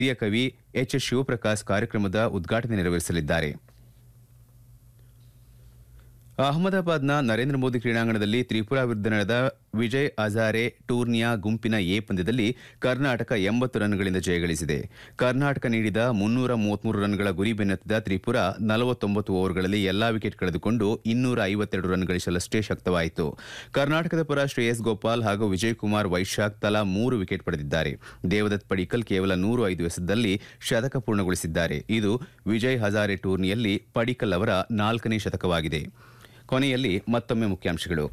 ಹಿರಿಯ ಕವಿ H S Shivaprakash ಕಾರ್ಯಕ್ರಮದ ಉದ್ಘಾಟನೆ ನೆರವೇರಿಸಲಿದ್ದಾರೆ ಅಹಮದಾಬಾದ್ನ ನರೇಂದ್ರ ಮೋದಿ ಕ್ರೀಡಾಂಗಣದಲ್ಲಿ ತ್ರಿಪುರಾ ವಿರುದ್ಧ ನಡೆದ ವಿಜಯ್ ಹಜಾರೆ ಟೂರ್ನಿಯ ಗುಂಪಿನ ಎ ಪಂದ್ಯದಲ್ಲಿ ಕರ್ನಾಟಕ ಎಂಬತ್ತು ರನ್ಗಳಿಂದ ಜಯಗಳಿಸಿದೆ ಕರ್ನಾಟಕ ನೀಡಿದ ಮುನ್ನೂರ ಮೂವತ್ಮೂರು ರನ್ಗಳ ಗುರಿ ಬೆನ್ನತ್ತಿದ ತ್ರಿಪುರಾ ನಲವತ್ತೊಂಬತ್ತು ಓವರ್ಗಳಲ್ಲಿ ಎಲ್ಲಾ ವಿಕೆಟ್ ಕಳೆದುಕೊಂಡು ಇನ್ನೂರ ಐವತ್ತೆರಡು ರನ್ ಗಳಿಸಲಷ್ಟೇ ಶಕ್ತವಾಯಿತು ಕರ್ನಾಟಕದ ಪರ ಶ್ರೇಯಸ್ ಗೋಪಾಲ್ ಹಾಗೂ ವಿಜಯ್ ಕುಮಾರ್ ವೈಶಾಖ್ ತಲಾ ಮೂರು ವಿಕೆಟ್ ಪಡೆದಿದ್ದಾರೆ ದೇವದತ್ ಪಡಿಕಲ್ ಕೇವಲ ನೂರು ಐದು ಎಸೆದಲ್ಲಿ ಶತಕ ಪೂರ್ಣಗೊಳಿಸಿದ್ದಾರೆ ಇದು ವಿಜಯ್ ಹಜಾರೆ ಟೂರ್ನಿಯಲ್ಲಿ ಪಡಿಕಲ್ ಅವರ ನಾಲ್ಕನೇ ಶತಕವಾಗಿದೆ ಕೊನೆಯಲ್ಲಿ ಮತ್ತೊಮ್ಮೆ ಮುಖ್ಯಾಂಶಗಳು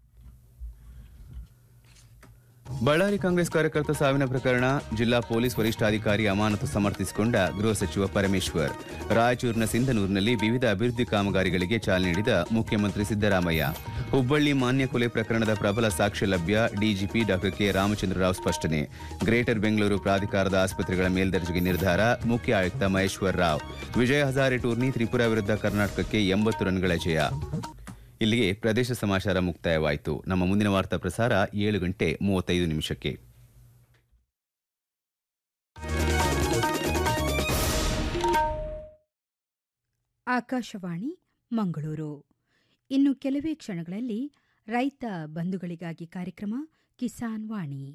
ಬಳ್ಳಾರಿ ಕಾಂಗ್ರೆಸ್ ಕಾರ್ಯಕರ್ತ ಸಾವಿನ ಪ್ರಕರಣ ಜಿಲ್ಲಾ ಪೊಲೀಸ್ ವರಿಷ್ಠಾಧಿಕಾರಿ ಅಮಾನತು ಸಮರ್ಥಿಸಿಕೊಂಡ ಗೃಹ ಸಚಿವ ಪರಮೇಶ್ವರ್ ರಾಯಚೂರಿನ ಸಿಂಧನೂರಿನಲ್ಲಿ ವಿವಿಧ ಅಭಿವೃದ್ಧಿ ಕಾಮಗಾರಿಗಳಿಗೆ ಚಾಲನೆ ನೀಡಿದ ಮುಖ್ಯಮಂತ್ರಿ ಸಿದ್ದರಾಮಯ್ಯ ಹುಬ್ಬಳ್ಳಿ ಮಾನ್ಯ ಕೊಲೆ ಪ್ರಕರಣದ ಪ್ರಬಲ ಸಾಕ್ಷ್ಯ ಲಭ್ಯ ಡಿಜಿಪಿ ಡಾ ಕೆ ರಾಮಚಂದ್ರ ರಾವ್ ಸ್ಪಷ್ಟನೆ ಗ್ರೇಟರ್ ಬೆಂಗಳೂರು ಪ್ರಾಧಿಕಾರದ ಆಸ್ಪತ್ರೆಗಳ ಮೇಲ್ದರ್ಜೆಗೆ ನಿರ್ಧಾರ ಮುಖ್ಯ ಆಯುಕ್ತ ಮಹೇಶ್ವರ್ ರಾವ್ ವಿಜಯ ಹಜಾರೆ ಟೂರ್ನಿ ತ್ರಿಪುರಾ ವಿರುದ್ಧ ಕರ್ನಾಟಕಕ್ಕೆ ಎಂಬತ್ತು ರನ್ಗಳ ಜಯ ಇಲ್ಲಿಗೆ ಪ್ರದೇಶ ಸಮಾಚಾರ ಮುಕ್ತಾಯವಾಯಿತು ನಮ್ಮ ಮುಂದಿನ ವಾರ್ತಾ ಪ್ರಸಾರ ಏಳು ಗಂಟೆ ಮೂವತ್ತೈದು ನಿಮಿಷಕ್ಕೆ ಆಕಾಶವಾಣಿ ಮಂಗಳೂರು ಇನ್ನು ಕೆಲವೇ ಕ್ಷಣಗಳಲ್ಲಿ ರೈತ ಬಂಧುಗಳಿಗಾಗಿ ಕಾರ್ಯಕ್ರಮ ಕಿಸಾನ್ ವಾಣಿ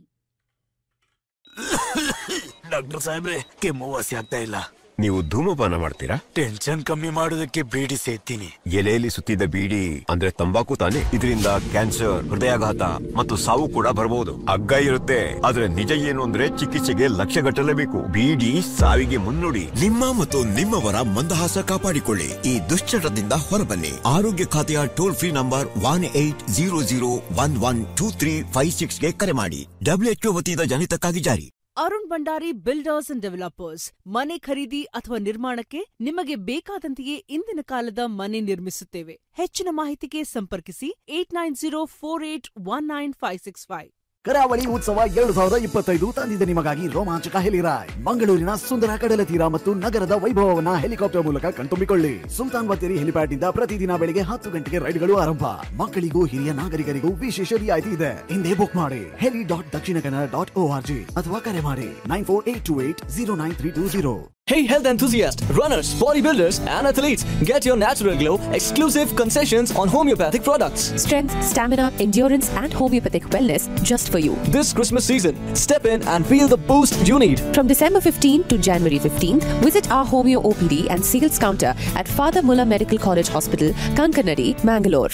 ಡಾಕ್ಟರ್ ಸಾಹೇಬ್ರೆ ಕೆಮ್ಮು ವಾಸಿ ಆಗ್ತಾ ಇಲ್ಲ ನೀವು ಧೂಮಪಾನ ಮಾಡ್ತೀರಾ ಟೆನ್ಷನ್ ಕಮ್ಮಿ ಮಾಡೋದಕ್ಕೆ ಬೀಡಿ ಸೇತೀನಿ ಎಲೆಯಲ್ಲಿ ಸುತ್ತಿದ ಬೀಡಿ ಅಂದ್ರೆ ತಂಬಾಕು ತಾನೆ ಇದರಿಂದ ಕ್ಯಾನ್ಸರ್ ಹೃದಯಾಘಾತ ಮತ್ತು ಸಾವು ಕೂಡ ಬರಬಹುದು ಅಗ್ಗ ಇರುತ್ತೆ ಆದ್ರೆ ನಿಜ ಏನು ಅಂದ್ರೆ ಚಿಕಿತ್ಸೆಗೆ ಲಕ್ಷ ಗಟ್ಟಲೇಬೇಕು ಬೀಡಿ ಸಾವಿಗೆ ಮುನ್ನುಡಿ ನಿಮ್ಮ ಮತ್ತು ನಿಮ್ಮವರ ಮಂದಹಾಸ ಕಾಪಾಡಿಕೊಳ್ಳಿ ಈ ದುಶ್ಚಟದಿಂದ ಹೊರಬನ್ನಿ ಆರೋಗ್ಯ ಖಾತೆಯ toll free number one eight zero zero one one two three five ಸಿಕ್ಸ್ಗೆ ಕರೆ ಮಾಡಿ ಡಬ್ಲ್ಯೂಎಚ್ಒ ವತಿಯಿಂದ ಜನಿತಕ್ಕಾಗಿ ಜಾರಿ Arun Bhandari builders and developers ಮನೆ ಖರೀದಿ ಅಥವಾ ನಿರ್ಮಾಣಕ್ಕೆ ನಿಮಗೆ ಬೇಕಾದಂತೆಯೇ ಇಂದಿನ ಕಾಲದ ಮನೆ ನಿರ್ಮಿಸುತ್ತೇವೆ ಹೆಚ್ಚಿನ ಮಾಹಿತಿಗೆ ಸಂಪರ್ಕಿಸಿ eight nine zero four eight one nine five six five ಕರಾವಳಿ ಉತ್ಸವ ಎರಡು ಸಾವಿರದ ಇಪ್ಪತ್ತೈದು ತಂದಿದೆ ನಿಮಗಾಗಿ ರೋಮಾಂಚಕ ಹೆಲಿರಾಯ್ ಮಂಗಳೂರಿನ ಸುಂದರ ಕಡಲ ತೀರ ಮತ್ತು ನಗರದ ವೈಭವವನ್ನ ಹೆಲಿಕಾಪ್ಟರ್ ಮೂಲಕ ಕಣ್ತುಂಬಿಕೊಳ್ಳಿ ಸುಲ್ತಾನ್ ಬತ್ತೇರಿ ಹೆಲಿಪ್ಯಾಡ್ ನಿಂದ ಪ್ರತಿದಿನ ಬೆಳಿಗ್ಗೆ ಹತ್ತು ಗಂಟೆಗೆ ರೈಡ್ಗಳು ಆರಂಭ ಮಕ್ಕಳಿಗೂ ಹಿರಿಯ ನಾಗರಿಕರಿಗೂ ವಿಶೇಷ ರಿಯಾಯಿತಿ ಇದೆ ಹಿಂದೆ ಬುಕ್ ಮಾಡಿ ಹೆಲಿ dot Dakshina Kannada dot O R G ಅಥವಾ ಕರೆ ಮಾಡಿ nine four eight two eight zero nine three two zero Hey health enthusiasts, runners, bodybuilders and athletes, get your natural glow exclusive concessions on homeopathic products. Strength, stamina, endurance and homeopathic wellness just for you. This Christmas season, step in and feel the boost you need. From December 15 to January 15, visit our Homeo OPD and sales counter at Father Mulla Medical College Hospital, Kankanadi, Mangalore.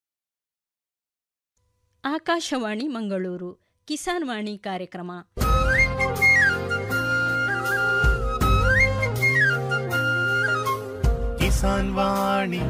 Akashvani Mangaluru Kisan Vani ಕಾರ್ಯಕ್ರಮ ಕಿಸಾನ್ ವಾಣಿ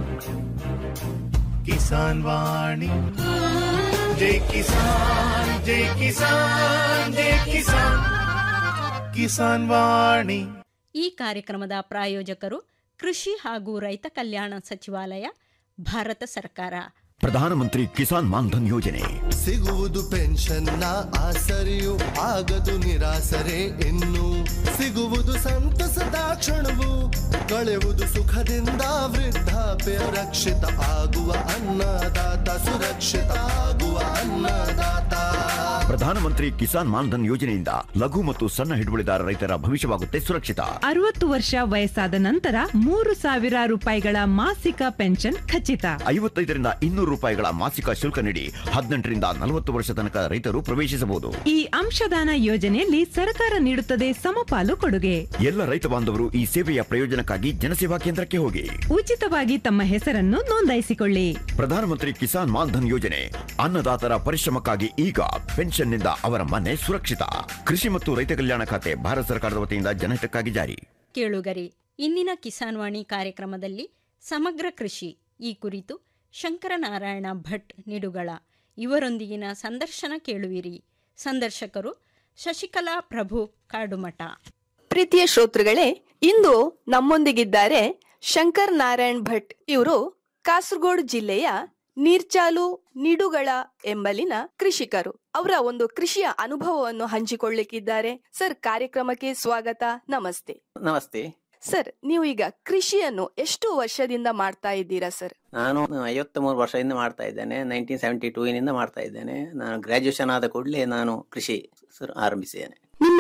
ಕಿಸಾನ್ ವಾಣಿ ಜೈ ಕಿಸಾನ್ ಜೈ ಕಿಸಾನ್ ಜೈ ಕಿಸಾನ್ ಕಿಸಾನ್ ವಾಣಿ ಈ ಕಾರ್ಯಕ್ರಮದ ಪ್ರಾಯೋಜಕರು ಕೃಷಿ ಹಾಗೂ ರೈತ ಕಲ್ಯಾಣ ಸಚಿವಾಲಯ ಭಾರತ ಸರ್ಕಾರ ಪ್ರಧಾನಮಂತ್ರಿ ಕಿಸಾನ್ ಮಾನ್ಧನ್ ಯೋಜನೆ ಸಿಗುವುದು ಪೆನ್ಷನ್ನ ಆಸರೆಯು ಆಗದು ನಿರಾಸರೆ ಇನ್ನು ಸಿಗುವುದು ಸಂತಸದ ಕ್ಷಣವು ಕಳೆಯುವುದು ಸುಖದಿಂದ ವೃದ್ಧಾಪ್ಯ ರಕ್ಷಿತ ಆಗುವ ಅನ್ನದಾತ ಸುರಕ್ಷಿತ ಆಗುವ ಅನ್ನದಾತ ಪ್ರಧಾನಮಂತ್ರಿ ಕಿಸಾನ್ ಮಾನ್ಧನ್ ಯೋಜನೆಯಿಂದ ಲಘು ಮತ್ತು ಸಣ್ಣ ಹಿಡುವಳಿದಾರ ರೈತರ ಭವಿಷ್ಯವಾಗುತ್ತೆ ಸುರಕ್ಷಿತ ಅರವತ್ತು ವರ್ಷ ವಯಸ್ಸಾದ ನಂತರ ಮೂರು ಸಾವಿರ ರೂಪಾಯಿಗಳ ಮಾಸಿಕ ಪೆನ್ಷನ್ ಖಚಿತ ಐವತ್ತೈದರಿಂದ ಇನ್ನೂರು ರೂಪಾಯಿಗಳ ಮಾಸಿಕ ಶುಲ್ಕ ನೀಡಿ ಹದಿನೆಂಟರಿಂದ ನಲವತ್ತು ವರ್ಷ ತನಕ ರೈತರು ಪ್ರವೇಶಿಸಬಹುದು ಈ ಅಂಶದಾನ ಯೋಜನೆಯಲ್ಲಿ ಸರ್ಕಾರ ನೀಡುತ್ತದೆ ಸಮಪಾಲು ಕೊಡುಗೆ ಎಲ್ಲ ರೈತ ಬಾಂಧವರು ಈ ಸೇವೆಯ ಪ್ರಯೋಜನಕ್ಕಾಗಿ ಜನಸೇವಾ ಕೇಂದ್ರಕ್ಕೆ ಹೋಗಿ ಉಚಿತವಾಗಿ ತಮ್ಮ ಹೆಸರನ್ನು ನೋಂದಾಯಿಸಿಕೊಳ್ಳಿ ಪ್ರಧಾನಮಂತ್ರಿ ಕಿಸಾನ್ ಮಾನ್ಧನ್ ಯೋಜನೆ ಅನ್ನದಾತರ ಪರಿಶ್ರಮಕ್ಕಾಗಿ ಈಗ ಪೆನ್ಷನ್ನಿಂದ ಅವರ ಮನೆ ಸುರಕ್ಷಿತ ಕೃಷಿ ಮತ್ತು ರೈತ ಕಲ್ಯಾಣ ಖಾತೆ ಭಾರತ ಸರ್ಕಾರದ ವತಿಯಿಂದ ಜನಹಿತಕ್ಕಾಗಿ ಜಾರಿ ಕೇಳುಗರಿ ಇಂದಿನ ಕಿಸಾನ್ ವಾಣಿ ಕಾರ್ಯಕ್ರಮದಲ್ಲಿ ಸಮಗ್ರ ಕೃಷಿ ಈ ಕುರಿತು ಶಂಕರನಾರಾಯಣ ಭಟ್ ನಿಡುಗಳ ಇವರೊಂದಿಗಿನ ಸಂದರ್ಶನ ಕೇಳುವಿರಿ ಸಂದರ್ಶಕರು ಶಶಿಕಲಾ ಪ್ರಭು ಕಾಡುಮಠ ಪ್ರೀತಿಯ ಶ್ರೋತೃಗಳೇ ಇಂದು ನಮ್ಮೊಂದಿಗಿದ್ದಾರೆ ಶಂಕರ್ ನಾರಾಯಣ್ ಭಟ್ ಇವರು ಕಾಸರಗೋಡು ಜಿಲ್ಲೆಯ ನೀರ್ಚಾಲು ನಿಡುಗಳ ಎಂಬಲಿನ ಕೃಷಿಕರು ಅವರ ಒಂದು ಕೃಷಿಯ ಅನುಭವವನ್ನು ಹಂಚಿಕೊಳ್ಳಿಕ್ಕಿದ್ದಾರೆ ಸರ್ ಕಾರ್ಯಕ್ರಮಕ್ಕೆ ಸ್ವಾಗತ ನಮಸ್ತೆ ನಮಸ್ತೆ ಸರ್ ನೀವು ಈಗ ಕೃಷಿಯನ್ನು ಎಷ್ಟು ವರ್ಷದಿಂದ ಮಾಡ್ತಾ ಇದ್ದೀರಾ ಸರ್ ನಾನು ಐವತ್ತ ಮೂರು ವರ್ಷದಿಂದ ಮಾಡ್ತಾ ಇದ್ದೇನೆ ನೈನ್ಟೀನ್ ಸೆವೆಂಟಿ ಟೂನಿಂದ ಮಾಡ್ತಾ ಇದ್ದೇನೆ ನಾನು ಗ್ರಾಜುಯೇಷನ್ ಆದ ಕೂಡಲೇ ನಾನು ಕೃಷಿ ಶುರು ಆರಂಭಿಸಿದ್ದೇನೆ ನಿಮ್ಮ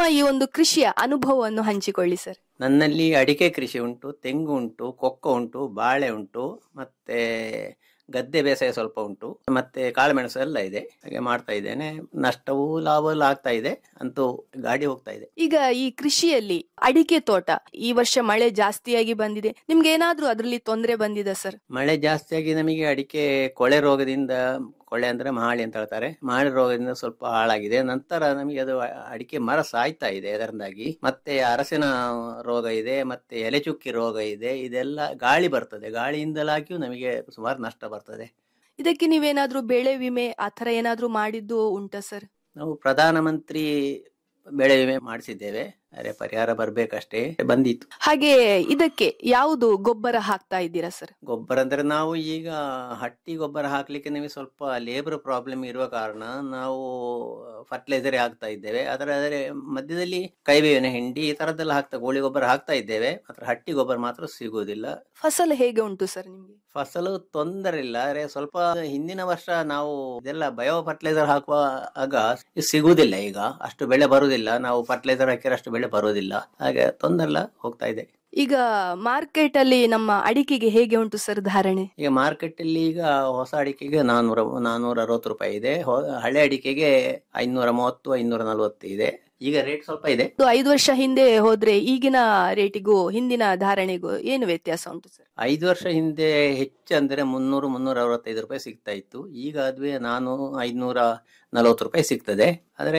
ನಿಮ್ಮ ಈ ಒಂದು ಕೃಷಿಯ ಅನುಭವವನ್ನು ಹಂಚಿಕೊಳ್ಳಿ ಸರ್ ನನ್ನಲ್ಲಿ ಅಡಿಕೆ ಕೃಷಿ ಉಂಟು ತೆಂಗು ಉಂಟು ಕೊಕ್ಕೋ ಉಂಟು ಬಾಳೆ ಉಂಟು ಮತ್ತೆ ಗದ್ದೆ ಬೇಸಾಯ ಸ್ವಲ್ಪ ಉಂಟು ಮತ್ತೆ ಕಾಳುಮೆಣಸು ಎಲ್ಲ ಇದೆ ಹಾಗೆ ಮಾಡ್ತಾ ಇದ್ದೇನೆ ನಷ್ಟವೂ ಲಾಭ ಎಲ್ಲ ಆಗ್ತಾ ಇದೆ ಅಂತೂ ಗಾಡಿ ಹೋಗ್ತಾ ಇದೆ ಈಗ ಈ ಕೃಷಿಯಲ್ಲಿ ಅಡಿಕೆ ತೋಟ ಈ ವರ್ಷ ಮಳೆ ಜಾಸ್ತಿಯಾಗಿ ಬಂದಿದೆ ನಿಮ್ಗೆ ಏನಾದ್ರೂ ಅದರಲ್ಲಿ ತೊಂದರೆ ಬಂದಿದೆ ಸರ್ ಮಳೆ ಜಾಸ್ತಿಯಾಗಿ ನಮಗೆ ಅಡಿಕೆ ಕೊಳೆ ರೋಗದಿಂದ ಕೊಳೆ ಅಂದ್ರೆ ಮಹಾಳಿ ಅಂತ ಹೇಳ್ತಾರೆ ಮಹಾಳಿ ರೋಗದಿಂದ ಸ್ವಲ್ಪ ಹಾಳಾಗಿದೆ ನಂತರ ನಮಗೆ ಅದು ಅಡಿಕೆ ಮರ ಸಾಯ್ತಾ ಇದೆ ಅದರಿಂದಾಗಿ ಮತ್ತೆ ಅರಸಿನ ರೋಗ ಇದೆ ಮತ್ತೆ ಎಲೆಚುಕ್ಕಿ ರೋಗ ಇದೆ ಇದೆಲ್ಲ ಗಾಳಿ ಬರ್ತದೆ ಗಾಳಿಯಿಂದಲಾಗಿಯೂ ನಮಗೆ ಸುಮಾರು ನಷ್ಟ ಬರ್ತದೆ ಇದಕ್ಕೆ ನೀವೇನಾದ್ರೂ ಬೆಳೆ ವಿಮೆ ಆತರ ಏನಾದ್ರೂ ಮಾಡಿದ್ದು ಉಂಟಾ ಸರ್ ನಾವು ಪ್ರಧಾನಮಂತ್ರಿ ಬೆಳೆ ವಿಮೆ ಮಾಡಿಸಿದ್ದೇವೆ ಅರೆ ಪರಿಹಾರ ಬರ್ಬೇಕಷ್ಟೇ ಬಂದಿತ್ತು ಹಾಗೆ ಇದಕ್ಕೆ ಯಾವುದು ಗೊಬ್ಬರ ಹಾಕ್ತಾ ಇದ್ದೀರಾ ಸರ್ ಗೊಬ್ಬರ ಅಂದ್ರೆ ನಾವು ಈಗ ಹಟ್ಟಿ ಗೊಬ್ಬರ ಹಾಕ್ಲಿಕ್ಕೆ ನಮಗೆ ಸ್ವಲ್ಪ ಲೇಬರ್ ಪ್ರಾಬ್ಲಮ್ ಇರುವ ಕಾರಣ ನಾವು ಫರ್ಟಿಲೈಸರ್ ಹಾಕ್ತಾ ಇದ್ದೇವೆ ಅದರ ಅದರ ಮಧ್ಯದಲ್ಲಿ ಕೈಬೇವಿನ ಹಿಂಡಿ ಈ ತರದ್ದೆಲ್ಲ ಹಾಕ್ತಾ ಕೋಳಿ ಗೊಬ್ಬರ ಹಾಕ್ತಾ ಇದ್ದೇವೆ ಮಾತ್ರ ಹಟ್ಟಿ ಗೊಬ್ಬರ ಮಾತ್ರ ಸಿಗುವುದಿಲ್ಲ ಫಸಲು ಹೇಗೆ ಉಂಟು ಸರ್ ನಿಮ್ಗೆ ಫಸಲು ತೊಂದರೆ ಇಲ್ಲ ಆದ್ರೆ ಸ್ವಲ್ಪ ಹಿಂದಿನ ವರ್ಷ ನಾವು ಇದೆಲ್ಲ ಬಯೋ ಫರ್ಟಿಲೈಸರ್ ಹಾಕುವ ಆಗ ಇದು ಸಿಗುವುದಿಲ್ಲ ಈಗ ಅಷ್ಟು ಬೆಳೆ ಬರುವುದಿಲ್ಲ ನಾವು ಫರ್ಟಿಲೈಸರ್ ಹಾಕಿದ್ರೆ ಅಷ್ಟು ಬೆಳೆ ಬರುವುದಿಲ್ಲ ಹಾಗೆ ತೊಂದರೆ ಇಲ್ಲ ಹೋಗ್ತಾ ಇದೆ ಈಗ ಮಾರ್ಕೆಟ್ ಅಲ್ಲಿ ನಮ್ಮ ಅಡಿಕೆಗೆ ಹೇಗೆ ಉಂಟು ಸರ್ ಧಾರಣೆ ಈಗ ಮಾರ್ಕೆಟ್ ಅಲ್ಲಿ ಈಗ ಹೊಸ ಅಡಿಕೆಗೆ ನಾನೂರ ನಾನೂರ ಅರವತ್ತು ರೂಪಾಯಿ ಇದೆ ಹೊ- ಹಳೆ ಅಡಿಕೆಗೆ ಐನೂರ ಮೂವತ್ತು ಐನೂರ ನಲವತ್ತು ಇದೆ ಈಗ ರೇಟ್ ಸ್ವಲ್ಪ ಇದೆ ಇದು ಐದು ವರ್ಷ ಹಿಂದೆ ಹೋದ್ರೆ ಈಗಿನ ರೇಟಿಗೂ ಹಿಂದಿನ ಧಾರಣೆಗೂ ಏನು ವ್ಯತ್ಯಾಸ ಉಂಟು ಸರ್ ಐದು ವರ್ಷ ಹಿಂದೆ ಹೆಚ್ಚು ಅಂದ್ರೆ ಮುನ್ನೂರು ಮುನ್ನೂರ ಅರವತ್ತೈದು ರೂಪಾಯಿ ಸಿಗ್ತಾ ಇತ್ತು ಈಗ ಅದುವೆ ನಾನು ಐನೂರ ನಲವತ್ತು ರೂಪಾಯಿ ಸಿಗ್ತದೆ ಆದ್ರೆ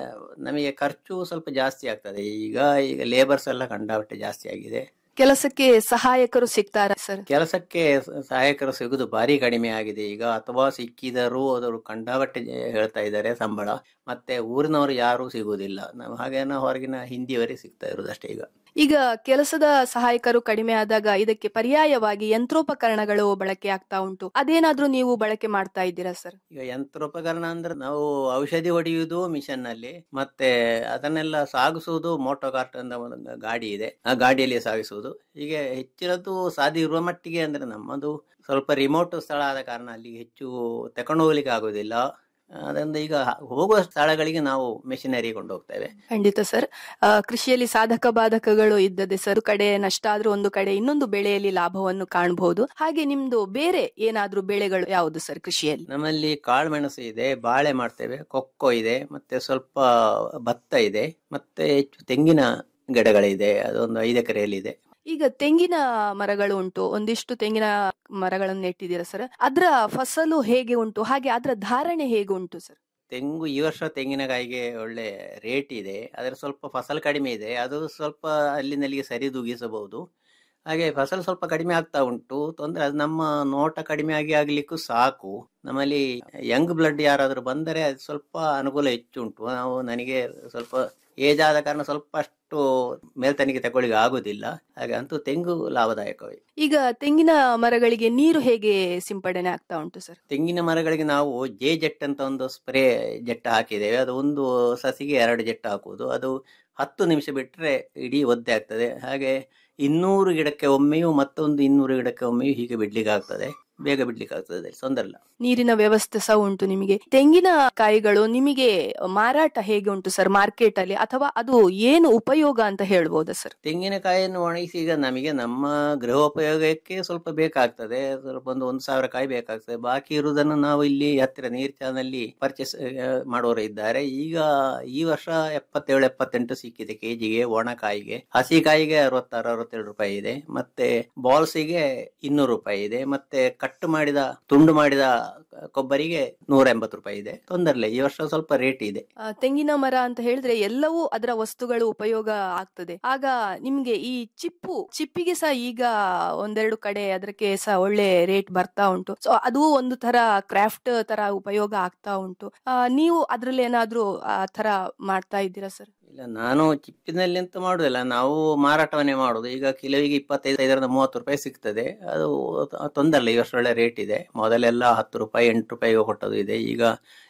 ನಮಗೆ ಖರ್ಚು ಸ್ವಲ್ಪ ಜಾಸ್ತಿ ಆಗ್ತದೆ ಈಗ ಈಗ ಲೇಬರ್ಸ್ ಎಲ್ಲ ಕಂಡಾಪಟ್ಟೆ ಜಾಸ್ತಿ ಆಗಿದೆ ಕೆಲಸಕ್ಕೆ ಸಹಾಯಕರು ಸಿಗ್ತಾರ ಸರ್ ಕೆಲಸಕ್ಕೆ ಸ- ಸಹಾಯಕರು ಸಿಗುದು ಭಾರಿ ಕಡಿಮೆ ಆಗಿದೆ ಈಗ ಅಥವಾ ಸಿಕ್ಕಿದರೂ ಅವರು ಕಂಡಾಪಟ್ಟೆ ಜ- ಹೇಳ್ತಾ ಇದ್ದಾರೆ ಸಂಬಳ ಮತ್ತೆ ಊರಿನವರು ಯಾರು ಸಿಗುವುದಿಲ್ಲ ನಾವು ಹಾಗೆ ನಾವು ಹೊರಗಿನ ಹಿಂದಿಯವರೇ ಸಿಗ್ತಾ ಇರೋದು ಅಷ್ಟೇ ಈಗ ಈಗ ಕೆಲಸದ ಸಹಾಯಕರು ಕಡಿಮೆ ಆದಾಗ ಇದಕ್ಕೆ ಪರ್ಯಾಯವಾಗಿ ಯಂತ್ರೋಪಕರಣಗಳು ಬಳಕೆ ಆಗ್ತಾ ಉಂಟು ಅದೇನಾದ್ರೂ ನೀವು ಬಳಕೆ ಮಾಡ್ತಾ ಇದ್ದೀರಾ ಸರ್ ಈಗ ಯಂತ್ರೋಪಕರಣ ಅಂದ್ರೆ ನಾವು ಔಷಧಿ ಹೊಡೆಯುವುದು ಮಿಷನ್ ನಲ್ಲಿ ಮತ್ತೆ ಅದನ್ನೆಲ್ಲ ಸಾಗಿಸುವುದು ಮೋಟೋ ಕಾರ್ಟ್ ಅಂತ ಒಂದು ಗಾಡಿ ಇದೆ ಆ ಗಾಡಿಯಲ್ಲಿ ಸಾಗಿಸುವುದು ಹೀಗೆ ಹೆಚ್ಚಿನದ್ದು ಸಾಧ್ಯ ಇರುವ ಮಟ್ಟಿಗೆ ಅಂದ್ರೆ ನಮ್ಮದು ಸ್ವಲ್ಪ ರಿಮೋಟ್ ಸ್ಥಳ ಆದ ಕಾರಣ ಅಲ್ಲಿ ಹೆಚ್ಚು ತಕೊಂಡು ಹೋಗ್ಲಿಕ್ಕೆ ಆಗುದಿಲ್ಲ ಅದರಿಂದ ಈಗ ಹೋಗುವ ಸ್ಥಳಗಳಿಗೆ ನಾವು ಮೆಷಿನರಿ ಕೊಂಡು ಹೋಗ್ತೇವೆ ಖಂಡಿತ ಸರ್ ಆ, ಕೃಷಿಯಲ್ಲಿ ಸಾಧಕ ಬಾಧಕಗಳು ಇದ್ದದೆ ಸರ್ ಕಡೆ ನಷ್ಟ ಆದ್ರೂ ಒಂದು ಕಡೆ ಇನ್ನೊಂದು ಬೆಳೆಯಲ್ಲಿ ಲಾಭವನ್ನು ಕಾಣಬಹುದು ಹಾಗೆ ನಿಮ್ದು ಬೇರೆ ಏನಾದ್ರೂ ಬೆಳೆಗಳು ಯಾವುದು ಸರ್ ಕೃಷಿಯಲ್ಲಿ ನಮ್ಮಲ್ಲಿ ಕಾಳುಮೆಣಸು ಇದೆ ಬಾಳೆ ಮಾಡ್ತೇವೆ ಕೊಕ್ಕೋ ಇದೆ ಮತ್ತೆ ಸ್ವಲ್ಪ ಭತ್ತ ಇದೆ ಮತ್ತೆ ಹೆಚ್ಚು ತೆಂಗಿನ ಗಿಡಗಳಿದೆ ಅದೊಂದು ಐದು ಎಕರೆಯಲ್ಲಿ ಇದೆ ಈಗ ತೆಂಗಿನ ಮರಗಳು ಉಂಟು ಒಂದಿಷ್ಟು ತೆಂಗಿನ ಮರಗಳನ್ನು ನೆಟ್ಟಿದ್ದೀರಾ ಸರ್ ಅದರ ಫಸಲು ಹೇಗೆ ಉಂಟು ಹಾಗೆ ಅದರ ಧಾರಣೆ ಹೇಗೆ ಉಂಟು ಸರ್ ತೆಂಗು ಈ ವರ್ಷ ತೆಂಗಿನಕಾಯಿಗೆ ಒಳ್ಳೆ ರೇಟ್ ಇದೆ ಅದರ ಸ್ವಲ್ಪ ಫಸಲು ಕಡಿಮೆ ಇದೆ ಅದು ಸ್ವಲ್ಪ ಅಲ್ಲಿನಲ್ಲಿಗೆ ಸರಿದೂಗಿಸಬಹುದು ಹಾಗೆ ಫಸಲು ಸ್ವಲ್ಪ ಕಡಿಮೆ ಆಗ್ತಾ ಉಂಟು ತೊಂದರೆ ಅದು ನಮ್ಮ ನೋಟ ಕಡಿಮೆ ಆಗಿ ಆಗ್ಲಿಕ್ಕೂ ಸಾಕು ನಮ್ಮಲ್ಲಿ ಯಂಗ್ ಬ್ಲಡ್ ಯಾರಾದರೂ ಬಂದರೆ ಅದು ಸ್ವಲ್ಪ ಅನುಕೂಲ ಹೆಚ್ಚು ಉಂಟು ನಾವು ನನಗೆ ಸ್ವಲ್ಪ ಏಜ್ ಆದ ಕಾರಣ ಸ್ವಲ್ಪ ಅಷ್ಟು ಮೇಲ್ತನಿಗೆ ತಗೊಳ್ಳಿಕ್ಕೆ ಆಗುದಿಲ್ಲ ಹಾಗೆ ಅಂತೂ ತೆಂಗು ಲಾಭದಾಯಕವೇ ಈಗ ತೆಂಗಿನ ಮರಗಳಿಗೆ ನೀರು ಹೇಗೆ ಸಿಂಪಡಣೆ ಆಗ್ತಾ ಉಂಟು ಸರ್ ತೆಂಗಿನ ಮರಗಳಿಗೆ ನಾವು ಜೆ ಜೆಟ್ ಅಂತ ಒಂದು ಸ್ಪ್ರೇ ಜೆಟ್ ಹಾಕಿದ್ದೇವೆ ಅದು ಒಂದು ಸಸಿಗೆ ಎರಡು ಜೆಟ್ ಹಾಕುವುದು ಅದು ಹತ್ತು ನಿಮಿಷ ಬಿಟ್ಟರೆ ಇಡೀ ಒದ್ದೆ ಆಗ್ತದೆ ಹಾಗೆ ಇನ್ನೂರು ಗಿಡಕ್ಕೆ ಒಮ್ಮೆಯೂ ಮತ್ತೊಂದು ಇನ್ನೂರು ಗಿಡಕ್ಕೆ ಒಮ್ಮೆಯೂ ಹೀಗೆ ಬಿಡ್ಲಿಕ್ಕೆ ಆಗ್ತದೆ ಬೇಗ ಬಿಡ್ಲಿಕ್ಕೆ ಆಗ್ತದೆ ತೊಂದರೆ ಇಲ್ಲ ನೀರಿನ ವ್ಯವಸ್ಥೆ ಸಹ ಉಂಟು ನಿಮಗೆ ತೆಂಗಿನ ಕಾಯಿಗಳು ನಿಮಗೆ ಮಾರಾಟ ಹೇಗೆ ಉಂಟು ಸರ್ ಮಾರ್ಕೆಟ್ ಅಲ್ಲಿ ಅಥವಾ ಅದು ಏನು ಉಪಯೋಗ ಅಂತ ಹೇಳ್ಬೋದಾ ಸರ್ ತೆಂಗಿನಕಾಯಿಯನ್ನು ಒಣಗಿಸಿ ಈಗ ನಮಗೆ ನಮ್ಮ ಗೃಹೋಪಯೋಗಕ್ಕೆ ಸ್ವಲ್ಪ ಬೇಕಾಗ್ತದೆ ಸ್ವಲ್ಪ ಒಂದು ಒಂದು ಸಾವಿರ ಕಾಯಿ ಬೇಕಾಗ್ತದೆ ಬಾಕಿ ಇರುವುದನ್ನು ನಾವು ಇಲ್ಲಿ ಹತ್ತಿರ ನೀರ್ಚಾನಲ್ಲಿ ಪರ್ಚೇಸ್ ಮಾಡೋರು ಇದ್ದಾರೆ ಈಗ ಈ ವರ್ಷ ಎಪ್ಪತ್ತೇಳು ಎಪ್ಪತ್ತೆಂಟು ಸಿಕ್ಕಿದೆ ಕೆಜಿಗೆ ಒಣಕಾಯಿಗೆ ಹಸಿ ಕಾಯಿಗೆ ಅರವತ್ತಾರು ಅರವತ್ತೇಳು ರೂಪಾಯಿ ಇದೆ ಮತ್ತೆ ಬಾಲ್ಸಿಗೆ ಇನ್ನೂರು ರೂಪಾಯಿ ಇದೆ ಮತ್ತೆ ಕಟ್ ಮಾಡಿದ ತುಂಡು ಮಾಡಿದ ಕೊಬ್ಬರಿಗೆ ನೂರ ಎಂಬತ್ತು ರೂಪಾಯಿ ಇದೆ ತೊಂದರೆ ಇಲ್ಲ ಈ ವರ್ಷ ಸ್ವಲ್ಪ ರೇಟ್ ಇದೆ ಆ, ತೆಂಗಿನ ಮರ ಅಂತ ಹೇಳಿದ್ರೆ ಎಲ್ಲವೂ ಅದರ ವಸ್ತುಗಳು ಉಪಯೋಗ ಆಗ್ತದೆ ಆಗ ನಿಮ್ಗೆ ಈ ಚಿಪ್ಪು ಚಿಪ್ಪಿಗೆ ಸಹ ಈಗ ಒಂದೆರಡು ಕಡೆ ಅದಕ್ಕೆ ಸಹ ಒಳ್ಳೆ ರೇಟ್ ಬರ್ತಾ ಉಂಟು ಸೊ ಅದು ಒಂದು ತರ ಕ್ರಾಫ್ಟ್ ತರ ಉಪಯೋಗ ಆಗ್ತಾ ಉಂಟು ಆ, ನೀವು ಅದ್ರಲ್ಲಿ ಏನಾದ್ರೂ ಆ ತರ ಮಾಡ್ತಾ ಇದ್ದೀರಾ ಸರ್ ಇಲ್ಲ ನಾನು ಚಿಪ್ಪಿನಲ್ಲಿ ಅಂತ ಮಾಡುದಿಲ್ಲ ನಾವು ಮಾರಾಟವನ್ನೇ ಮಾಡುದು ಈಗ ಕಿಲೋವಿಗೆ ಇಪ್ಪತ್ತೈದರಿಂದ ಮೂವತ್ತು ರೂಪಾಯಿ ಸಿಗ್ತದೆ ಅದು ತೊಂದರೆ ಇಲ್ಲ ಈ ವರ್ಷ ಒಳ್ಳೆ ರೇಟ್ ಇದೆ ಮೊದಲೆಲ್ಲ ಹತ್ತು ರೂಪಾಯಿ ಎಂಟು ರೂಪಾಯಿಗೆ ಕೊಟ್ಟದು ಇದೆ ಈಗ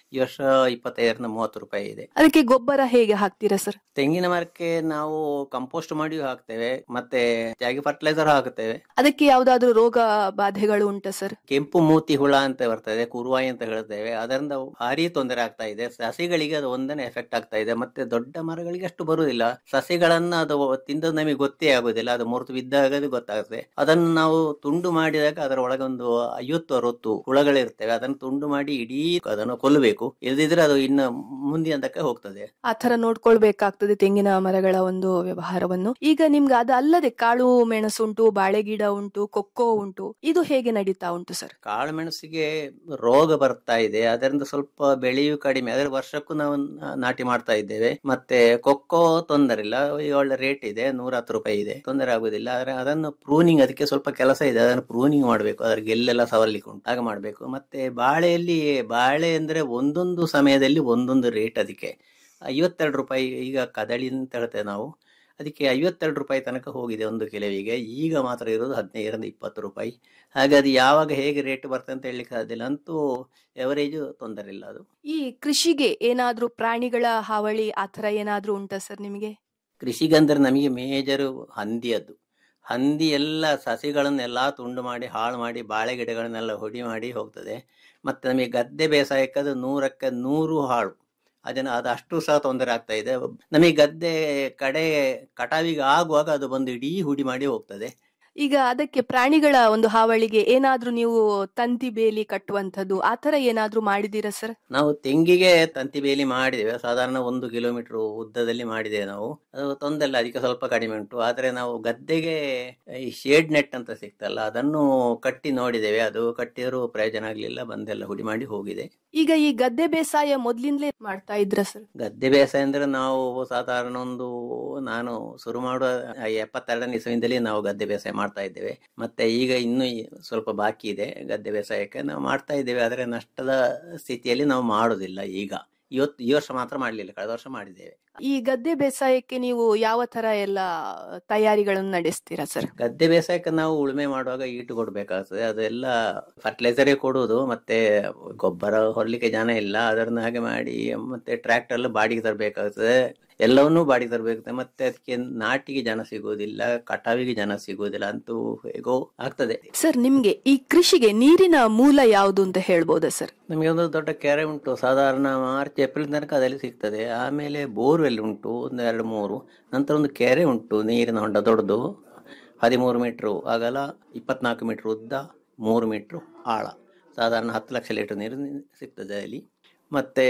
ಈ ವರ್ಷ ಇಪ್ಪತ್ತೈದರಿಂದ ಮೂವತ್ತು ರೂಪಾಯಿ ಇದೆ ಅದಕ್ಕೆ ಗೊಬ್ಬರ ಹೇಗೆ ಹಾಕ್ತೀರಾ ಸರ್ ತೆಂಗಿನ ಮರಕ್ಕೆ ನಾವು ಕಂಪೋಸ್ಟ್ ಮಾಡಿಯೂ ಹಾಕ್ತೇವೆ ಮತ್ತೆ ಜಾಗಿ ಫರ್ಟಿಲೈಸರ್ ಹಾಕುತ್ತೇವೆ ಅದಕ್ಕೆ ಯಾವ್ದಾದ್ರು ರೋಗ ಬಾಧೆಗಳು ಉಂಟಾ ಸರ್ ಕೆಂಪು ಮೂತಿ ಹುಳ ಅಂತ ಬರ್ತದೆ ಕುರುವಾಯಿ ಅಂತ ಹೇಳ್ತೇವೆ ಅದರಿಂದ ಭಾರಿ ತೊಂದರೆ ಆಗ್ತಾ ಇದೆ ಸಸಿಗಳಿಗೆ ಅದು ಒಂದನೇ ಎಫೆಕ್ಟ್ ಆಗ್ತಾ ಇದೆ ಮತ್ತೆ ದೊಡ್ಡ ಮರಗಳಿಗೆ ಅಷ್ಟು ಬರುವುದಿಲ್ಲ ಸಸಿಗಳನ್ನ ಅದು ತಿಂದದ್ದು ನಮಗೆ ಗೊತ್ತೇ ಆಗುದಿಲ್ಲ ಅದು ಮುರಿದು ಬಿದ್ದಾಗ ಅದು ಗೊತ್ತಾಗುತ್ತೆ ಅದನ್ನು ನಾವು ತುಂಡು ಮಾಡಿದಾಗ ಅದರ ಒಳಗೆ ಒಂದು ಐವತ್ತು ಅರವತ್ತು ಹುಳಗಳಿರ್ತವೆ ಅದನ್ನು ತುಂಡು ಮಾಡಿ ಇಡೀ ಅದನ್ನು ಕೊಲ್ಲಬೇಕು ಇಲ್ಲದಿದ್ರೆ ಅದು ಇನ್ನು ಮುಂದಿನದಕ್ಕೆ ಹೋಗ್ತದೆ ಆ ತರ ನೋಡ್ಕೊಳ್ಬೇಕಾಗ್ತದೆ ತೆಂಗಿನ ಮರಗಳ ಒಂದು ವ್ಯವಹಾರವನ್ನು ಈಗ ನಿಮ್ಗೆ ಅದು ಅಲ್ಲದೆ ಕಾಳು ಮೆಣಸು ಉಂಟು ಬಾಳೆ ಗಿಡ ಉಂಟು ಕೊಕ್ಕೋ ಉಂಟು ಇದು ಹೇಗೆ ನಡೀತಾ ಉಂಟು ಸರ್ ಕಾಳು ಮೆಣಸಿಗೆ ರೋಗ ಬರ್ತಾ ಇದೆ ಅದರಿಂದ ಸ್ವಲ್ಪ ಬೆಳೆಯು ಕಡಿಮೆ ಅದರ ವರ್ಷಕ್ಕೂ ನಾವು ನಾ- ನಾಟಿ ಮಾಡ್ತಾ ಇದ್ದೇವೆ ಮತ್ತೆ ಕೊಕ್ಕೋ ತೊಂದರೆ ಇಲ್ಲ ಈಗ ಒಳ್ಳೆ ರೇಟ್ ಇದೆ ನೂರ ಹತ್ತು ರೂಪಾಯಿ ಇದೆ ತೊಂದರೆ ಆಗುದಿಲ್ಲ ಆದ್ರೆ ಅದನ್ನು ಪ್ರೂನಿಂಗ್ ಅದಕ್ಕೆ ಸ್ವಲ್ಪ ಕೆಲಸ ಇದೆ ಅದನ್ನು ಪ್ರೂನಿಂಗ್ ಮಾಡಬೇಕು ಅದ್ರ ಗೆಲ್ಲೆಲ್ಲ ಸವರ್ಲಿಕ್ಕೆ ಉಂಟು ಹಾಗೆ ಮಾಡಬೇಕು ಮತ್ತೆ ಬಾಳೆಯಲ್ಲಿ ಬಾಳೆ ಅಂದ್ರೆ ಒಂದೊಂದು ಸಮಯದಲ್ಲಿ ಒಂದೊಂದು ರೇಟ್ ಅದಕ್ಕೆ ಐವತ್ತೆರಡು ರೂಪಾಯಿ ಈಗ ಕದಳಿ ಅಂತ ಹೇಳ್ತೇವೆ ನಾವು ಅದಕ್ಕೆ ಐವತ್ತೆರಡು ರೂಪಾಯಿ ತನಕ ಹೋಗಿದೆ ಒಂದು ಕಿಲೋವಿಗೆ ಈಗ ಮಾತ್ರ ಇರೋದು ಹದಿನೈದರಿಂದ ಇಪ್ಪತ್ತು ರೂಪಾಯಿ ಹಾಗೆ ಅದು ಯಾವಾಗ ಹೇಗೆ ರೇಟ್ ಬರ್ತದೆ ಅಂತ ಹೇಳಲಿಕ್ಕೆ ಸಾಧ್ಯವಿಲ್ಲ ಅಂತೂ ಎವರೇಜು ತೊಂದರೆ ಇಲ್ಲ ಅದು ಈ ಕೃಷಿಗೆ ಏನಾದ್ರೂ ಪ್ರಾಣಿಗಳ ಹಾವಳಿ ಆತರ ಏನಾದ್ರೂ ಉಂಟಾ ಸರ್ ನಿಮಗೆ ಕೃಷಿಗಂದ್ರೆ ನಮಗೆ ಮೇಜರು ಹಂದಿಯದ್ದು ಹಂದಿ ಎಲ್ಲ ಸಸಿಗಳನ್ನೆಲ್ಲ ತುಂಡು ಮಾಡಿ ಹಾಳು ಮಾಡಿ ಬಾಳೆ ಗಿಡಗಳನ್ನೆಲ್ಲ ಹೊಡಿ ಮಾಡಿ ಹೋಗ್ತದೆ ಮತ್ತೆ ನಮಗೆ ಗದ್ದೆ ಬೇಸಾಯಕ್ಕೆ ಅದು ನೂರಕ್ಕೆ ನೂರು ಹಾಳು ಅದನ್ನು ಅದು ಅಷ್ಟು ಸಹ ತೊಂದರೆ ಆಗ್ತಾ ಇದೆ ನಮಗೆ ಗದ್ದೆ ಕಡೆ ಕಟಾವಿಗೆ ಆಗುವಾಗ ಅದು ಬಂದು ಇಡೀ ಹುಡಿ ಮಾಡಿ ಹೋಗ್ತದೆ ಈಗ ಅದಕ್ಕೆ ಪ್ರಾಣಿಗಳ ಒಂದು ಹಾವಳಿಗೆ ಏನಾದ್ರೂ ನೀವು ತಂತಿ ಬೇಲಿ ಕಟ್ಟುವಂಥದ್ದು ಆತರ ಏನಾದ್ರೂ ಮಾಡಿದೀರಾ ಸರ್ ನಾವು ತೆಂಗಿಗೆ ತಂತಿ ಬೇಲಿ ಮಾಡಿದ್ದೇವೆ ಸಾಧಾರಣ ಒಂದು ಕಿಲೋಮೀಟರ್ ಉದ್ದದಲ್ಲಿ ಮಾಡಿದ್ದೇವೆ ನಾವು ಅದು ತೊಂದರೆ ಇಲ್ಲ ಅದಕ್ಕೆ ಸ್ವಲ್ಪ ಕಡಿಮೆ ಉಂಟು ಆದ್ರೆ ನಾವು ಗದ್ದೆಗೆ ಈ ಶೇಡ್ ನೆಟ್ ಅಂತ ಸಿಗ್ತಲ್ಲ ಅದನ್ನು ಕಟ್ಟಿ ನೋಡಿದ್ದೇವೆ ಅದು ಕಟ್ಟಿದರೂ ಪ್ರಯೋಜನ ಆಗ್ಲಿಲ್ಲ ಬಂದೆಲ್ಲ ಹುಡಿ ಮಾಡಿ ಹೋಗಿದೆ ಈಗ ಈ ಗದ್ದೆ ಬೇಸಾಯ ಮೊದ್ಲಿಂದಲೇ ಮಾಡ್ತಾ ಇದ್ರ ಸರ್ ಗದ್ದೆ ಬೇಸಾಯ ಅಂದ್ರೆ ನಾವು ಸಾಧಾರಣ ಒಂದು ನಾನು ಶುರು ಮಾಡುವ ಎಪ್ಪತ್ತೆರಡನೇ ಇಸವಿಂದಲೇ ನಾವು ಗದ್ದೆ ಬೇಸಾಯ ಮಾಡ್ತಾ ಇದ್ದೇವೆ ಮತ್ತೆ ಈಗ ಇನ್ನೂ ಈ ಸ್ವಲ್ಪ ಬಾಕಿ ಇದೆ ಗದ್ದೆ ಬೇಸಾಯಕ್ಕೆ ನಾವು ಮಾಡ್ತಾ ಇದ್ದೇವೆ ಆದರೆ ನಷ್ಟದ ಸ್ಥಿತಿಯಲ್ಲಿ ನಾವು ಮಾಡುದಿಲ್ಲ ಈಗ ಇವತ್ತು ಈ ವರ್ಷ ಮಾತ್ರ ಮಾಡಲಿಲ್ಲ ಕಳೆದ ವರ್ಷ ಮಾಡಿದ್ದೇವೆ ಈ ಗದ್ದೆ ಬೇಸಾಯಕ್ಕೆ ನೀವು ಯಾವ ತರ ಎಲ್ಲ ತಯಾರಿಗಳನ್ನು ನಡೆಸ್ತೀರಾ ಸರ್ ಗದ್ದೆ ಬೇಸಾಯಕ್ಕೆ ನಾವು ಉಳುಮೆ ಮಾಡುವಾಗ ಈಟು ಕೊಡ್ಬೇಕಾಗ್ತದೆ ಅದೆಲ್ಲ ಫರ್ಟಿಲೈಸರೇ ಕೊಡುವುದು ಮತ್ತೆ ಗೊಬ್ಬರ ಹೊರಲಿಕ್ಕೆ ಜನ ಇಲ್ಲ ಅದನ್ನ ಹಾಗೆ ಮಾಡಿ ಮತ್ತೆ ಟ್ರ್ಯಾಕ್ಟರ್ ಎಲ್ಲ ಬಾಡಿಗೆ ತರಬೇಕಾಗ್ತದೆ ಎಲ್ಲವನ್ನೂ ಬಾಡಿಗೆ ತರಬೇಕಾಗ್ತದೆ ಮತ್ತೆ ಅದಕ್ಕೆ ನಾಟಿಗೆ ಜನ ಸಿಗುವುದಿಲ್ಲ ಕಟಾವಿಗೆ ಜನ ಸಿಗುವುದಿಲ್ಲ ಅಂತೂ ಹೇಗೋ ಆಗ್ತದೆ ಸರ್ ನಿಮ್ಗೆ ಈ ಕೃಷಿಗೆ ನೀರಿನ ಮೂಲ ಯಾವುದು ಅಂತ ಹೇಳ್ಬೋದಾ ಸರ್ ನಮಗೆ ಒಂದು ದೊಡ್ಡ ಕೆರೆ ಉಂಟು ಸಾಧಾರಣ ಮಾರ್ಚ್ ಏಪ್ರಿಲ್ ತನಕ ಅದಲ್ಲಿ ಸಿಗ್ತದೆ ಆಮೇಲೆ ಬೋರ್ವೆಲ್ ಉಂಟು ಒಂದು ಎರಡು ಮೂರು ನಂತರ ಒಂದು ಕೆರೆ ಉಂಟು ನೀರಿನ ಹೊಂಡ ದೊಡ್ಡದು ಹದಿಮೂರು ಮೀಟ್ರು ಅಗಲ ಇಪ್ಪತ್ನಾಲ್ಕು ಮೀಟ್ರ್ ಉದ್ದ ಮೂರು ಮೀಟ್ರು ಆಳ ಸಾಧಾರಣ ಹತ್ತು ಲಕ್ಷ ಲೀಟರ್ ನೀರು ನಿ- ಸಿಗ್ತದೆ ಅಲ್ಲಿ ಮತ್ತೆ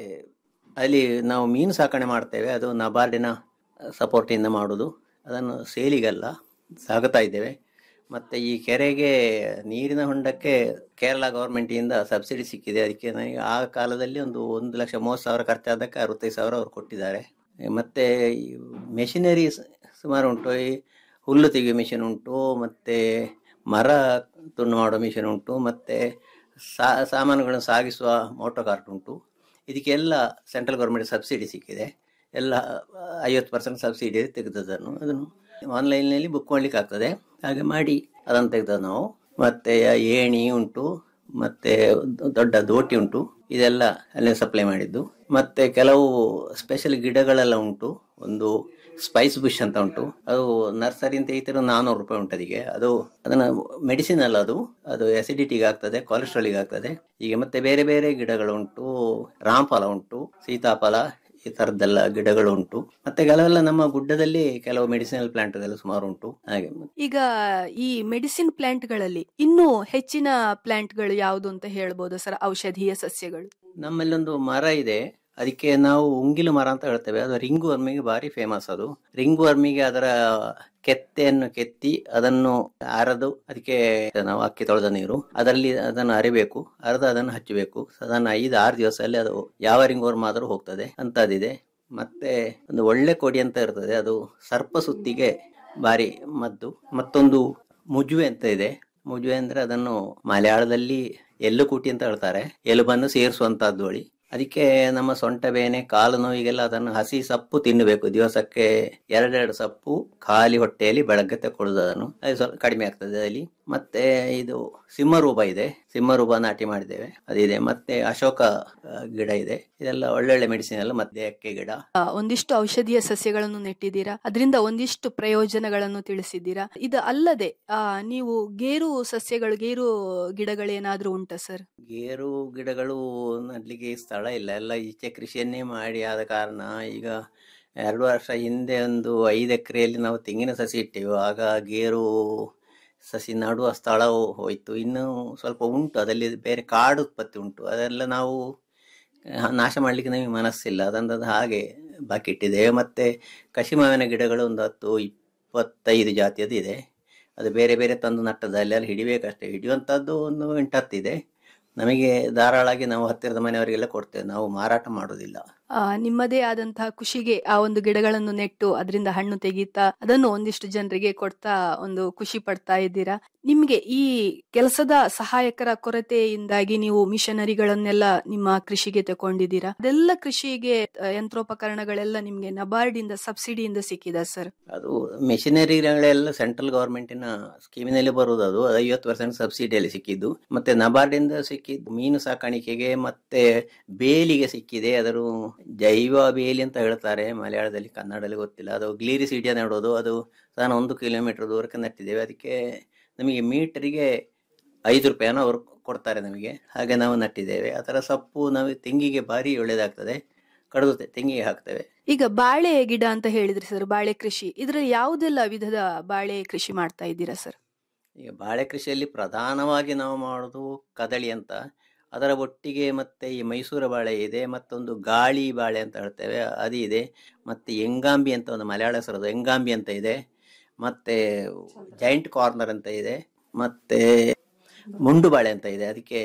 ಅಲ್ಲಿ ನಾವು ಮೀನು ಸಾಕಣೆ ಮಾಡ್ತೇವೆ ಅದು ನಬಾರ್ಡಿನ ಸಪೋರ್ಟಿಂದ ಮಾಡೋದು ಅದನ್ನು ಸೇಲಿಗಲ್ಲ ಸಾಗುತ್ತಾ ಇದ್ದೇವೆ ಮತ್ತೆ ಈ ಕೆರೆಗೆ ನೀರಿನ ಹೊಂಡಕ್ಕೆ ಕೇರಳ ಗವರ್ಮೆಂಟಿಂದ ಸಬ್ಸಿಡಿ ಸಿಕ್ಕಿದೆ ಅದಕ್ಕೆ ನನಗೆ ಆ ಕಾಲದಲ್ಲಿ ಒಂದು ಒಂದು ಲಕ್ಷ ಮೂವತ್ತು ಸಾವಿರ ಖರ್ಚಾದಕ್ಕೆ ಅರವತ್ತೈದು ಸಾವಿರ ಅವರು ಕೊಟ್ಟಿದ್ದಾರೆ ಮತ್ತೆ ಮೆಷಿನರಿ ಸುಮಾರು ಉಂಟು ಈ ಹುಲ್ಲು ತೆಗೆಯುವ ಮಿಷಿನ್ ಉಂಟು ಮತ್ತೆ ಮರ ತುಂಡು ಮಾಡೋ ಮಿಷಿನ್ ಉಂಟು ಮತ್ತೆ ಸಾ ಸಾಮಾನುಗಳನ್ನು ಸಾಗಿಸುವ ಮೋಟರ್ ಕಾರ್ಟ್ ಉಂಟು ಇದಕ್ಕೆಲ್ಲ ಸೆಂಟ್ರಲ್ ಗೌರ್ಮೆಂಟ್ ಸಬ್ಸಿಡಿ ಸಿಕ್ಕಿದೆ ಎಲ್ಲ ಐವತ್ತು ಪರ್ಸೆಂಟ್ ಸಬ್ಸಿಡಿ ತೆಗೆದದನ್ನು ಅದನ್ನು ಆನ್ಲೈನ್ನಲ್ಲಿ ಬುಕ್ ಮಾಡ್ಲಿಕ್ಕೆ ಆಗ್ತದೆ ಹಾಗೆ ಮಾಡಿ ಅದನ್ನು ತೆಗೆದ ನಾವು ಮತ್ತೆ ಏಣಿ ಉಂಟು ಮತ್ತೆ ದೊಡ್ಡ ದೋಟಿ ಉಂಟು ಇದೆಲ್ಲ ಅಲ್ಲೇ ಸಪ್ಲೈ ಮಾಡಿದ್ದು ಮತ್ತೆ ಕೆಲವು ಸ್ಪೆಷಲ್ ಗಿಡಗಳೆಲ್ಲ ಉಂಟು ಒಂದು ಸ್ಪೈಸ್ ಬುಷ್ ಅಂತ ಉಂಟು ಅದು ನರ್ಸರಿ ಅಂತ ಐತಿರೋ ನಾನ್ನೂರು ರೂಪಾಯಿ ಉಂಟು ಅದಕ್ಕೆ ಅದು ಅದನ್ನ ಮೆಡಿಸಿನ್ ಅಲ್ಲ ಅದು ಅದು ಅಸಿಡಿಟಿಗೆ ಆಗ್ತದೆ ಕೊಲೆಸ್ಟ್ರಾಲಿಗೆ ಆಗ್ತದೆ ಈಗ ಮತ್ತೆ ಬೇರೆ ಬೇರೆ ಗಿಡಗಳು ಉಂಟು ರಾಮಫಲ ಉಂಟು ಸೀತಾಫಲ ಈ ತರದ್ದೆಲ್ಲ ಗಿಡಗಳು ಉಂಟು ಮತ್ತೆ ಕೆಲವೆಲ್ಲ ನಮ್ಮ ಗುಡ್ಡದಲ್ಲಿ ಕೆಲವು ಮೆಡಿಸಿನಲ್ ಪ್ಲಾಂಟ್ ಎಲ್ಲ ಸುಮಾರು ಉಂಟು ಹಾಗೆ ಈಗ ಈ ಮೆಡಿಸಿನ್ ಪ್ಲಾಂಟ್ಗಳಲ್ಲಿ ಇನ್ನೂ ಹೆಚ್ಚಿನ ಪ್ಲಾಂಟ್ಗಳು ಯಾವುದು ಅಂತ ಹೇಳ್ಬೋದು ಸರ್ ಔಷಧೀಯ ಸಸ್ಯಗಳು ನಮ್ಮಲ್ಲಿ ಒಂದು ಮರ ಇದೆ ಅದಕ್ಕೆ ನಾವು ಉಂಗಿಲು ಮರ ಅಂತ ಹೇಳ್ತೇವೆ ಅದು ರಿಂಗ್ ವರ್ಮಿಗೆ ಭಾರಿ ಫೇಮಸ್ ಅದು ರಿಂಗ್ ವರ್ಮಿಗೆ ಅದರ ಕೆತ್ತೆಯನ್ನು ಕೆತ್ತಿ ಅದನ್ನು ಅರೆದು ಅದಕ್ಕೆ ನಾವು ಅಕ್ಕಿ ತೊಳೆದ ನೀರು ಅದರಲ್ಲಿ ಅದನ್ನು ಅರಿಬೇಕು ಅರೆದು ಅದನ್ನು ಹಚ್ಚಬೇಕು ಸಾಧಾರಣ ಐದು ಆರು ದಿವಸದಲ್ಲಿ ಅದು ಯಾವ ರಿಂಗ್ ವರ್ಮ್ ಆದರೂ ಹೋಗ್ತದೆ ಅಂತದಿದೆ ಮತ್ತೆ ಒಂದು ಒಳ್ಳೆ ಕೊಡಿ ಅಂತ ಇರ್ತದೆ ಅದು ಸರ್ಪ ಸುತ್ತಿಗೆ ಭಾರಿ ಮದ್ದು ಮತ್ತೊಂದು ಮುಜುವೆ ಅಂತ ಇದೆ ಮುಜುವೆ ಅಂದ್ರೆ ಅದನ್ನು ಮಲಯಾಳದಲ್ಲಿ ಎಳ್ಳು ಕೂಟಿ ಅಂತ ಹೇಳ್ತಾರೆ ಎಲುಬನ್ನು ಸೇರಿಸುವಂತಹದ್ದು ಬಳಿ ಅದಕ್ಕೆ ನಮ್ಮ ಸೊಂಟ ಬೇನೆ ಕಾಲು ನೋವಿಗೆಲ್ಲ ಅದನ್ನು ಹಸಿ ಸಪ್ಪು ತಿನ್ನಬೇಕು ದಿವಸಕ್ಕೆ ಎರಡೆರಡು ಸಪ್ಪು ಖಾಲಿ ಹೊಟ್ಟೆಯಲ್ಲಿ ಬೆಳಗ್ಗೆ ತಕೊಳ್ಳುದು ಅದನ್ನು ಅದು ಸ್ವಲ್ಪ ಕಡಿಮೆ ಆಗ್ತದೆ ಅಲ್ಲಿ ಮತ್ತೆ ಇದು ಸಿಂಹರೂಪ ಇದೆ ಸಿಂಹರೂಪ ನಾಟಿ ಮಾಡಿದ್ದೇವೆ ಅದಿದೆ ಮತ್ತೆ ಅಶೋಕ ಆ, ಗಿಡ ಇದೆ ಇದೆಲ್ಲ ಒಳ್ಳೊಳ್ಳೆ ಮೆಡಿಸಿನ್ ಎಲ್ಲ ಮತ್ತೆ ಅಕ್ಕೆ ಗಿಡ ಆ, ಒಂದಿಷ್ಟು ಔಷಧೀಯ ಸಸ್ಯಗಳನ್ನು ನೆಟ್ಟಿದ್ದೀರಾ ಅದರಿಂದ ಒಂದಿಷ್ಟು ಪ್ರಯೋಜನಗಳನ್ನು ತಿಳಿಸಿದ್ದೀರಾ ಇದು ಅಲ್ಲದೆ ಆ, ನೀವು ಗೇರು ಸಸ್ಯಗಳು ಗೇರು ಗಿಡಗಳೇನಾದ್ರೂ ಉಂಟಾ ಸರ್ ಗೇರು ಗಿಡಗಳು ನಡ್ಲಿಕ್ಕೆ ಸ್ಥಳ ಇಲ್ಲ ಎಲ್ಲ ಈಚೆ ಕೃಷಿಯನ್ನೇ ಮಾಡಿ ಆದ ಕಾರಣ ಈಗ ಎರಡು ವರ್ಷ ಹಿಂದೆ ಒಂದು ಐದು ಎಕರೆಯಲ್ಲಿ ನಾವು ತೆಂಗಿನ ಸಸಿ ಇಟ್ಟೆವು ಆಗ ಗೇರು ಸಸಿ ನಡುವ ಸ್ಥಳವು ಹೋಯಿತು ಇನ್ನು ಸ್ವಲ್ಪ ಉಂಟು ಅದರಲ್ಲಿ ಬೇರೆ ಕಾಡು ಉತ್ಪತ್ತಿ ಉಂಟು ಅದೆಲ್ಲ ನಾವು ಆ, ನಾಶ ಮಾಡಲಿಕ್ಕೆ ನಮಗೆ ಮನಸ್ಸಿಲ್ಲ ಅದೊಂದು ಹಾಗೆ ಬಾಕಿ ಇಟ್ಟಿದ್ದೇವೆ ಮತ್ತು ಕಸಿಮಾವಿನ ಗಿಡಗಳು ಒಂದು ಹತ್ತು ಇಪ್ಪತ್ತೈದು ಜಾತಿಯದ್ದು ಇದೆ ಅದು ಬೇರೆ ಬೇರೆ ತಂದು ನಟ್ಟದ್ದು ಅಲ್ಲೆಲ್ಲ ಹಿಡಿಬೇಕಷ್ಟೇ ಹಿಡಿಯುವಂಥದ್ದು ಒಂದು ಎಂಟತ್ತಿದೆ ನಮಗೆ ಧಾರಾಳಾಗಿ ನಾವು ಹತ್ತಿರದ ಮನೆಯವರಿಗೆಲ್ಲ ಕೊಡ್ತೇವೆ ನಾವು ಮಾರಾಟ ಮಾಡೋದಿಲ್ಲ ಆ, ನಿಮ್ಮದೇ ಆದಂತಹ ಖುಷಿಗೆ ಆ ಒಂದು ಗಿಡಗಳನ್ನು ನೆಟ್ಟು ಅದರಿಂದ ಹಣ್ಣು ತೆಗೀತಾ ಅದನ್ನು ಒಂದಿಷ್ಟು ಜನರಿಗೆ ಕೊಡ್ತಾ ಒಂದು ಖುಷಿ ಪಡ್ತಾ ಇದ್ದೀರಾ ನಿಮ್ಗೆ ಈ ಕೆಲಸದ ಸಹಾಯಕರ ಕೊರತೆಯಿಂದಾಗಿ ನೀವು ಮಿಷನರಿಗಳನ್ನೆಲ್ಲ ನಿಮ್ಮ ಕೃಷಿಗೆ ತಗೊಂಡಿದ್ದೀರಾ ಅದೆಲ್ಲ ಕೃಷಿಗೆ ಆ, ಯಂತ್ರೋಪಕರಣಗಳೆಲ್ಲ ನಿಮ್ಗೆ ನಬಾರ್ಡ್ ಇಂದ ಸಬ್ಸಿಡಿಯಿಂದ ಸಿಕ್ಕಿದ ಸರ್ ಅದು ಮೆಷಿನರಿಗಳೆಲ್ಲ ಸೆಂಟ್ರಲ್ ಗವರ್ಮೆಂಟಿನ ಸ್ಕೀಮಿನಲ್ಲಿ ಬರುವುದು ಅದು ಅದು ಐವತ್ತು ಪರ್ಸೆಂಟ್ ಸಬ್ಸಿಡಿಯಲ್ಲಿ ಸಿಕ್ಕಿದ್ದು ಮತ್ತೆ ನಬಾರ್ಡಿಂದ ಸಿಕ್ಕಿದ್ದು ಮೀನು ಸಾಕಾಣಿಕೆಗೆ ಮತ್ತೆ ಬೇಲಿಗೆ ಸಿಕ್ಕಿದೆ ಅದರ ಜೈವ ಬೇಲಿ ಅಂತ ಹೇಳ್ತಾರೆ ಮಲಯಾಳದಲ್ಲಿ ಕನ್ನಡದಲ್ಲಿ ಗೊತ್ತಿಲ್ಲ ಅದು ಗ್ಲೀರಿ ಸಿಡಿಯ ನೆಡೋದು ಅದು ಸಾಧಾರಣ ಒಂದು ಕಿಲೋಮೀಟರ್ ದೂರಕ್ಕೆ ನೆಟ್ಟಿದ್ದೇವೆ ಅದಕ್ಕೆ ನಮಗೆ ಮೀಟರಿಗೆ ಐದು ರೂಪಾಯಿನ ಅವರು ಕೊಡ್ತಾರೆ ನಮಗೆ ಹಾಗೆ ನಾವು ನಟ್ಟಿದ್ದೇವೆ ಅದರ ಸೊಪ್ಪು ನಾವು ತೆಂಗಿಗೆ ಭಾರಿ ಒಳ್ಳೆಯದಾಗ್ತದೆ ಕಡಿದು ತೆ- ತೆಂಗಿಗೆ ಹಾಕ್ತೇವೆ ಈಗ ಬಾಳೆ ಗಿಡ ಅಂತ ಹೇಳಿದ್ರಿ ಸರ್ ಬಾಳೆ ಕೃಷಿ ಇದ್ರಲ್ಲಿ ಯಾವುದೆಲ್ಲ ವಿಧದ ಬಾಳೆ ಕೃಷಿ ಮಾಡ್ತಾ ಇದ್ದೀರಾ ಸರ್ ಈಗ ಬಾಳೆ ಕೃಷಿಯಲ್ಲಿ ಪ್ರಧಾನವಾಗಿ ನಾವು ಮಾಡೋದು ಕದಳಿ ಅಂತ ಅದರ ಒಟ್ಟಿಗೆ ಮತ್ತೆ ಈ ಮೈಸೂರು ಬಾಳೆ ಇದೆ ಮತ್ತೊಂದು ಗಾಳಿ ಬಾಳೆ ಅಂತ ಹೇಳ್ತೇವೆ ಅದು ಇದೆ ಮತ್ತೆ ಎಂಗಾಂಬಿ ಅಂತ ಒಂದು ಮಲಯಾಳ ಹೆಸರದು ಎಂಗಾಂಬಿ ಅಂತ ಇದೆ ಮತ್ತೆ ಜೈಂಟ್ ಕಾರ್ನರ್ ಅಂತ ಇದೆ ಮತ್ತೆ ಮುಂಡು ಬಾಳೆ ಅಂತ ಇದೆ ಅದಕ್ಕೆ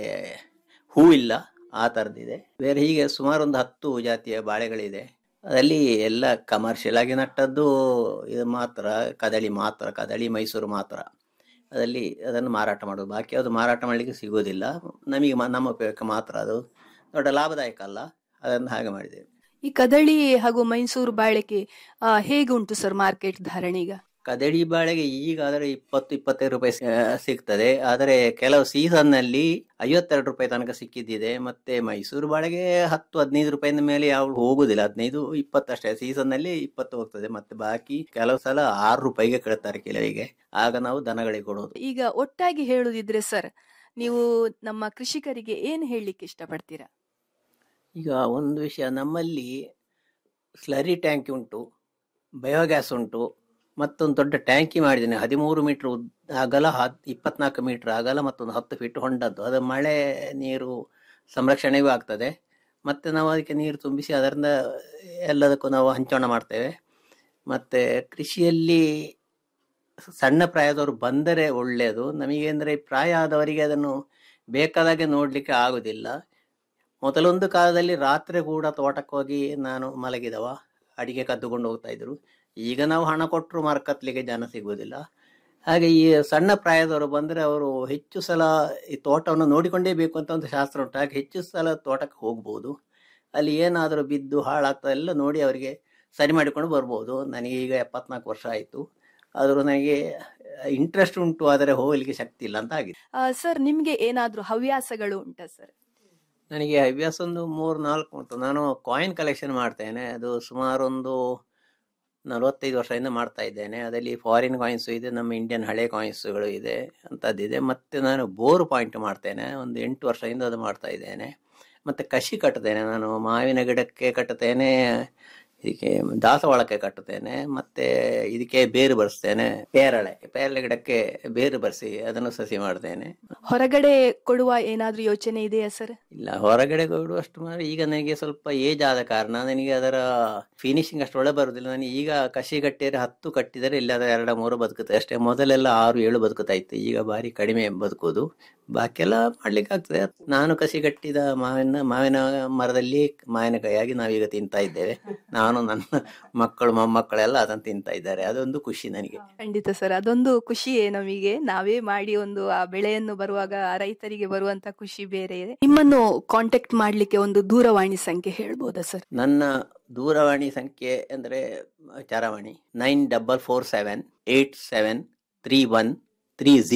ಹೂ ಇಲ್ಲ ಆ ಥರದ್ದಿದೆ ಬೇರೆ ಹೀಗೆ ಸುಮಾರು ಒಂದು ಹತ್ತು ಜಾತಿಯ ಬಾಳೆಗಳಿದೆ ಅದರಲ್ಲಿ ಎಲ್ಲ ಕಮರ್ಷಿಯಲ್ ಆಗಿ ನಟ್ಟದ್ದು ಇದು ಮಾತ್ರ ಕದಳಿ ಮಾತ್ರ ಕದಳಿ ಮೈಸೂರು ಮಾತ್ರ ಅದರಲ್ಲಿ ಅದನ್ನು ಮಾರಾಟ ಮಾಡೋದು ಬಾಕಿ ಅದು ಮಾರಾಟ ಮಾಡಲಿಕ್ಕೆ ಸಿಗೋದಿಲ್ಲ ನಮಗೆ ಮ- ನಮ್ಮ ಉಪಯೋಗಕ್ಕೆ ಮಾತ್ರ ಅದು ದೊಡ್ಡ ಲಾಭದಾಯಕ ಅಲ್ಲ ಅದನ್ನು ಹಾಗೆ ಮಾಡಿದ್ದೇವೆ ಈ ಕದಳಿ ಹಾಗೂ ಮೈಸೂರು ಬಾಳೆಗೆ ಆ, ಹೇಗೆ ಉಂಟು ಸರ್ ಮಾರ್ಕೆಟ್ ಧಾರಣೆ ಈಗ ಕದಳಿ ಬಾಳೆಗೆ ಈಗ ಆದರೆ ಇಪ್ಪತ್ತು ಇಪ್ಪತ್ತೈದು ರೂಪಾಯಿ ಸಿ- ಸಿಗ್ತದೆ ಆದರೆ ಕೆಲವು ಸೀಸನ್ನಲ್ಲಿ ಐವತ್ತೆರಡು ರೂಪಾಯಿ ತನಕ ಸಿಕ್ಕಿದ್ದಿದೆ ಮತ್ತೆ ಮೈಸೂರು ಬಾಳೆಗೆ ಹತ್ತು ಹದಿನೈದು ರೂಪಾಯಿನ ಮೇಲೆ ಯಾವ ಹೋಗುದಿಲ್ಲ ಹದಿನೈದು ಇಪ್ಪತ್ತಷ್ಟೇ ಸೀಸನ್ನಲ್ಲಿ ಇಪ್ಪತ್ತು ಹೋಗ್ತದೆ ಮತ್ತೆ ಬಾಕಿ ಕೆಲವು ಸಲ ಆರು ರೂಪಾಯಿಗೆ ಕೇಳ್ತಾರೆ ಕೆಲವಿಗೆ ಆಗ ನಾವು ದನಗಳಿಗೆ ಕೊಡೋದು ಈಗ ಒಟ್ಟಾಗಿ ಹೇಳುದಿದ್ರೆ ಸರ್ ನೀವು ನಮ್ಮ ಕೃಷಿಕರಿಗೆ ಏನ್ ಹೇಳಲಿಕ್ಕೆ ಇಷ್ಟಪಡ್ತೀರಾ ಈಗ ಒಂದು ವಿಷಯ ನಮ್ಮಲ್ಲಿ ಸ್ಲರಿ ಟ್ಯಾಂಕ್ ಉಂಟು ಬಯೋಗ್ಯಾಸ್ ಉಂಟು ಮತ್ತೊಂದು ದೊಡ್ಡ ಟ್ಯಾಂಕಿ ಮಾಡಿದ್ದೇನೆ ಹದಿಮೂರು ಮೀಟರ್ ಉದ್ದ ಅಗಲ ಹತ್ ಇಪ್ಪತ್ನಾಲ್ಕು ಮೀಟರ್ ಅಗಲ ಮತ್ತೊಂದು ಹತ್ತು ಫೀಟ್ ಹೊಂಡದ್ದು ಅದು ಮಳೆ ನೀರು ಸಂರಕ್ಷಣೆಗೂ ಆಗ್ತದೆ ಮತ್ತು ನಾವು ಅದಕ್ಕೆ ನೀರು ತುಂಬಿಸಿ ಅದರಿಂದ ಎಲ್ಲದಕ್ಕೂ ನಾವು ಹಂಚೋಣ ಮಾಡ್ತೇವೆ ಮತ್ತು ಕೃಷಿಯಲ್ಲಿ ಸಣ್ಣ ಪ್ರಾಯದವರು ಬಂದರೆ ಒಳ್ಳೆಯದು ನಮಗೆ ಅಂದರೆ ಪ್ರಾಯ ಆದವರಿಗೆ ಅದನ್ನು ಬೇಕಾದಾಗೆ ನೋಡಲಿಕ್ಕೆ ಆಗುವುದಿಲ್ಲ ಮೊದಲೊಂದು ಕಾಲದಲ್ಲಿ ರಾತ್ರಿ ಕೂಡ ತೋಟಕ್ಕೆ ಹೋಗಿ ನಾನು ಮಲಗಿದವ ಅಡಿಗೆ ಕದ್ದುಕೊಂಡು ಹೋಗ್ತಾ ಇದ್ರು ಈಗ ನಾವು ಹಣ ಕೊಟ್ಟರು ಮರ ಕತ್ತಲಿಕ್ಕೆ ಜನ ಸಿಗುವುದಿಲ್ಲ ಹಾಗೆ ಈ ಸಣ್ಣ ಪ್ರಾಯದವರು ಬಂದರೆ ಅವರು ಹೆಚ್ಚು ಸಲ ಈ ತೋಟವನ್ನು ನೋಡಿಕೊಂಡೇ ಬೇಕು ಅಂತ ಒಂದು ಶಾಸ್ತ್ರ ಉಂಟು ಹಾಗೆ ಹೆಚ್ಚು ಸಲ ತೋಟಕ್ಕೆ ಹೋಗ್ಬೋದು ಅಲ್ಲಿ ಏನಾದರೂ ಬಿದ್ದು ಹಾಳಾಗ್ತದೆ ಎಲ್ಲ ನೋಡಿ ಅವರಿಗೆ ಸರಿ ಮಾಡಿಕೊಂಡು ಬರ್ಬೋದು ನನಗೆ ಈಗ ಎಪ್ಪತ್ನಾಲ್ಕು ವರ್ಷ ಆಯಿತು ಆದರೂ ನನಗೆ ಇಂಟ್ರೆಸ್ಟ್ ಉಂಟು ಆದರೆ ಹೋಗಲಿಕ್ಕೆ ಶಕ್ತಿ ಇಲ್ಲ ಅಂತ ಆಗಿದೆ ಆ, ಸರ್ ನಿಮ್ಗೆ ಏನಾದ್ರೂ ಹವ್ಯಾಸಗಳು ಉಂಟಾ ಸರ್ ನನಗೆ ಹವ್ಯಾಸ ಒಂದು ಮೂರು ನಾಲ್ಕು ಉಂಟು ನಾನು ಕಾಯಿನ್ ಕಲೆಕ್ಷನ್ ಮಾಡ್ತೇನೆ ಅದು ಸುಮಾರು ಒಂದು ನಲವತ್ತೈದು ವರ್ಷದಿಂದ ಮಾಡ್ತಾ ಇದ್ದೇನೆ ಅದರಲ್ಲಿ ಫಾರಿನ್ ಕಾಯಿನ್ಸು ಇದೆ ನಮ್ಮ ಇಂಡಿಯನ್ ಹಳೆ ಕಾಯಿನ್ಸ್ಗಳು ಇದೆ ಅಂಥದ್ದಿದೆ ಮತ್ತು ನಾನು ಬೋರ್ ಪಾಯಿಂಟ್ ಮಾಡ್ತೇನೆ ಒಂದು ಎಂಟು ವರ್ಷದಿಂದ ಅದು ಮಾಡ್ತಾ ಇದ್ದೇನೆ ಮತ್ತು ಕಸಿ ಕಟ್ಟುತ್ತೇನೆ ನಾನು ಮಾವಿನ ಗಿಡಕ್ಕೆ ಕಟ್ಟುತ್ತೇನೆ ಇದಕ್ಕೆ ದಾಸವಾಳಕ್ಕೆ ಕಟ್ಟುತ್ತೇನೆ ಮತ್ತೆ ಇದಕ್ಕೆ ಬೇರು ಬರೆಸ್ತೇನೆ ಪೇರಳೆ ಪೇರಳೆ ಗಿಡಕ್ಕೆ ಬೇರು ಬರೆಸಿ ಅದನ್ನು ಸಸಿ ಮಾಡ್ತೇನೆ ಹೊರಗಡೆ ಕೊಡುವ ಏನಾದ್ರೂ ಯೋಚನೆ ಇದೆಯಾ ಸರ್ ಇಲ್ಲ ಹೊರಗಡೆ ಕೊಡುವಷ್ಟು ಮಾತ್ರ ಈಗ ನನಗೆ ಸ್ವಲ್ಪ ಏಜ್ ಆದ ಕಾರಣ ನನಗೆ ಅದರ ಫಿನಿಶಿಂಗ್ ಅಷ್ಟು ಒಳ್ಳೆ ಬರುದಿಲ್ಲ ನನಗೆ ಈಗ ಕಸಿ ಕಟ್ಟಿದರೆ ಹತ್ತು ಕಟ್ಟಿದರೆ ಇಲ್ಲದ ಎರಡು ಮೂರು ಬದುಕುತ್ತೆ ಅಷ್ಟೇ ಮೊದಲೆಲ್ಲ ಆರು ಏಳು ಬದುಕುತ್ತಾ ಇತ್ತು ಈಗ ಭಾರಿ ಕಡಿಮೆ ಬದುಕೋದು ಬಾಕಿಯೆಲ್ಲ ಮಾಡ್ಲಿಕ್ಕೆ ಆಗ್ತದೆ ನಾನು ಕಸಿ ಕಟ್ಟಿದ ಮಾವಿನ ಮಾವಿನ ಮರದಲ್ಲಿ ಮಾವಿನಕಾಯಿಯಾಗಿ ನಾವೀಗ ತಿಂತಾ ಇದ್ದೇವೆ ನಾನು ನನ್ನ ಮಕ್ಕಳು ಮೊಮ್ಮಕ್ಕಳೆಲ್ಲ ಅದನ್ನು ತಿಂತಾ ಇದ್ದಾರೆ ಅದೊಂದು ಖುಷಿ ನನಗೆ ಖಂಡಿತ ಸರ್ ಅದೊಂದು ಖುಷಿಯೇ ನಮಗೆ ನಾವೇ ಮಾಡಿ ಒಂದು ಆ ಬೆಳೆಯನ್ನು ಬರುವಾಗ ಆ ರೈತರಿಗೆ ಬರುವಂತ ಖುಷಿ ಬೇರೆ ಇದೆ ನಿಮ್ಮನ್ನು ಕಾಂಟ್ಯಾಕ್ಟ್ ಮಾಡ್ಲಿಕ್ಕೆ ಒಂದು ದೂರವಾಣಿ ಸಂಖ್ಯೆ ಹೇಳ್ಬೋದಾ ಸರ್ ನನ್ನ ದೂರವಾಣಿ ಸಂಖ್ಯೆ ಅಂದರೆ ಚರವಾಣಿ nine double four seven eight seven three one three zero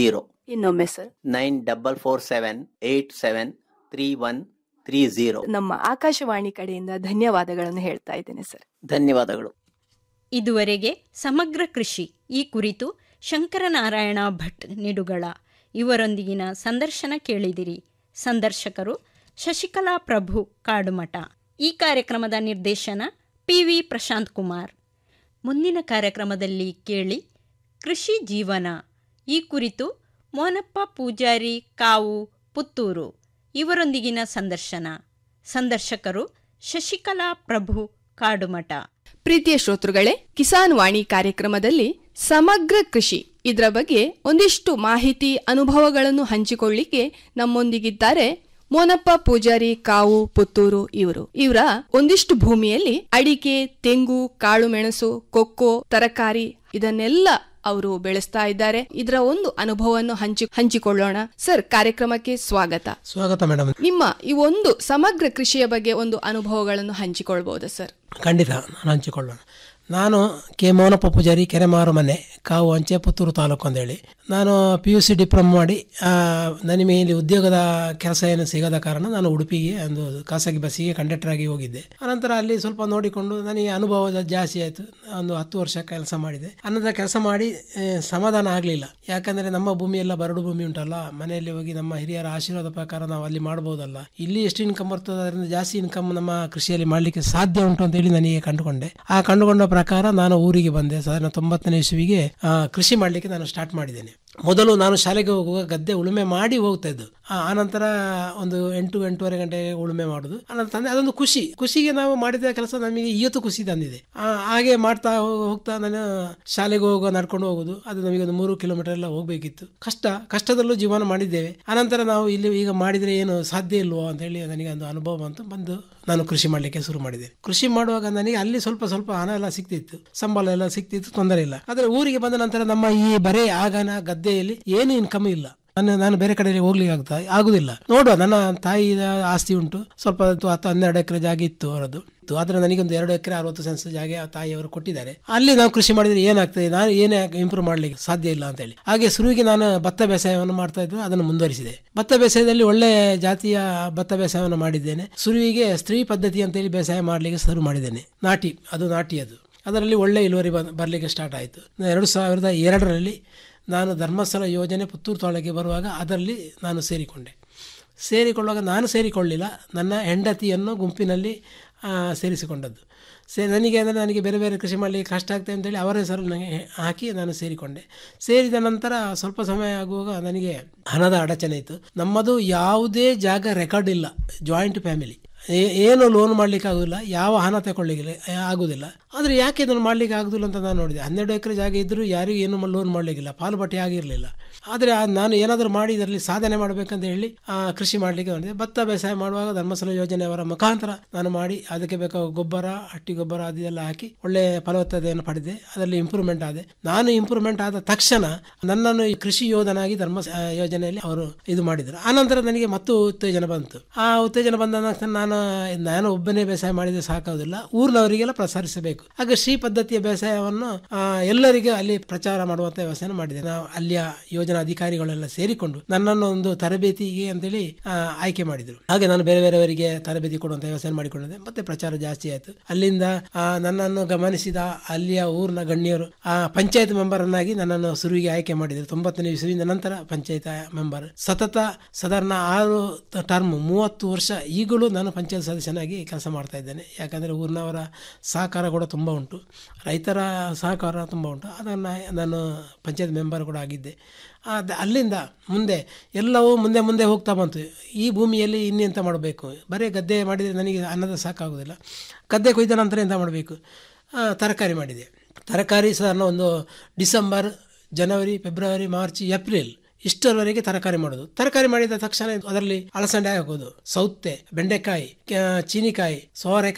ಇನ್ನೊಮ್ಮೆ sir nine double four seven eight seven three one three zero ನಮ್ಮ ಆಕಾಶವಾಣಿ ಕಡೆಯಿಂದ ಧನ್ಯವಾದಗಳನ್ನು ಹೇಳ್ತಾ ಇದ್ದೇನೆ ಸರ್ ಧನ್ಯವಾದಗಳು ಇದುವರೆಗೆ ಸಮಗ್ರ ಕೃಷಿ ಈ ಕುರಿತು ಶಂಕರನಾರಾಯಣ ಭಟ್ ನಿಡುಗಳ ಇವರೊಂದಿಗಿನ ಸಂದರ್ಶನ ಕೇಳಿದಿರಿ ಸಂದರ್ಶಕರು ಶಶಿಕಲಾ ಪ್ರಭು ಕಾಡುಮಠ ಈ ಕಾರ್ಯಕ್ರಮದ ನಿರ್ದೇಶನ ಪಿವಿ ಪ್ರಶಾಂತ್ ಕುಮಾರ್ ಮುಂದಿನ ಕಾರ್ಯಕ್ರಮದಲ್ಲಿ ಕೇಳಿ ಕೃಷಿ ಜೀವನ ಈ ಕುರಿತು ಮೋನಪ್ಪ ಪೂಜಾರಿ ಕಾವು ಪುತ್ತೂರು ಇವರೊಂದಿಗಿನ ಸಂದರ್ಶನ ಸಂದರ್ಶಕರು ಶಶಿಕಲಾ ಪ್ರಭು ಕಾಡುಮಠ ಪ್ರೀತಿಯ ಶ್ರೋತೃಗಳೇ ಕಿಸಾನ್ ವಾಣಿ ಕಾರ್ಯಕ್ರಮದಲ್ಲಿ ಸಮಗ್ರ ಕೃಷಿ ಇದರ ಬಗ್ಗೆ ಒಂದಿಷ್ಟು ಮಾಹಿತಿ ಅನುಭವಗಳನ್ನು ಹಂಚಿಕೊಳ್ಳಿಕ್ಕೆ ನಮ್ಮೊಂದಿಗಿದ್ದಾರೆ ಮೋನಪ್ಪ ಪೂಜಾರಿ ಕಾವು ಪುತ್ತೂರು ಇವರು ಇವರ ಒಂದಿಷ್ಟು ಭೂಮಿಯಲ್ಲಿ ಅಡಿಕೆ ತೆಂಗು ಕಾಳು ಮೆಣಸು ಕೊಕ್ಕೋ ತರಕಾರಿ ಇದನ್ನೆಲ್ಲ ಅವರು ಬೆಳೆಸ್ತಾ ಇದ್ದಾರೆ ಇದರ ಒಂದು ಅನುಭವವನ್ನು ಹಂಚಿ ಹಂಚಿಕೊಳ್ಳೋಣ ಸರ್ ಕಾರ್ಯಕ್ರಮಕ್ಕೆ ಸ್ವಾಗತ ಸ್ವಾಗತ ಮೇಡಮ್ ನಿಮ್ಮ ಈ ಒಂದು ಸಮಗ್ರ ಕೃಷಿಯ ಬಗ್ಗೆ ಒಂದು ಅನುಭವಗಳನ್ನು ಹಂಚಿಕೊಳ್ಬಹುದಾ ಸರ್ ಖಂಡಿತ ನಾನು ಹಂಚಿಕೊಳ್ಳೋಣ ನಾನು ಕೆ ಮೋನಪ್ಪ ಪೂಜಾರಿ ಕೆರೆಮಾರು ಮನೆ ಕಾವು ಅಂಚೆ ಪುತ್ತೂರು ತಾಲೂಕು ಅಂತೇಳಿ ನಾನು ಪಿ ಯು ಸಿ ಡಿಪ್ಲೊಮ್ ಮಾಡಿ ಆ, ನನಗೆ ಇಲ್ಲಿ ಉದ್ಯೋಗದ ಕೆಲಸ ಏನು ಸಿಗದ ಕಾರಣ ನಾನು ಉಡುಪಿಗೆ ಒಂದು ಖಾಸಗಿ ಬಸ್ಸಿಗೆ ಕಂಡಕ್ಟರ್ ಆಗಿ ಹೋಗಿದ್ದೆ ಅನಂತರ ಅಲ್ಲಿ ಸ್ವಲ್ಪ ನೋಡಿಕೊಂಡು ನನಗೆ ಅನುಭವ ಜಾಸ್ತಿ ಆಯಿತು ಒಂದು ಹತ್ತು ವರ್ಷ ಕೆಲಸ ಮಾಡಿದೆ ಅನಂತರ ಕೆಲಸ ಮಾಡಿ ಆ, ಸಮಾಧಾನ ಆಗಲಿಲ್ಲ ಯಾಕಂದರೆ ನಮ್ಮ ಭೂಮಿ ಎಲ್ಲ ಬರಡು ಭೂಮಿ ಉಂಟಲ್ಲ ಮನೆಯಲ್ಲಿ ಹೋಗಿ ನಮ್ಮ ಹಿರಿಯರ ಆಶೀರ್ವಾದ ಪ್ರಕಾರ ನಾವು ಅಲ್ಲಿ ಮಾಡ್ಬೋದಲ್ಲ ಇಲ್ಲಿ ಎಷ್ಟು ಇನ್ಕಮ್ ಬರ್ತದೆ ಅದರಿಂದ ಜಾಸ್ತಿ ಇನ್ಕಮ್ ನಮ್ಮ ಕೃಷಿಯಲ್ಲಿ ಮಾಡಲಿಕ್ಕೆ ಸಾಧ್ಯ ಉಂಟು ಅಂತ ಹೇಳಿ ನನಗೆ ಕಂಡುಕೊಂಡೆ ಆ ಕಂಡುಕೊಂಡ ಪ್ರಕಾರ ನಾನು ಊರಿಗೆ ಬಂದೆ ಸಾಧಾರಣ ತೊಂಬತ್ತನೇ ಇಸುವಿಗೆ ಆ, ಕೃಷಿ ಮಾಡಲಿಕ್ಕೆ ನಾನು ಸ್ಟಾರ್ಟ್ ಮಾಡಿದ್ದೇನೆ ಮೊದಲು ನಾನು ಶಾಲೆಗೆ ಹೋಗುವಾಗ ಗದ್ದೆ ಉಳುಮೆ ಮಾಡಿ ಹೋಗ್ತಾ ಇದ್ದು ಆ ಆನಂತರ ಒಂದು ಎಂಟು ಎಂಟೂವರೆ ಗಂಟೆ ಉಳುಮೆ ಮಾಡೋದು ಆನಂತರ ತಂದೆ ಅದೊಂದು ಖುಷಿ ಖುಷಿಗೆ ನಾವು ಮಾಡಿದ ಕೆಲಸ ನಮಗೆ ಇವತ್ತು ಖುಷಿ ತಂದಿದೆ ಆ, ಹಾಗೆ ಮಾಡ್ತಾ ಹೋಗ್- ಹೋಗ್ತಾ ನಾನು ಶಾಲೆಗೆ ಹೋಗುವ ನಡ್ಕೊಂಡು ಹೋಗುದು ಅದು ನಮಗೆ ಒಂದು ಮೂರು ಕಿಲೋಮೀಟರ್ ಎಲ್ಲ ಹೋಗ್ಬೇಕಿತ್ತು ಕಷ್ಟ ಕಷ್ಟದಲ್ಲೂ ಜೀವನ ಮಾಡಿದ್ದೇವೆ ಆನಂತರ ನಾವು ಇಲ್ಲಿ ಈಗ ಮಾಡಿದರೆ ಏನು ಸಾಧ್ಯ ಇಲ್ವೋ ಅಂತ ಹೇಳಿ ನನಗೆ ಒಂದು ಅನುಭವ ಬಂತು ಬಂದು ನಾನು ಕೃಷಿ ಮಾಡಲಿಕ್ಕೆ ಶುರು ಮಾಡಿದೆ ಕೃಷಿ ಮಾಡುವಾಗ ನನಗೆ ಅಲ್ಲಿ ಸ್ವಲ್ಪ ಸ್ವಲ್ಪ ಹಣ ಎಲ್ಲ ಸಿಕ್ತಿತ್ತು ಸಂಬಳ ಎಲ್ಲ ಸಿಕ್ತಿತ್ತು ತೊಂದರೆ ಇಲ್ಲ ಆದರೆ ಊರಿಗೆ ಬಂದ ನಂತರ ನಮ್ಮ ಈ ಬರೇ ಆಗನ ಗದ್ದೆಯಲ್ಲಿ ಏನು ಇನ್ಕಮ್ ಇಲ್ಲ ನಾನು ನಾನು ಬೇರೆ ಕಡೆ ಹೋಗ್ಲಿಕ್ಕೆ ಆಗ್ತಾ ಆಗುದಿಲ್ಲ ನೋಡುವ ನನ್ನ ತಾಯಿ ಆಸ್ತಿ ಉಂಟು ಸ್ವಲ್ಪ ಹೊತ್ತು ಹತ್ತು ಹನ್ನೆರಡು ಎಕರೆ ಜಾಗ ಇತ್ತು ಅವರದ್ದು ಇತ್ತು. ಆದ್ರೆ ನನಗೊಂದು ಎರಡು ಎಕರೆ ಅರವತ್ತು ಸೆನ್ಸ್ ಜಾಗ ಆ ತಾಯಿಯವರು ಕೊಟ್ಟಿದ್ದಾರೆ ಅಲ್ಲಿ ನಾವು ಕೃಷಿ ಮಾಡಿದ್ರೆ ಏನಾಗ್ತದೆ ನಾನು ಏನೇ ಇಂಪ್ರೂವ್ ಮಾಡ್ಲಿಕ್ಕೆ ಸಾಧ್ಯ ಇಲ್ಲ ಅಂತ ಹೇಳಿ ಹಾಗೆ ಶುರುವಿಗೆ ನಾನು ಭತ್ತ ಬೇಸಾಯವನ್ನು ಮಾಡ್ತಾ ಇದ್ದು ಅದನ್ನು ಮುಂದುವರಿಸಿದೆ ಭತ್ತ ಬೇಸಾಯದಲ್ಲಿ ಒಳ್ಳೆ ಜಾತಿಯ ಭತ್ತ ಬೇಸಾಯವನ್ನು ಮಾಡಿದ್ದೇನೆ ಶುರುವಿಗೆ ಸ್ತ್ರೀ ಪದ್ಧತಿ ಅಂತೇಳಿ ಬೇಸಾಯ ಮಾಡಲಿಕ್ಕೆ ಶುರು ಮಾಡಿದ್ದೇನೆ ನಾಟಿ ಅದು ನಾಟಿ ಅದು ಅದರಲ್ಲಿ ಒಳ್ಳೆ ಇಳುವರಿ ಬ- ಬರಲಿಕ್ಕೆ ಸ್ಟಾರ್ಟ್ ಆಯಿತು ಎರಡು ಸಾವಿರದ ಎರಡರಲ್ಲಿ ನಾನು ಧರ್ಮಸ್ಥಳ ಯೋಜನೆ ಪುತ್ತೂರು ತಾಲೂಕಿಗೆ ಬರುವಾಗ ಅದರಲ್ಲಿ ನಾನು ಸೇರಿಕೊಂಡೆ ಸೇರಿಕೊಳ್ಳುವಾಗ ನಾನು ಸೇರಿಕೊಳ್ಳಿಲ್ಲ ನನ್ನ ಹೆಂಡತಿಯನ್ನು ಗುಂಪಿನಲ್ಲಿ ಆ, ಸೇರಿಸಿಕೊಂಡದ್ದು ಸೇ ನನಗೆ ಅಂದರೆ ನನಗೆ ಬೇರೆ ಬೇರೆ ಕೃಷಿ ಮಾಡಲಿಕ್ಕೆ ಕಷ್ಟ ಆಗ್ತದೆ ಅಂತೇಳಿ ಅವರ ಹೆಸರು ನನಗೆ ಹಾಕಿ ನಾನು ಸೇರಿಕೊಂಡೆ ಸೇರಿದ ನಂತರ ಸ್ವಲ್ಪ ಸಮಯ ಆಗುವಾಗ ನನಗೆ ಹಣದ ಅಡಚಣೆ ಇತ್ತು ನಮ್ಮದು ಯಾವುದೇ ಜಾಗ ರೆಕಾರ್ಡ್ ಇಲ್ಲ ಜಾಯಿಂಟ್ ಫ್ಯಾಮಿಲಿ ಏ- ಏನು ಲೋನ್ ಮಾಡ್ಲಿಕ್ಕೆ ಆಗುದಿಲ್ಲ ಯಾವ ಹಣ ತಗೊಳ್ಳಿಕ್ಕೆ ಆಗುದಿಲ್ಲ ಆದರೆ ಯಾಕೆ ಇದನ್ನು ಮಾಡ್ಲಿಕ್ಕೆ ಆಗುದಿಲ್ಲ ಅಂತ ನಾನು ನೋಡಿದೆ ಹನ್ನೆರಡು ಎಕರೆ ಜಾಗ ಇದ್ದರೂ ಯಾರಿಗೂ ಏನು ಲೋನ್ ಮಾಡ್ಲಿಕ್ಕಿಲ್ಲ ಪಾಲು ಬಟ್ಟೆ ಆಗಿರಲಿಲ್ಲ ಆದರೆ ಆ- ನಾನು ಏನಾದರೂ ಮಾಡಿ ಇದರಲ್ಲಿ ಸಾಧನೆ ಮಾಡಬೇಕಂತ ಹೇಳಿ ಆ, ಕೃಷಿ ಮಾಡಲಿಕ್ಕೆ ನೋಡಿದೆ ಭತ್ತ ಬೇಸಾಯ ಮಾಡುವಾಗ ಧರ್ಮಸ್ಥಳ ಯೋಜನೆಯವರ ಮುಖಾಂತರ ನಾನು ಮಾಡಿ ಅದಕ್ಕೆ ಬೇಕಾದ ಗೊಬ್ಬರ ಹಟ್ಟಿ ಗೊಬ್ಬರ ಅದೆಲ್ಲ ಹಾಕಿ ಒಳ್ಳೆ ಫಲವತ್ತತೆಯನ್ನು ಪಡೆದೆ ಅದರಲ್ಲಿ ಇಂಪ್ರೂವ್ಮೆಂಟ್ ಆದೆ ನಾನು ಇಂಪ್ರೂವ್ಮೆಂಟ್ ಆದ ತಕ್ಷಣ ನನ್ನನ್ನು ಈ ಕೃಷಿ ಯೋಧನಾಗಿ ಧರ್ಮ ಆ, ಯೋಜನೆಯಲ್ಲಿ ಅವರು ಇದು ಮಾಡಿದರು ಆನಂತರ ನನಗೆ ಮತ್ತು ಉತ್ತೇಜನ ಬಂತು ಆ ಉತ್ತೇಜನ ಬಂದ ನಂತರ ನಾನು ನಾನು ಒಬ್ಬನೇ ಬೇಸಾಯ ಮಾಡಿದ್ರೆ ಸಾಕಾಗುದಿಲ್ಲ ಊರಿನವರಿಗೆಲ್ಲ ಪ್ರಸಾರಿಸಬೇಕು ಹಾಗೆ ಶ್ರೀ ಪದ್ಧತಿಯ ಬೇಸಾಯವನ್ನು ಆ, ಎಲ್ಲರಿಗೂ ಅಲ್ಲಿ ಪ್ರಚಾರ ಮಾಡುವಂತ ವ್ಯವಸ್ಥೆಯನ್ನು ಮಾಡಿದೆ ನಾವು ಅಲ್ಲಿಯ ಯೋಜನಾ ಅಧಿಕಾರಿಗಳೆಲ್ಲ ಸೇರಿಕೊಂಡು ನನ್ನನ್ನು ಒಂದು ತರಬೇತಿಗೆ ಅಂತೇಳಿ ಆ, ಆಯ್ಕೆ ಮಾಡಿದರು ಹಾಗೆ ನಾನು ಬೇರೆ ಬೇರೆಯವರಿಗೆ ತರಬೇತಿ ಕೊಡುವಂತ ವ್ಯವಸ್ಥೆ ಮಾಡಿಕೊಂಡಿದ್ದೆ ಮತ್ತೆ ಪ್ರಚಾರ ಜಾಸ್ತಿ ಆಯಿತು ಅಲ್ಲಿಂದ ಆ, ನನ್ನನ್ನು ಗಮನಿಸಿದ ಅಲ್ಲಿಯ ಊರಿನ ಗಣ್ಯರು ಆ ಪಂಚಾಯತ್ ಮೆಂಬರ್ ಅನ್ನಾಗಿ ನನ್ನನ್ನು ಸುರುವಿಗೆ ಆಯ್ಕೆ ಮಾಡಿದರು ತೊಂಬತ್ತನೇ ಇಸುವಿನ ನಂತರ ಪಂಚಾಯತ್ ಮೆಂಬರ್ ಸತತ ಸಾಧಾರಣ ಆರು ಟರ್ಮ್ ಮೂವತ್ತು ವರ್ಷ ಈಗಲೂ ನಾನು ಪಂಚಾಯತ್ ಸದಸ್ಯನಾಗಿ ಕೆಲಸ ಮಾಡ್ತಾ ಇದ್ದೇನೆ ಯಾಕಂದರೆ ಊರಿನವರ ಸಹಕಾರ ಕೂಡ ತುಂಬ ಉಂಟು ರೈತರ ಸಹಕಾರ ತುಂಬ ಉಂಟು ಅದನ್ನು ನಾನು ಪಂಚಾಯತ್ ಮೆಂಬರ್ ಕೂಡ ಆಗಿದ್ದೆ ಅದ್ ಅಲ್ಲಿಂದ ಮುಂದೆ ಎಲ್ಲವೂ ಮುಂದೆ ಮುಂದೆ ಹೋಗ್ತಾ ಬಂತು ಈ ಭೂಮಿಯಲ್ಲಿ ಇನ್ನೆಂತ ಮಾಡಬೇಕು ಬರೀ ಗದ್ದೆ ಮಾಡಿದರೆ ನನಗೆ ಅನ್ನದ ಸಾಕಾಗೋದಿಲ್ಲ ಗದ್ದೆ ಕೊಯ್ದ ನಂತರ ಎಂತ ಮಾಡಬೇಕು ತರಕಾರಿ ಮಾಡಿದೆ ತರಕಾರಿ ಸಾಧಾರಣ ಒಂದು ಡಿಸೆಂಬರ್ ಜನವರಿ ಫೆಬ್ರವರಿ ಮಾರ್ಚ್ ಏಪ್ರಿಲ್ ಇಷ್ಟರವರೆಗೆ ತರಕಾರಿ ಮಾಡೋದು ತರಕಾರಿ ಮಾಡಿದ ತಕ್ಷಣ ಅದರಲ್ಲಿ ಅಲಸಂಡೆ ಹಾಕೋದು ಸೌತೆ ಬೆಂಡೆಕಾಯಿ ಕ- ಚೀನಿಕಾಯಿ ಸೋರೆಕಾಯಿ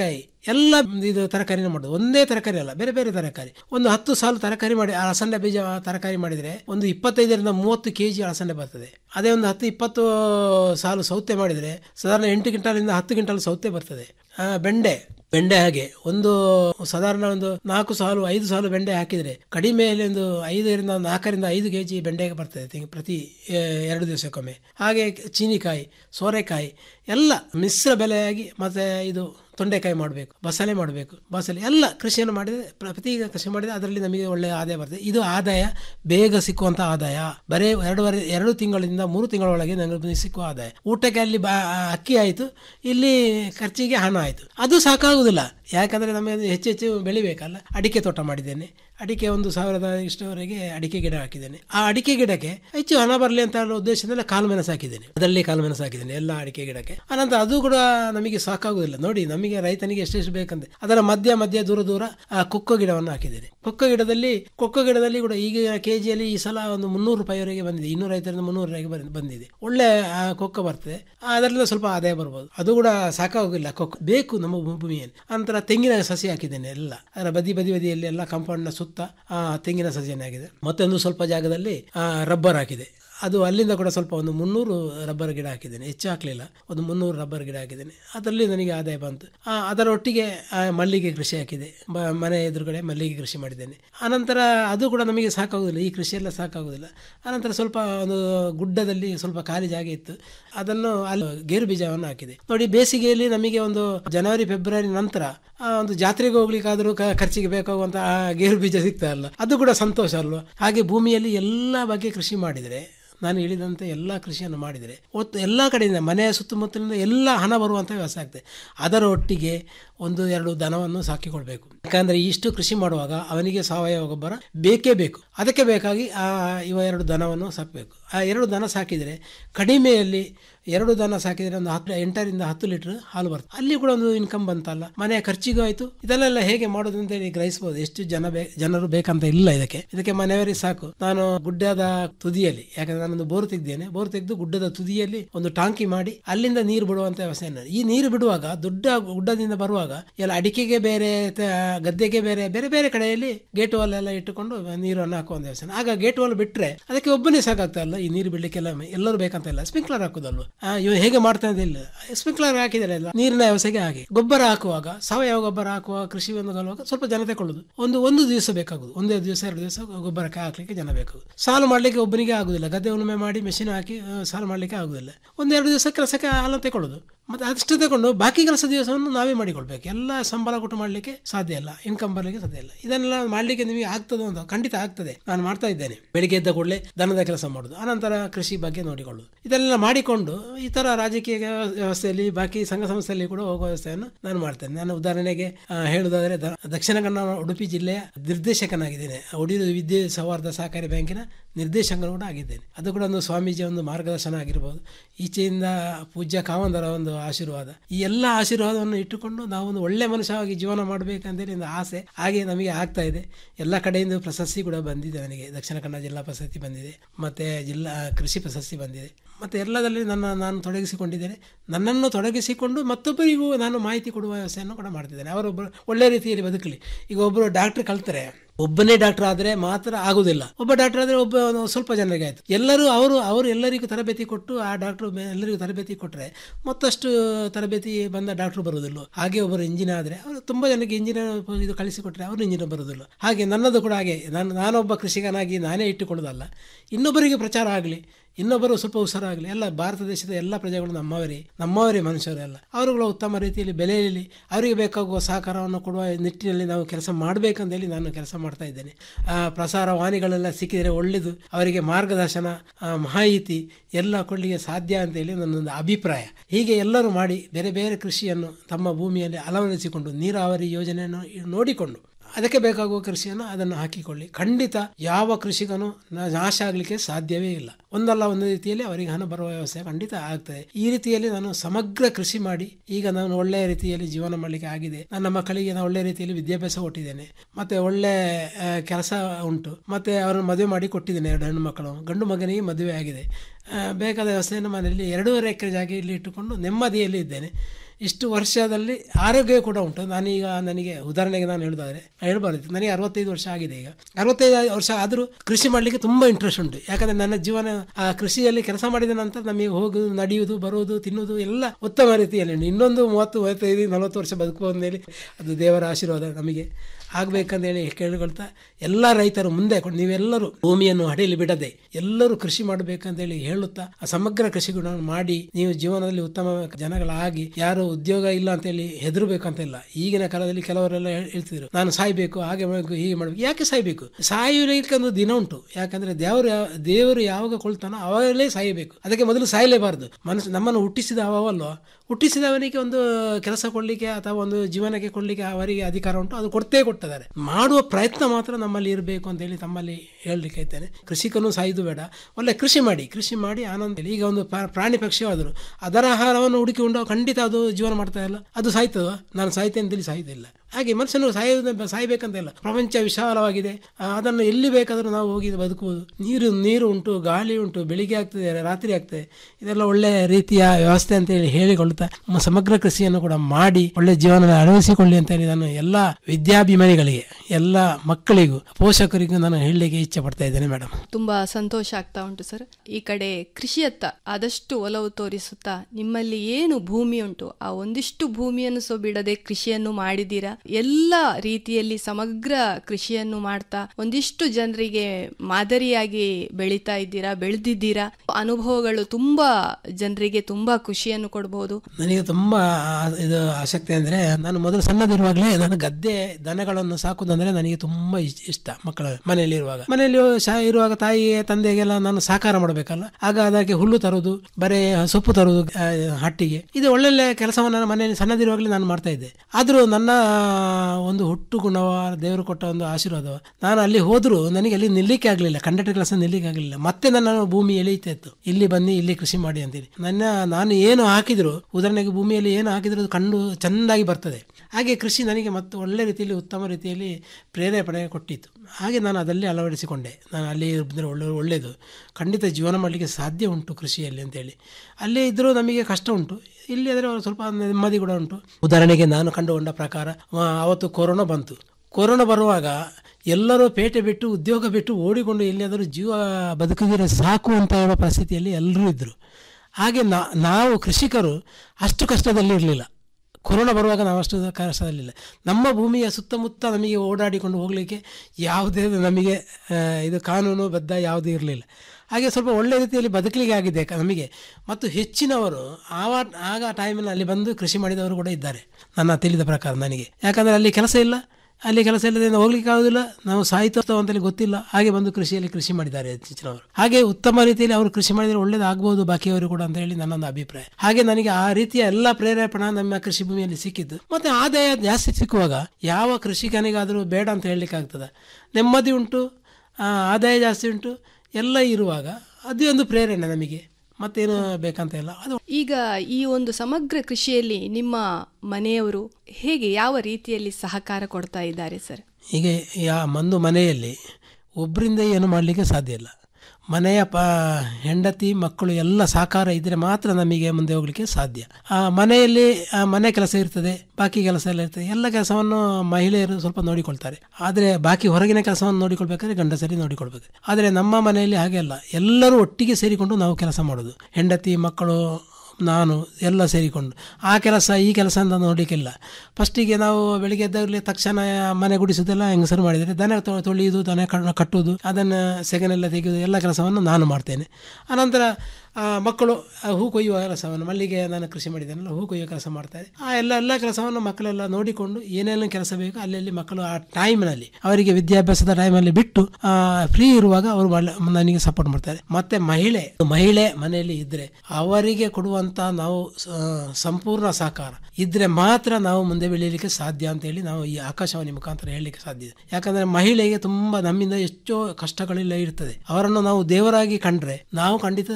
ಎಲ್ಲ ಇದು ತರಕಾರಿನ ಮಾಡೋದು ಒಂದೇ ತರಕಾರಿ ಅಲ್ಲ ಬೇರೆ ಬೇರೆ ತರಕಾರಿ ಒಂದು ಹತ್ತು ಸಾಲು ತರಕಾರಿ ಮಾಡಿ ಅಲಸಂದೆ ಬೀಜ ತರಕಾರಿ ಮಾಡಿದರೆ ಒಂದು ಇಪ್ಪತ್ತೈದರಿಂದ ಮೂವತ್ತು ಕೆ ಜಿ ಅಲಸಂದೆ ಬರ್ತದೆ ಅದೇ ಒಂದು ಹತ್ತು ಇಪ್ಪತ್ತು ಸಾಲು ಸೌತೆ ಮಾಡಿದರೆ ಸಾಧಾರಣ ಎಂಟು ಕ್ವಿಂಟಾಲಿಂದ ಹತ್ತು ಕ್ವಿಂಟಾಲ್ ಸೌತೆ ಬರ್ತದೆ ಆ, ಬೆಂಡೆ ಬೆಂಡೆ ಹಾಗೆ ಒಂದು ಸಾಧಾರಣ ಒಂದು ನಾಲ್ಕು ಸಾಲು ಐದು ಸಾಲು ಬೆಂಡೆ ಹಾಕಿದರೆ ಕಡಿಮೆಯಲ್ಲಿ ಒಂದು ಐದರಿಂದ ನಾಲ್ಕರಿಂದ ಐದು ಕೆ ಜಿ ಬೆಂಡೆ ಬರ್ತದೆ ತಿಂಗ್- ಪ್ರತಿ ಆ, ಎರಡು ದಿವಸಕ್ಕೊಮ್ಮೆ ಹಾಗೆ ಚೀನಿಕಾಯಿ ಸೋರೆಕಾಯಿ ಎಲ್ಲ ಮಿಶ್ರ ಬೆಲೆಯಾಗಿ ಮತ್ತೆ ಇದು ತೊಂಡೆಕಾಯಿ ಮಾಡಬೇಕು ಬಸಳೆ ಮಾಡಬೇಕು ಬಸಳೆ ಎಲ್ಲ ಕೃಷಿಯನ್ನು ಮಾಡಿದರೆ ಪ್ರತಿ ಕೃಷಿ ಮಾಡಿದರೆ ಅದರಲ್ಲಿ ನಮಗೆ ಒಳ್ಳೆಯ ಆದಾಯ ಬರ್ತದೆ ಇದು ಆದಾಯ ಬೇಗ ಸಿಕ್ಕುವಂಥ ಆದಾಯ ಬರೀ ಎರಡೂವರೆ ಎರಡು ತಿಂಗಳಿಂದ ಮೂರು ತಿಂಗಳ ಒಳಗೆ ನನಗೆ ಸಿಕ್ಕುವ ಆದಾಯ ಊಟಕ್ಕೆ ಅಲ್ಲಿ ಬಾ ಅಕ್ಕಿ ಆಯಿತು ಇಲ್ಲಿ ಖರ್ಚಿಗೆ ಹಣ ಆಯಿತು ಅದು ಸಾಕಾಗುವುದಿಲ್ಲ ಯಾಕಂದರೆ ನಮಗೆ ಹೆಚ್ಚು ಹೆಚ್ಚು ಬೆಳಿಬೇಕಲ್ಲ ಅಡಿಕೆ ತೋಟ ಮಾಡಿದ್ದೇನೆ ಅಡಿಕೆ ಒಂದು ಸಾವಿರದ ಇಷ್ಟವರೆಗೆ ಅಡಿಕೆ ಗಿಡ ಹಾಕಿದ್ದೇನೆ ಆ ಅಡಿಕೆ ಗಿಡಕ್ಕೆ ಹೆಚ್ಚು ಹಣ ಬರಲಿ ಅಂತ ಹೇಳೋ ಉದ್ದೇಶದಿಂದ ಕಾಳು ಮೆಣಸು ಹಾಕಿದ್ದೇನೆ ಅದರಲ್ಲಿ ಕಾಳು ಮೆಣಸು ಹಾಕಿದ್ದೇನೆ ಎಲ್ಲ ಅಡಿಕೆ ಗಿಡಕ್ಕೆ ಅನಂತರ ಅದು ಕೂಡ ನಮಗೆ ಸಾಕಾಗುವುದಿಲ್ಲ ನೋಡಿ ನಮಗೆ ರೈತನಿಗೆ ಎಷ್ಟೆಷ್ಟು ಬೇಕಂತೆ ಅದರ ಮಧ್ಯ ಮಧ್ಯ ದೂರ ದೂರ ಆ ಕೊಕ್ಕೋ ಗಿಡವನ್ನು ಹಾಕಿದ್ದೇನೆ ಕೊಕ್ಕೋ ಗಿಡದಲ್ಲಿ ಕೊಕ್ಕೋ ಗಿಡದಲ್ಲಿ ಕೂಡ ಈಗ ಕೆ ಜಿಯಲ್ಲಿ ಈ ಸಲ ಒಂದು ಮುನ್ನೂರು ರೂಪಾಯಿವರೆಗೆ ಬಂದಿದೆ ಇನ್ನೂರ ಐದರಿಂದ ಮುನ್ನೂರು ರೂಪಾಯಿಗೆ ಬಂದ್- ಬಂದಿದೆ ಒಳ್ಳೆ ಆ ಕೊಕ್ಕೋ ಬರ್ತದೆ ಅದರಿಂದ ಸ್ವಲ್ಪ ಆದಾಯ ಬರ್ಬೋದು ಅದು ಕೂಡ ಸಾಕಾಗೋಗಿಲ್ಲ ಕೊಕ್ಕೋ ಬೇಕು ನಮ್ಮ ಭೂ- ಭೂಮಿಯಲ್ಲಿ ನಂತರ ತೆಂಗಿನ ಸಸಿ ಹಾಕಿದ್ದೇನೆ ಎಲ್ಲ ಅದರ ಬದಿ ಬದಿ ಬದಿಯಲ್ಲಿ ಎಲ್ಲ ಕಾಂಪೌಂಡ್ನ ಸುತ್ತ ಆ, ತೆಂಗಿನ ಸಸಿಯನ್ನು ಹಾಕಿದೆ ಮತ್ತೊಂದು ಸ್ವಲ್ಪ ಜಾಗದಲ್ಲಿ ಆ, ರಬ್ಬರ್ ಹಾಕಿದೆ ಅದು ಅಲ್ಲಿಂದ ಕೂಡ ಸ್ವಲ್ಪ ಒಂದು ಮುನ್ನೂರು ರಬ್ಬರ್ ಗಿಡ ಹಾಕಿದ್ದೇನೆ ಹೆಚ್ಚು ಹಾಕಲಿಲ್ಲ ಒಂದು ಮುನ್ನೂರು ರಬ್ಬರ್ ಗಿಡ ಹಾಕಿದ್ದೇನೆ ಅದರಲ್ಲಿ ನನಗೆ ಆದಾಯ ಬಂತು ಆ, ಅದರೊಟ್ಟಿಗೆ ಆ, ಮಲ್ಲಿಗೆ ಕೃಷಿ ಹಾಕಿದೆ ಬ- ಮನೆ ಎದುರುಗಡೆ ಮಲ್ಲಿಗೆ ಕೃಷಿ ಮಾಡಿದ್ದೇನೆ ಆನಂತರ ಅದು ಕೂಡ ನಮಗೆ ಸಾಕಾಗುವುದಿಲ್ಲ ಈ ಕೃಷಿಯೆಲ್ಲ ಸಾಕಾಗುವುದಿಲ್ಲ ಆನಂತರ ಸ್ವಲ್ಪ ಒಂದು ಗುಡ್ಡದಲ್ಲಿ ಸ್ವಲ್ಪ ಖಾಲಿ ಜಾಗ ಇತ್ತು ಅದನ್ನು ಅಲ್ಲಿ ಗೇರು ಬೀಜವನ್ನು ಹಾಕಿದೆ ನೋಡಿ ಬೇಸಿಗೆಯಲ್ಲಿ ನಮಗೆ ಒಂದು ಜನವರಿ ಫೆಬ್ರವರಿ ನಂತರ ಆ ಒಂದು ಜಾತ್ರೆಗೆ ಹೋಗ್ಲಿಕ್ಕಾದ್ರೂ ಕ- ಖರ್ಚಿಗೆ ಬೇಕಾಗುವಂತ ಆ ಗೇರು ಬೀಜ ಸಿಗ್ತಾರಲ್ಲ ಅದು ಕೂಡ ಸಂತೋಷ ಅಲ್ವಾ ಹಾಗೆ ಭೂಮಿಯಲ್ಲಿ ಎಲ್ಲ ಬಗೆ ಕೃಷಿ ಮಾಡಿದರೆ ನಾನು ಹೇಳಿದಂತೆ ಎಲ್ಲ ಕೃಷಿಯನ್ನು ಮಾಡಿದರೆ ಒತ್ತು ಎಲ್ಲ ಕಡೆಯಿಂದ ಮನೆಯ ಸುತ್ತಮುತ್ತಲಿಂದ ಎಲ್ಲ ಹಣ ಬರುವಂಥ ವ್ಯವಸ್ಥೆ ಆಗ್ತದೆ ಅದರ ಒಟ್ಟಿಗೆ ಒಂದು ಎರಡು ದನವನ್ನು ಸಾಕಿಕೊಳ್ಬೇಕು ಯಾಕಂದರೆ ಇಷ್ಟು ಕೃಷಿ ಮಾಡುವಾಗ ಅವನಿಗೆ ಸಾವಯವ ಗೊಬ್ಬರ ಬೇಕೇ ಬೇಕು ಅದಕ್ಕೆ ಬೇಕಾಗಿ ಆ ಇವ ಎರಡು ದನವನ್ನು ಸಾಕಬೇಕು ಆ ಎರಡು ದನ ಸಾಕಿದರೆ ಕಡಿಮೆಯಲ್ಲಿ ಎರಡು ದನ ಸಾಕಿದರೆ ಒಂದು ಹತ್ತು ಎಂಟರಿಂದ ಹತ್ತು ಲೀಟರ್ ಹಾಲು ಬರ್ತದೆ ಅಲ್ಲಿ ಕೂಡ ಒಂದು ಇನ್ಕಮ್ ಬಂತಲ್ಲ ಮನೆಯ ಖರ್ಚಿಗೂ ಆಯಿತು ಇದನ್ನೆಲ್ಲ ಹೇಗೆ ಮಾಡೋದು ಅಂತ ಹೇಳಿ ಗ್ರಹಿಸಬಹುದು ಎಷ್ಟು ಜನ ಬೇ ಜನರು ಬೇಕಂತ ಇಲ್ಲ ಇದಕ್ಕೆ ಇದಕ್ಕೆ ಮನೆಯವರಿಗೆ ಸಾಕು ನಾನು ಗುಡ್ಡದ ತುದಿಯಲ್ಲಿ ಯಾಕಂದ್ರೆ ನಾನೊಂದು ಬೋರ್ ತೆಗ್ದೇನೆ ಬೋರ್ ತೆಗೆದು ಗುಡ್ಡದ ತುದಿಯಲ್ಲಿ ಒಂದು ಟಾಂಕಿ ಮಾಡಿ ಅಲ್ಲಿಂದ ನೀರು ಬಿಡುವಂತ ವ್ಯವಸ್ಥೆ ನಾನು ಈ ನೀರು ಬಿಡುವಾಗ ದೊಡ್ಡ ಗುಡ್ಡದಿಂದ ಬರುವಾಗ ಎಲ್ಲ ಅಡಿಕೆಗೆ ಬೇರೆ ತ- ಗದ್ದೆಗೆ ಬೇರೆ ಬೇರೆ ಬೇರೆ ಕಡೆಯಲ್ಲಿ ಗೇಟ್ ವಾಲ್ ಎಲ್ಲ ಇಟ್ಟುಕೊಂಡು ನೀರನ್ನು ಹಾಕುವಂತ ವ್ಯವಸ್ಥೆ ಆಗ ಗೇಟ್ ವಾಲ್ ಬಿಟ್ರೆ ಅದಕ್ಕೆ ಒಬ್ಬನೇ ಸಾಕಾಗ್ತಲ್ಲ ಈ ನೀರು ಬಿಡ್ಲಿಕ್ಕೆಲ್ಲ ಎಲ್ಲರೂ ಬೇಕಂತ ಇಲ್ಲ ಸ್ಪ್ರಿಂಕ್ಲರ್ ಹಾಕೋದಲ್ವ ಆ, ಇವ ಹೇಗೆ ಮಾಡ್ತಾ ಇಲ್ಲ ಸ್ಪ್ರಿಂಕ್ಲರ್ ಹಾಕಿದರೆ ಎಲ್ಲ ನೀರಿನ ವ್ಯವಸ್ಥೆಗೆ ಹಾಗೆ ಗೊಬ್ಬರ ಹಾಕುವಾಗ ಸಾವಯವ ಗೊಬ್ಬರ ಹಾಕುವ ಕೃಷಿ ಒಂದು ಕಲುವಾಗ ಸ್ವಲ್ಪ ಜನ ತಗೊಳ್ಳೋದು ಒಂದು ಒಂದು ದಿವಸ ಬೇಕಾಗುದು ಒಂದೇ ದಿವಸ ಎರಡು ದಿವಸ ಗೊಬ್ಬರಕ್ಕೆ ಹಾಕ್ಲಿಕ್ಕೆ ಜನ ಬೇಕಾಗುದು ಸಾಲು ಮಾಡ್ಲಿಕ್ಕೆ ಒಬ್ಬನಿಗೆ ಆಗುದಿಲ್ಲ ಗದ್ದೆ ಉಳುಮೆ ಮಾಡಿ ಮೆಷಿನ್ ಹಾಕಿ ಆ, ಸಾಲು ಮಾಡ್ಲಿಕ್ಕೆ ಆಗುದಿಲ್ಲ ಒಂದೆರಡು ದಿವಸ ಕೆಲಸಕ್ಕೆ ಹಾಲು ತಗೊಳ್ಳೋದು ಮತ್ತೆ ಅಷ್ಟು ತಗೊಂಡು ಬಾಕಿ ಕೆಲಸ ದಿವಸವನ್ನು ನಾವೇ ಮಾಡಿಕೊಳ್ಬೇಕು ಎಲ್ಲ ಸಂಬಳ ಕೊಟ್ಟು ಮಾಡಲಿಕ್ಕೆ ಸಾಧ್ಯ ಇಲ್ಲ ಇನ್ಕಮ್ ಬರಲಿಕ್ಕೆ ಸಾಧ್ಯ ಇಲ್ಲ ಇದನ್ನೆಲ್ಲ ಮಾಡಲಿಕ್ಕೆ ನಿಮಗೆ ಆಗ್ತದೆ ಅಂತ ಖಂಡಿತ ಆಗ್ತದೆ ನಾನು ಮಾಡ್ತಾ ಇದ್ದೇನೆ ಬೆಳಿಗ್ಗೆ ಎದ್ದ ಕೂಡಲೇ ದನದ ಕೆಲಸ ಮಾಡೋದು ಆನಂತರ ಕೃಷಿ ಬಗ್ಗೆ ನೋಡಿಕೊಳ್ಳೋದು ಇದನ್ನೆಲ್ಲ ಮಾಡಿಕೊಂಡು ಈ ತರ ರಾಜಕೀಯ ವ್ಯವ- ವ್ಯವಸ್ಥೆಯಲ್ಲಿ ಬಾಕಿ ಸಂಘ ಸಂಸ್ಥೆಯಲ್ಲಿ ಕೂಡ ಹೋಗುವ ವ್ಯವಸ್ಥೆಯನ್ನು ನಾನು ಮಾಡ್ತೇನೆ ನಾನು ಉದಾಹರಣೆಗೆ ಆ, ಹೇಳುವುದಾದರೆ ದ- ದಕ್ಷಿಣ ಕನ್ನಡ ಉಡುಪಿ ಜಿಲ್ಲೆಯ ನಿರ್ದೇಶಕನಾಗಿದ್ದೇನೆ ಒಡಿಯೂರು ವಿದ್ಯೆ ಸೌಹಾರ್ದ ಸಹಕಾರಿ ಬ್ಯಾಂಕಿನ ನಿರ್ದೇಶಕರು ಕೂಡ ಆಗಿದ್ದೇನೆ ಅದು ಕೂಡ ಒಂದು ಸ್ವಾಮೀಜಿಯ ಒಂದು ಮಾರ್ಗದರ್ಶನ ಆಗಿರ್ಬೋದು ಈಚೆಯಿಂದ ಪೂಜ್ಯ ಕಾವಂದರ ಒಂದು ಆಶೀರ್ವಾದ ಈ ಎಲ್ಲ ಆಶೀರ್ವಾದವನ್ನು ಇಟ್ಟುಕೊಂಡು ನಾವು ಒಂದು ಒಳ್ಳೆ ಮನುಷ್ಯವಾಗಿ ಜೀವನ ಮಾಡಬೇಕಂತೇಳಿ ಒಂದು ಆಸೆ ಹಾಗೆ ನಮಗೆ ಆಗ್ತಾ ಇದೆ ಎಲ್ಲ ಕಡೆಯಿಂದ ಪ್ರಶಸ್ತಿ ಕೂಡ ಬಂದಿದೆ ನನಗೆ ದಕ್ಷಿಣ ಕನ್ನಡ ಜಿಲ್ಲಾ ಪ್ರಶಸ್ತಿ ಬಂದಿದೆ ಮತ್ತು ಜಿಲ್ಲಾ ಕೃಷಿ ಪ್ರಶಸ್ತಿ ಬಂದಿದೆ ಮತ್ತು ಎಲ್ಲದರಲ್ಲಿ ನನ್ನ ನಾನು ತೊಡಗಿಸಿಕೊಂಡಿದ್ದೇನೆ ನನ್ನನ್ನು ತೊಡಗಿಸಿಕೊಂಡು ಮತ್ತೊಬ್ಬರಿಗೂ ನಾನು ಮಾಹಿತಿ ಕೊಡುವ ವ್ಯವಸ್ಥೆಯನ್ನು ಕೂಡ ಮಾಡ್ತಿದ್ದೇನೆ ಅವರೊಬ್ಬರು ಒಳ್ಳೆ ರೀತಿಯಲ್ಲಿ ಬದುಕಲಿ ಈಗ ಒಬ್ಬರು ಡಾಕ್ಟರ್ ಕಲ್ತಾರೆ ಒಬ್ಬನೇ ಡಾಕ್ಟರ್ ಆದರೆ ಮಾತ್ರ ಆಗುದಿಲ್ಲ ಒಬ್ಬ ಡಾಕ್ಟರ್ ಆದರೆ ಒಬ್ಬ ಒಂದು ಸ್ವಲ್ಪ ಜನರಿಗೆ ಆಯ್ತು ಎಲ್ಲರೂ ಅವರು ಅವರು ಎಲ್ಲರಿಗೂ ತರಬೇತಿ ಕೊಟ್ಟು ಆ ಡಾಕ್ಟರ್ ಎಲ್ಲರಿಗೂ ತರಬೇತಿ ಕೊಟ್ಟರೆ ಮತ್ತಷ್ಟು ತರಬೇತಿ ಬಂದ ಡಾಕ್ಟರ್ ಬರುವುದಿಲ್ಲ ಹಾಗೆ ಒಬ್ಬರು ಇಂಜಿನಿಯರ್ ಆದರೆ ಅವರು ತುಂಬ ಜನಕ್ಕೆ ಇಂಜಿನಿಯರ್ ಇದು ಕಳಿಸಿಕೊಟ್ರೆ ಅವರು ಇಂಜಿನಿಯರ್ ಬರುವುದಿಲ್ಲ ಹಾಗೆ ನನ್ನದು ಕೂಡ ಹಾಗೆ ನಾನು ನಾನೊಬ್ಬ ಕೃಷಿಕನಾಗಿ ನಾನೇ ಇಟ್ಟುಕೊಳ್ಳೋದಲ್ಲ ಇನ್ನೊಬ್ಬರಿಗೆ ಪ್ರಚಾರ ಆಗಲಿ ಇನ್ನೊಬ್ಬರು ಸ್ವಲ್ಪ ಹುಷಾರಾಗಲಿ ಎಲ್ಲ ಭಾರತ ದೇಶದ ಎಲ್ಲ ಪ್ರಜೆಗಳು ನಮ್ಮವರೇ ನಮ್ಮವರೇ ಮನುಷ್ಯರೆಲ್ಲ ಅವರುಗಳ ಉತ್ತಮ ರೀತಿಯಲ್ಲಿ ಬೆಲೆಯಲ್ಲಿ ಅವರಿಗೆ ಬೇಕಾಗುವ ಸಹಕಾರವನ್ನು ಕೊಡುವ ನಿಟ್ಟಿನಲ್ಲಿ ನಾವು ಕೆಲಸ ಮಾಡಬೇಕಂತೇಳಿ ನಾನು ಕೆಲಸ ಮಾಡ್ತಾ ಇದ್ದೇನೆ ಆ, ಪ್ರಸಾರ ವಾಣಿಗಳೆಲ್ಲ ಸಿಕ್ಕಿದರೆ ಒಳ್ಳೆಯದು ಅವರಿಗೆ ಮಾರ್ಗದರ್ಶನ ಆ, ಮಾಹಿತಿ ಎಲ್ಲ ಕೊಡಲಿಕ್ಕೆ ಸಾಧ್ಯ ಅಂತೇಳಿ ನನ್ನೊಂದು ಅಭಿಪ್ರಾಯ ಹೀಗೆ ಎಲ್ಲರೂ ಮಾಡಿ ಬೇರೆ ಬೇರೆ ಕೃಷಿಯನ್ನು ತಮ್ಮ ಭೂಮಿಯಲ್ಲಿ ಅಳವಡಿಸಿಕೊಂಡು ನೀರಾವರಿ ಯೋಜನೆಯನ್ನು ನೋಡಿಕೊಂಡು ಅದಕ್ಕೆ ಬೇಕಾಗುವ ಕೃಷಿಯನ್ನು ಅದನ್ನು ಹಾಕಿಕೊಳ್ಳಿ ಖಂಡಿತ ಯಾವ ಕೃಷಿಕನು ನ- ನಾಶ ಆಗಲಿಕ್ಕೆ ಸಾಧ್ಯವೇ ಇಲ್ಲ ಒಂದಲ್ಲ ಒಂದು ರೀತಿಯಲ್ಲಿ ಅವರಿಗೆ ಹಣ ಬರುವ ವ್ಯವಸ್ಥೆ ಖಂಡಿತ ಆಗ್ತದೆ ಈ ರೀತಿಯಲ್ಲಿ ನಾನು ಸಮಗ್ರ ಕೃಷಿ ಮಾಡಿ ಈಗ ನಾನು ಒಳ್ಳೆಯ ರೀತಿಯಲ್ಲಿ ಜೀವನ ಮಾಡಲಿಕ್ಕೆ ಆಗಿದೆ ನನ್ನ ಮಕ್ಕಳಿಗೆ ನಾನು ಒಳ್ಳೆಯ ರೀತಿಯಲ್ಲಿ ವಿದ್ಯಾಭ್ಯಾಸ ಕೊಟ್ಟಿದ್ದೇನೆ ಮತ್ತೆ ಒಳ್ಳೆ ಆ, ಕೆಲಸ ಉಂಟು ಮತ್ತೆ ಅವರನ್ನು ಮದುವೆ ಮಾಡಿ ಕೊಟ್ಟಿದ್ದೇನೆ ಎರಡು ಹೆಣ್ಣು ಮಕ್ಕಳು ಗಂಡು ಮಗನಿಗೆ ಮದುವೆ ಆಗಿದೆ ಆ, ಬೇಕಾದ ವ್ಯವಸ್ಥೆಯನ್ನು ಮನೆಯಲ್ಲಿ ಎರಡೂವರೆ ಎಕರೆ ಜಾಗ ಇಲ್ಲಿ ಇಟ್ಟುಕೊಂಡು ನೆಮ್ಮದಿಯಲ್ಲಿ ಇದ್ದೇನೆ ಇಷ್ಟು ವರ್ಷದಲ್ಲಿ ಆರೋಗ್ಯ ಕೂಡ ಉಂಟು ನಾನೀಗ ನನಗೆ ಉದಾಹರಣೆಗೆ ನಾನು ಹೇಳೋದಾದ್ರೆ ಹೇಳ್ಬಾರ್ದು ನನಗೆ ಅರವತ್ತೈದು ವರ್ಷ ಆಗಿದೆ ಈಗ ಅರವತ್ತೈದು ವರ್ಷ ಆದರೂ ಕೃಷಿ ಮಾಡಲಿಕ್ಕೆ ತುಂಬ ಇಂಟ್ರೆಸ್ಟ್ ಉಂಟು ಯಾಕಂದ್ರೆ ನನ್ನ ಜೀವನ ಆ ಕೃಷಿಯಲ್ಲಿ ಕೆಲಸ ಮಾಡಿದ ನಂತರ ನಮಗೆ ಹೋಗುದು ನಡೆಯುವುದು ಬರುವುದು ತಿನ್ನುವುದು ಎಲ್ಲ ಉತ್ತಮ ರೀತಿಯಲ್ಲಿ ಉಂಟು. ಇನ್ನೊಂದು ಮೂವತ್ತು ಮೂವತ್ತೈದು ನಲವತ್ತು ವರ್ಷ ಬದುಕುವ ಮೇಲೆ ಅದು ದೇವರ ಆಶೀರ್ವಾದ ನಮಗೆ ಆಗ್ಬೇಕಂತ ಹೇಳಿ ಕೇಳಿಕೊಳ್ತಾ ಎಲ್ಲ ರೈತರು ಮುಂದೆ ಕೊಂಡು ನೀವೆಲ್ಲರೂ ಭೂಮಿಯನ್ನು ಹಡೆಯಲಿ ಬಿಡದೆ ಎಲ್ಲರೂ ಕೃಷಿ ಮಾಡಬೇಕಂತ ಹೇಳಿ ಹೇಳುತ್ತಾ ಆ ಸಮಗ್ರ ಕೃಷಿ ಗುಣವನ್ನು ಮಾಡಿ ನೀವು ಜೀವನದಲ್ಲಿ ಉತ್ತಮ ಜನಗಳಾಗಿ ಯಾರು ಉದ್ಯೋಗ ಇಲ್ಲ ಅಂತ ಹೇಳಿ ಹೆದರ್ಬೇಕಂತ ಇಲ್ಲ ಈಗಿನ ಕಾಲದಲ್ಲಿ ಕೆಲವರೆಲ್ಲ ಹೇಳ್- ಹೇಳ್ತಿದ್ರು ನಾನು ಸಾಯ್ಬೇಕು ಹಾಗೆ ಮಾಡಬೇಕು ಹೀಗೆ ಮಾಡಬೇಕು ಯಾಕೆ ಸಾಯ್ಬೇಕು ಸಾಯಲಿಕ್ಕೆ ಒಂದು ದಿನ ಉಂಟು ಯಾಕಂದ್ರೆ ದೇವರು ಯಾವ- ದೇವರು ಯಾವಾಗ ಕೊಳ್ತಾನೋ ಅವಾಗಲೇ ಸಾಯಬೇಕು ಅದಕ್ಕೆ ಮೊದಲು ಸಾಯಲೇಬಾರದು ಮನಸ್ಸು ನಮ್ಮನ್ನು ಹುಟ್ಟಿಸಿದ ಅವಲ್ವ ಹುಟ್ಟಿಸಿದವನಿಗೆ ಒಂದು ಕೆಲಸ ಕೊಡ್ಲಿಕ್ಕೆ ಅಥವಾ ಒಂದು ಜೀವನಕ್ಕೆ ಕೊಡ್ಲಿಕ್ಕೆ ಅವರಿಗೆ ಅಧಿಕಾರ ಉಂಟು ಅದು ಕೊಡ್ತೇ ಕೊಟ್ಟಿದ್ದಾರೆ ಮಾಡುವ ಪ್ರಯತ್ನ ಮಾತ್ರ ನಮ್ಮಲ್ಲಿ ಇರಬೇಕು ಅಂತ ಹೇಳಿ ತಮ್ಮಲ್ಲಿ ಹೇಳಲಿಕ್ಕೆ ಇದ್ದೇನೆ ಕೃಷಿಕನು ಸಾಯುದು ಬೇಡ ಒಳ್ಳೆ ಕೃಷಿ ಮಾಡಿ ಕೃಷಿ ಮಾಡಿ ಆನಂದ ಈಗ ಒಂದು ಪ್ರಾ- ಪ್ರಾಣಿ ಪಕ್ಷಿಯಾದರೂ ಅದರ ಆಹಾರವನ್ನು ಹುಡುಕಿಕೊಂಡು ಖಂಡಿತ ಅದು ಜೀವನ ಮಾಡ್ತಾ ಇಲ್ಲ ಅದು ಸಾಯ್ತದ ನಾನು ಸಾಯ್ತೇನೆ ಅಂತೇಳಿ ಸಾಯ್ತಿಲ್ಲ ಹಾಗೆ ಮನುಷ್ಯನು ಸಾಯೋದು ಸಾಯ್ಬೇಕಂತ ಇಲ್ಲ ಪ್ರಪಂಚ ವಿಶಾಲವಾಗಿದೆ ಆ, ಅದನ್ನು ಎಲ್ಲಿ ಬೇಕಾದರೂ ನಾವು ಹೋಗಿ ಬದುಕುವುದು ನೀರು ನೀರು ಉಂಟು ಗಾಳಿ ಉಂಟು ಬೆಳಿಗ್ಗೆ ಆಗ್ತದೆ ರಾತ್ರಿ ಆಗ್ತದೆ ಇದೆಲ್ಲ ಒಳ್ಳೆ ರೀತಿಯ ವ್ಯವಸ್ಥೆ ಅಂತ ಹೇಳಿ ಹೇಳಿಕೊಳ್ತಾ ಮ- ಸಮಗ್ರ ಕೃಷಿಯನ್ನು ಕೂಡ ಮಾಡಿ ಒಳ್ಳೆ ಜೀವನ ಅಳವಡಿಸಿಕೊಳ್ಳಿ ಅಂತ ಹೇಳಿ ನಾನು ಎಲ್ಲ ವಿದ್ಯಾಭಿಮಾನಿಗಳಿಗೆ ಎಲ್ಲ ಮಕ್ಕಳಿಗೂ ಪೋಷಕರಿಗೂ ನಾನು ಹೇಳಲಿಕ್ಕೆ ಇಚ್ಛೆ ಪಡ್ತಾ ಇದ್ದೇನೆ ಮೇಡಮ್ ತುಂಬಾ ಸಂತೋಷ ಆಗ್ತಾ ಉಂಟು ಸರ್ ಈ ಕಡೆ ಕೃಷಿಯತ್ತ ಆದಷ್ಟು ಒಲವು ತೋರಿಸುತ್ತಾ ನಿಮ್ಮಲ್ಲಿ ಏನು ಭೂಮಿ ಉಂಟು ಆ ಒಂದಿಷ್ಟು ಭೂಮಿಯನ್ನು ಸೊ ಬಿಡದೆ ಕೃಷಿಯನ್ನು ಮಾಡಿದ್ದೀರಾ ಎಲ್ಲ ರೀತಿಯಲ್ಲಿ ಸಮಗ್ರ ಕೃಷಿಯನ್ನು ಮಾಡ್ತಾ ಒಂದಿಷ್ಟು ಜನರಿಗೆ ಮಾದರಿಯಾಗಿ ಬೆಳೀತಾ ಇದ್ದೀರಾ ಬೆಳೆದಿದ್ದೀರಾ ಅನುಭವಗಳು ತುಂಬಾ ಜನರಿಗೆ ತುಂಬಾ ಖುಷಿಯನ್ನು ಕೊಡಬಹುದು ನನಗೆ ತುಂಬಾ ಆ- ಇದು ಆಸಕ್ತಿ ಅಂದ್ರೆ ನಾನು ಮೊದಲು ಸಣ್ಣದಿರುವಾಗಲೇ ನಾನು ಗದ್ದೆ ದನಗಳನ್ನು ಸಾಕುದಂದ್ರೆ ನನಗೆ ತುಂಬಾ ಇಷ್ಟ- ಇಷ್ಟ ಮಕ್ಕಳ ಮನೆಯಲ್ಲಿ ಇರುವಾಗ ಮನೆಯಲ್ಲಿ ಶಾ ಇರುವಾಗ ತಾಯಿಗೆ ತಂದೆಗೆಲ್ಲ ನಾನು ಸಾಕಾರ ಮಾಡಬೇಕಲ್ಲ ಆಗ ಅದಕ್ಕೆ ಹುಲ್ಲು ತರುವುದು ಬರೇ ಸೊಪ್ಪು ತರುವುದು ಆ, ಹಟ್ಟಿಗೆ ಇದು ಒಳ್ಳೊಳ್ಳೆ ಕೆಲಸವನ್ನು ನಾನು ಮನೆಯಲ್ಲಿ ಸಣ್ಣದಿರುವಾಗಲೇ ನಾನು ಮಾಡ್ತಾ ಇದ್ದೆ ಆದರೂ ನನ್ನ ಒಂದು ಹುಟ್ಟು ಗುಣವ ದೇವರು ಕೊಟ್ಟ ಒಂದು ಆಶೀರ್ವಾದವ ನಾನು ಅಲ್ಲಿ ಹೋದರೂ ನನಗೆ ಅಲ್ಲಿ ನಿಲ್ಲಿಕ್ಕೆ ಆಗಲಿಲ್ಲ ಕಂಡಕ್ಟರ್ ಕೆಲಸ ನಿಲ್ಲಿಕ್ಕೆ ಆಗಲಿಲ್ಲ ಮತ್ತೆ ನನ್ನ ಭೂಮಿ ಎಳೆಯುತ್ತಾ ಇತ್ತು ಇಲ್ಲಿ ಬನ್ನಿ ಇಲ್ಲಿ ಕೃಷಿ ಮಾಡಿ ಅಂತೇಳಿ ನನ್ನ ನಾನು ಏನು ಹಾಕಿದ್ರು ಉದಾಹರಣೆಗೆ ಭೂಮಿಯಲ್ಲಿ ಏನು ಹಾಕಿದ್ರು ಅದು ಕಂಡು ಚೆಂದಾಗಿ ಬರ್ತದೆ ಹಾಗೆ ಕೃಷಿ ನನಗೆ ಮತ್ತೆ ಒಳ್ಳೆ ರೀತಿಯಲ್ಲಿ ಉತ್ತಮ ರೀತಿಯಲ್ಲಿ ಪ್ರೇರೇಪಣೆ ಕೊಟ್ಟಿತ್ತು ಹಾಗೆ ನಾನು ಅದರಲ್ಲಿ ಅಳವಡಿಸಿಕೊಂಡೆ ನಾನು ಅಲ್ಲಿ ಇದ್ರೆ ಒಳ್ಳೆ ಒಳ್ಳೆಯದು ಖಂಡಿತ ಜೀವನ ಮಾಡಲಿಕ್ಕೆ ಸಾಧ್ಯ ಉಂಟು ಕೃಷಿಯಲ್ಲಿ ಅಂತೇಳಿ ಅಲ್ಲೇ ಇದ್ದರೂ ನಮಗೆ ಕಷ್ಟ ಉಂಟು ಇಲ್ಲಿ ಆದರೆ ಸ್ವಲ್ಪ ನೆಮ್ಮದಿ ಕೂಡ ಉಂಟು ಉದಾಹರಣೆಗೆ ನಾನು ಕಂಡುಕೊಂಡ ಪ್ರಕಾರ ಆ, ಅವತ್ತು ಕೊರೋನಾ ಬಂತು ಕೊರೋನಾ ಬರುವಾಗ ಎಲ್ಲರೂ ಪೇಟೆ ಬಿಟ್ಟು ಉದ್ಯೋಗ ಬಿಟ್ಟು ಓಡಿಕೊಂಡು ಎಲ್ಲಿಯಾದರೂ ಜೀವ ಬದುಕಿದರೆ ಸಾಕು ಅಂತ ಹೇಳುವ ಪರಿಸ್ಥಿತಿಯಲ್ಲಿ ಎಲ್ಲರೂ ಇದ್ದರು ಹಾಗೆ ನಾ- ನಾವು ಕೃಷಿಕರು ಅಷ್ಟು ಕಷ್ಟದಲ್ಲಿ ಇರಲಿಲ್ಲ ಕೊರೋನಾ ಬರುವಾಗ ನಾವು ಅಷ್ಟು ಕಷ್ಟದಲ್ಲಿಲ್ಲ ನಮ್ಮ ಭೂಮಿಯ ಸುತ್ತಮುತ್ತ ನಮಗೆ ಓಡಾಡಿಕೊಂಡು ಹೋಗಲಿಕ್ಕೆ ಯಾವುದೇ ನಮಗೆ ಆ, ಇದು ಕಾನೂನು ಬದ್ಧ ಯಾವುದೂ ಇರಲಿಲ್ಲ ಹಾಗೆ ಸ್ವಲ್ಪ ಒಳ್ಳೆ ರೀತಿಯಲ್ಲಿ ಬದುಕಲಿಕ್ಕೆ ಆಗಿದೆ ಕ- ನಮಗೆ ಮತ್ತು ಹೆಚ್ಚಿನವರು ಆವ ಆಗ ಟೈಮಿನಲ್ಲಿ ಅಲ್ಲಿ ಬಂದು ಕೃಷಿ ಮಾಡಿದವರು ಕೂಡ ಇದ್ದಾರೆ ನನ್ನ ತಿಳಿದ ಪ್ರಕಾರ ನನಗೆ ಯಾಕಂದರೆ ಅಲ್ಲಿ ಕೆಲಸ ಇಲ್ಲ ಅಲ್ಲಿ ಕೆಲಸ ಇಲ್ಲದೆ ಹೋಗ್ಲಿಕ್ಕೆ ಆಗುದಿಲ್ಲ ನಾವು ಸಾಹಿತ್ಯ ಅಂತೇಳಿ ಗೊತ್ತಿಲ್ಲ ಹಾಗೆ ಬಂದು ಕೃಷಿಯಲ್ಲಿ ಕೃಷಿ ಮಾಡಿದ್ದಾರೆ ಹೆಚ್ಚಿನವರು ಹಾಗೆ ಉತ್ತಮ ರೀತಿಯಲ್ಲಿ ಅವರು ಕೃಷಿ ಮಾಡಿದರೆ ಒಳ್ಳೇದಾಗಬಹುದು ಬಾಕಿಯವರು ಕೂಡ ಅಂತ ಹೇಳಿ ನನ್ನೊಂದು ಅಭಿಪ್ರಾಯ ಹಾಗೆ ನನಗೆ ಆ ರೀತಿಯ ಎಲ್ಲ ಪ್ರೇರೇಪಣೆ ನಮ್ಮ ಕೃಷಿ ಭೂಮಿಯಲ್ಲಿ ಸಿಕ್ಕಿದ್ದು ಮತ್ತೆ ಆದಾಯ ಜಾಸ್ತಿ ಸಿಕ್ಕುವಾಗ ಯಾವ ಕೃಷಿಕನಿಗಾದರೂ ಬೇಡ ಅಂತ ಹೇಳಲಿಕ್ಕೆ ಆಗ್ತದೆ ನೆಮ್ಮದಿ ಉಂಟು ಆ, ಆದಾಯ ಜಾಸ್ತಿ ಉಂಟು ಎಲ್ಲ ಇರುವಾಗ ಅದೇ ಒಂದು ಪ್ರೇರಣೆ ನಮಗೆ ಮತ್ತೇನು ಬೇಕಂತ ಇಲ್ಲ ಅದು ಈಗ ಈ ಒಂದು ಸಮಗ್ರ ಕೃಷಿಯಲ್ಲಿ ನಿಮ್ಮ ಮನೆಯವರು ಹೇಗೆ ಯಾವ ರೀತಿಯಲ್ಲಿ ಸಹಕಾರ ಕೊಡ್ತಾ ಇದ್ದಾರೆ ಸರ್ ಈಗ ಯಾ ಒಂದು ಮನೆಯಲ್ಲಿ ಒಬ್ಬರಿಂದ ಏನು ಮಾಡಲಿಕ್ಕೆ ಸಾಧ್ಯ ಇಲ್ಲ ಮನೆಯ ಪ ಹೆಂಡತಿ ಮಕ್ಕಳು ಎಲ್ಲ ಸಹಕಾರ ಇದ್ದರೆ ಮಾತ್ರ ನಮಗೆ ಮುಂದೆ ಹೋಗಲಿಕ್ಕೆ ಸಾಧ್ಯ ಆ ಮನೆಯಲ್ಲಿ ಆ ಮನೆ ಕೆಲಸ ಇರ್ತದೆ ಬಾಕಿ ಕೆಲಸ ಎಲ್ಲ ಇರ್ತದೆ ಎಲ್ಲ ಕೆಲಸವನ್ನು ಮಹಿಳೆಯರು ಸ್ವಲ್ಪ ನೋಡಿಕೊಳ್ತಾರೆ ಆದರೆ ಬಾಕಿ ಹೊರಗಿನ ಕೆಲಸವನ್ನು ನೋಡಿಕೊಳ್ಬೇಕಾದ್ರೆ ಗಂಡಸರಿ ನೋಡಿಕೊಳ್ಬೇಕು ಆದರೆ ನಮ್ಮ ಮನೆಯಲ್ಲಿ ಹಾಗೆ ಅಲ್ಲ ಎಲ್ಲರೂ ಒಟ್ಟಿಗೆ ಸೇರಿಕೊಂಡು ನಾವು ಕೆಲಸ ಮಾಡೋದು ಹೆಂಡತಿ ಮಕ್ಕಳು ನಾನು ಎಲ್ಲ ಸೇರಿಕೊಂಡು ಆ ಕೆಲಸ ಈ ಕೆಲಸ ಅಂತ ನೋಡಲಿಕ್ಕಿಲ್ಲ ಫಸ್ಟಿಗೆ ನಾವು ಬೆಳಿಗ್ಗೆ ಎದ್ದಾಗಲೇ ತಕ್ಷಣ ಮನೆ ಗುಡಿಸೋದೆಲ್ಲ ಹೆಂಗಸರು ಮಾಡಿದರೆ ದನ ತೊ- ತೊಳೆಯುವುದು ದನ ಕಣ್ಣು ಕಟ್ಟುವುದು ಅದನ್ನು ಸೆಗನೆಲ್ಲ ತೆಗೆಯುವುದು ಎಲ್ಲ ಕೆಲಸವನ್ನು ನಾನು ಮಾಡ್ತೇನೆ ಆನಂತರ ಆ, ಮಕ್ಕಳು ಆ, ಹೂ ಕೊಯ್ಯುವ ಕೆಲಸವನ್ನು ಮಲ್ಲಿಗೆ ನಾನು ಕೃಷಿ ಮಾಡಿದ್ದೇನಲ್ಲ ಹೂ ಕೊಯ್ಯುವ ಕೆಲಸ ಮಾಡ್ತಾರೆ ಆ ಎಲ್ಲ ಎಲ್ಲ ಕೆಲಸವನ್ನು ಮಕ್ಕಳೆಲ್ಲ ನೋಡಿಕೊಂಡು ಏನೇನು ಕೆಲಸ ಬೇಕು ಅಲ್ಲಲ್ಲಿ ಮಕ್ಕಳು ಆ ಟೈಮ್ನಲ್ಲಿ ಅವರಿಗೆ ವಿದ್ಯಾಭ್ಯಾಸದ ಟೈಮಲ್ಲಿ ಬಿಟ್ಟು ಫ್ರೀ ಇರುವಾಗ ಅವರು ಒಳ್ಳೆ- ನನಗೆ ಸಪೋರ್ಟ್ ಮಾಡ್ತಾರೆ ಮತ್ತೆ ಮಹಿಳೆ ಮಹಿಳೆ ಮನೆಯಲ್ಲಿ ಇದ್ರೆ ಅವರಿಗೆ ಕೊಡುವಂತ ನಾವು ಸ- ಸಂಪೂರ್ಣ ಸಹಕಾರ ಇದ್ರೆ ಮಾತ್ರ ನಾವು ಮುಂದೆ ಬೆಳೀಲಿಕ್ಕೆ ಸಾಧ್ಯ ಅಂತ ಹೇಳಿ ನಾವು ಈ ಆಕಾಶವಾಣಿ ಮುಖಾಂತರ ಹೇಳಲಿಕ್ಕೆ ಸಾಧ್ಯ ಇದೆ ಯಾಕಂದ್ರೆ ಮಹಿಳೆಗೆ ತುಂಬಾ ನಮ್ಮಿಂದ ಎಷ್ಟೋ ಕಷ್ಟಗಳೆಲ್ಲ ಇರ್ತದೆ ಅವರನ್ನು ನಾವು ದೇವರಾಗಿ ಕಂಡ್ರೆ ನಾವು ಖಂಡಿತ ಆ,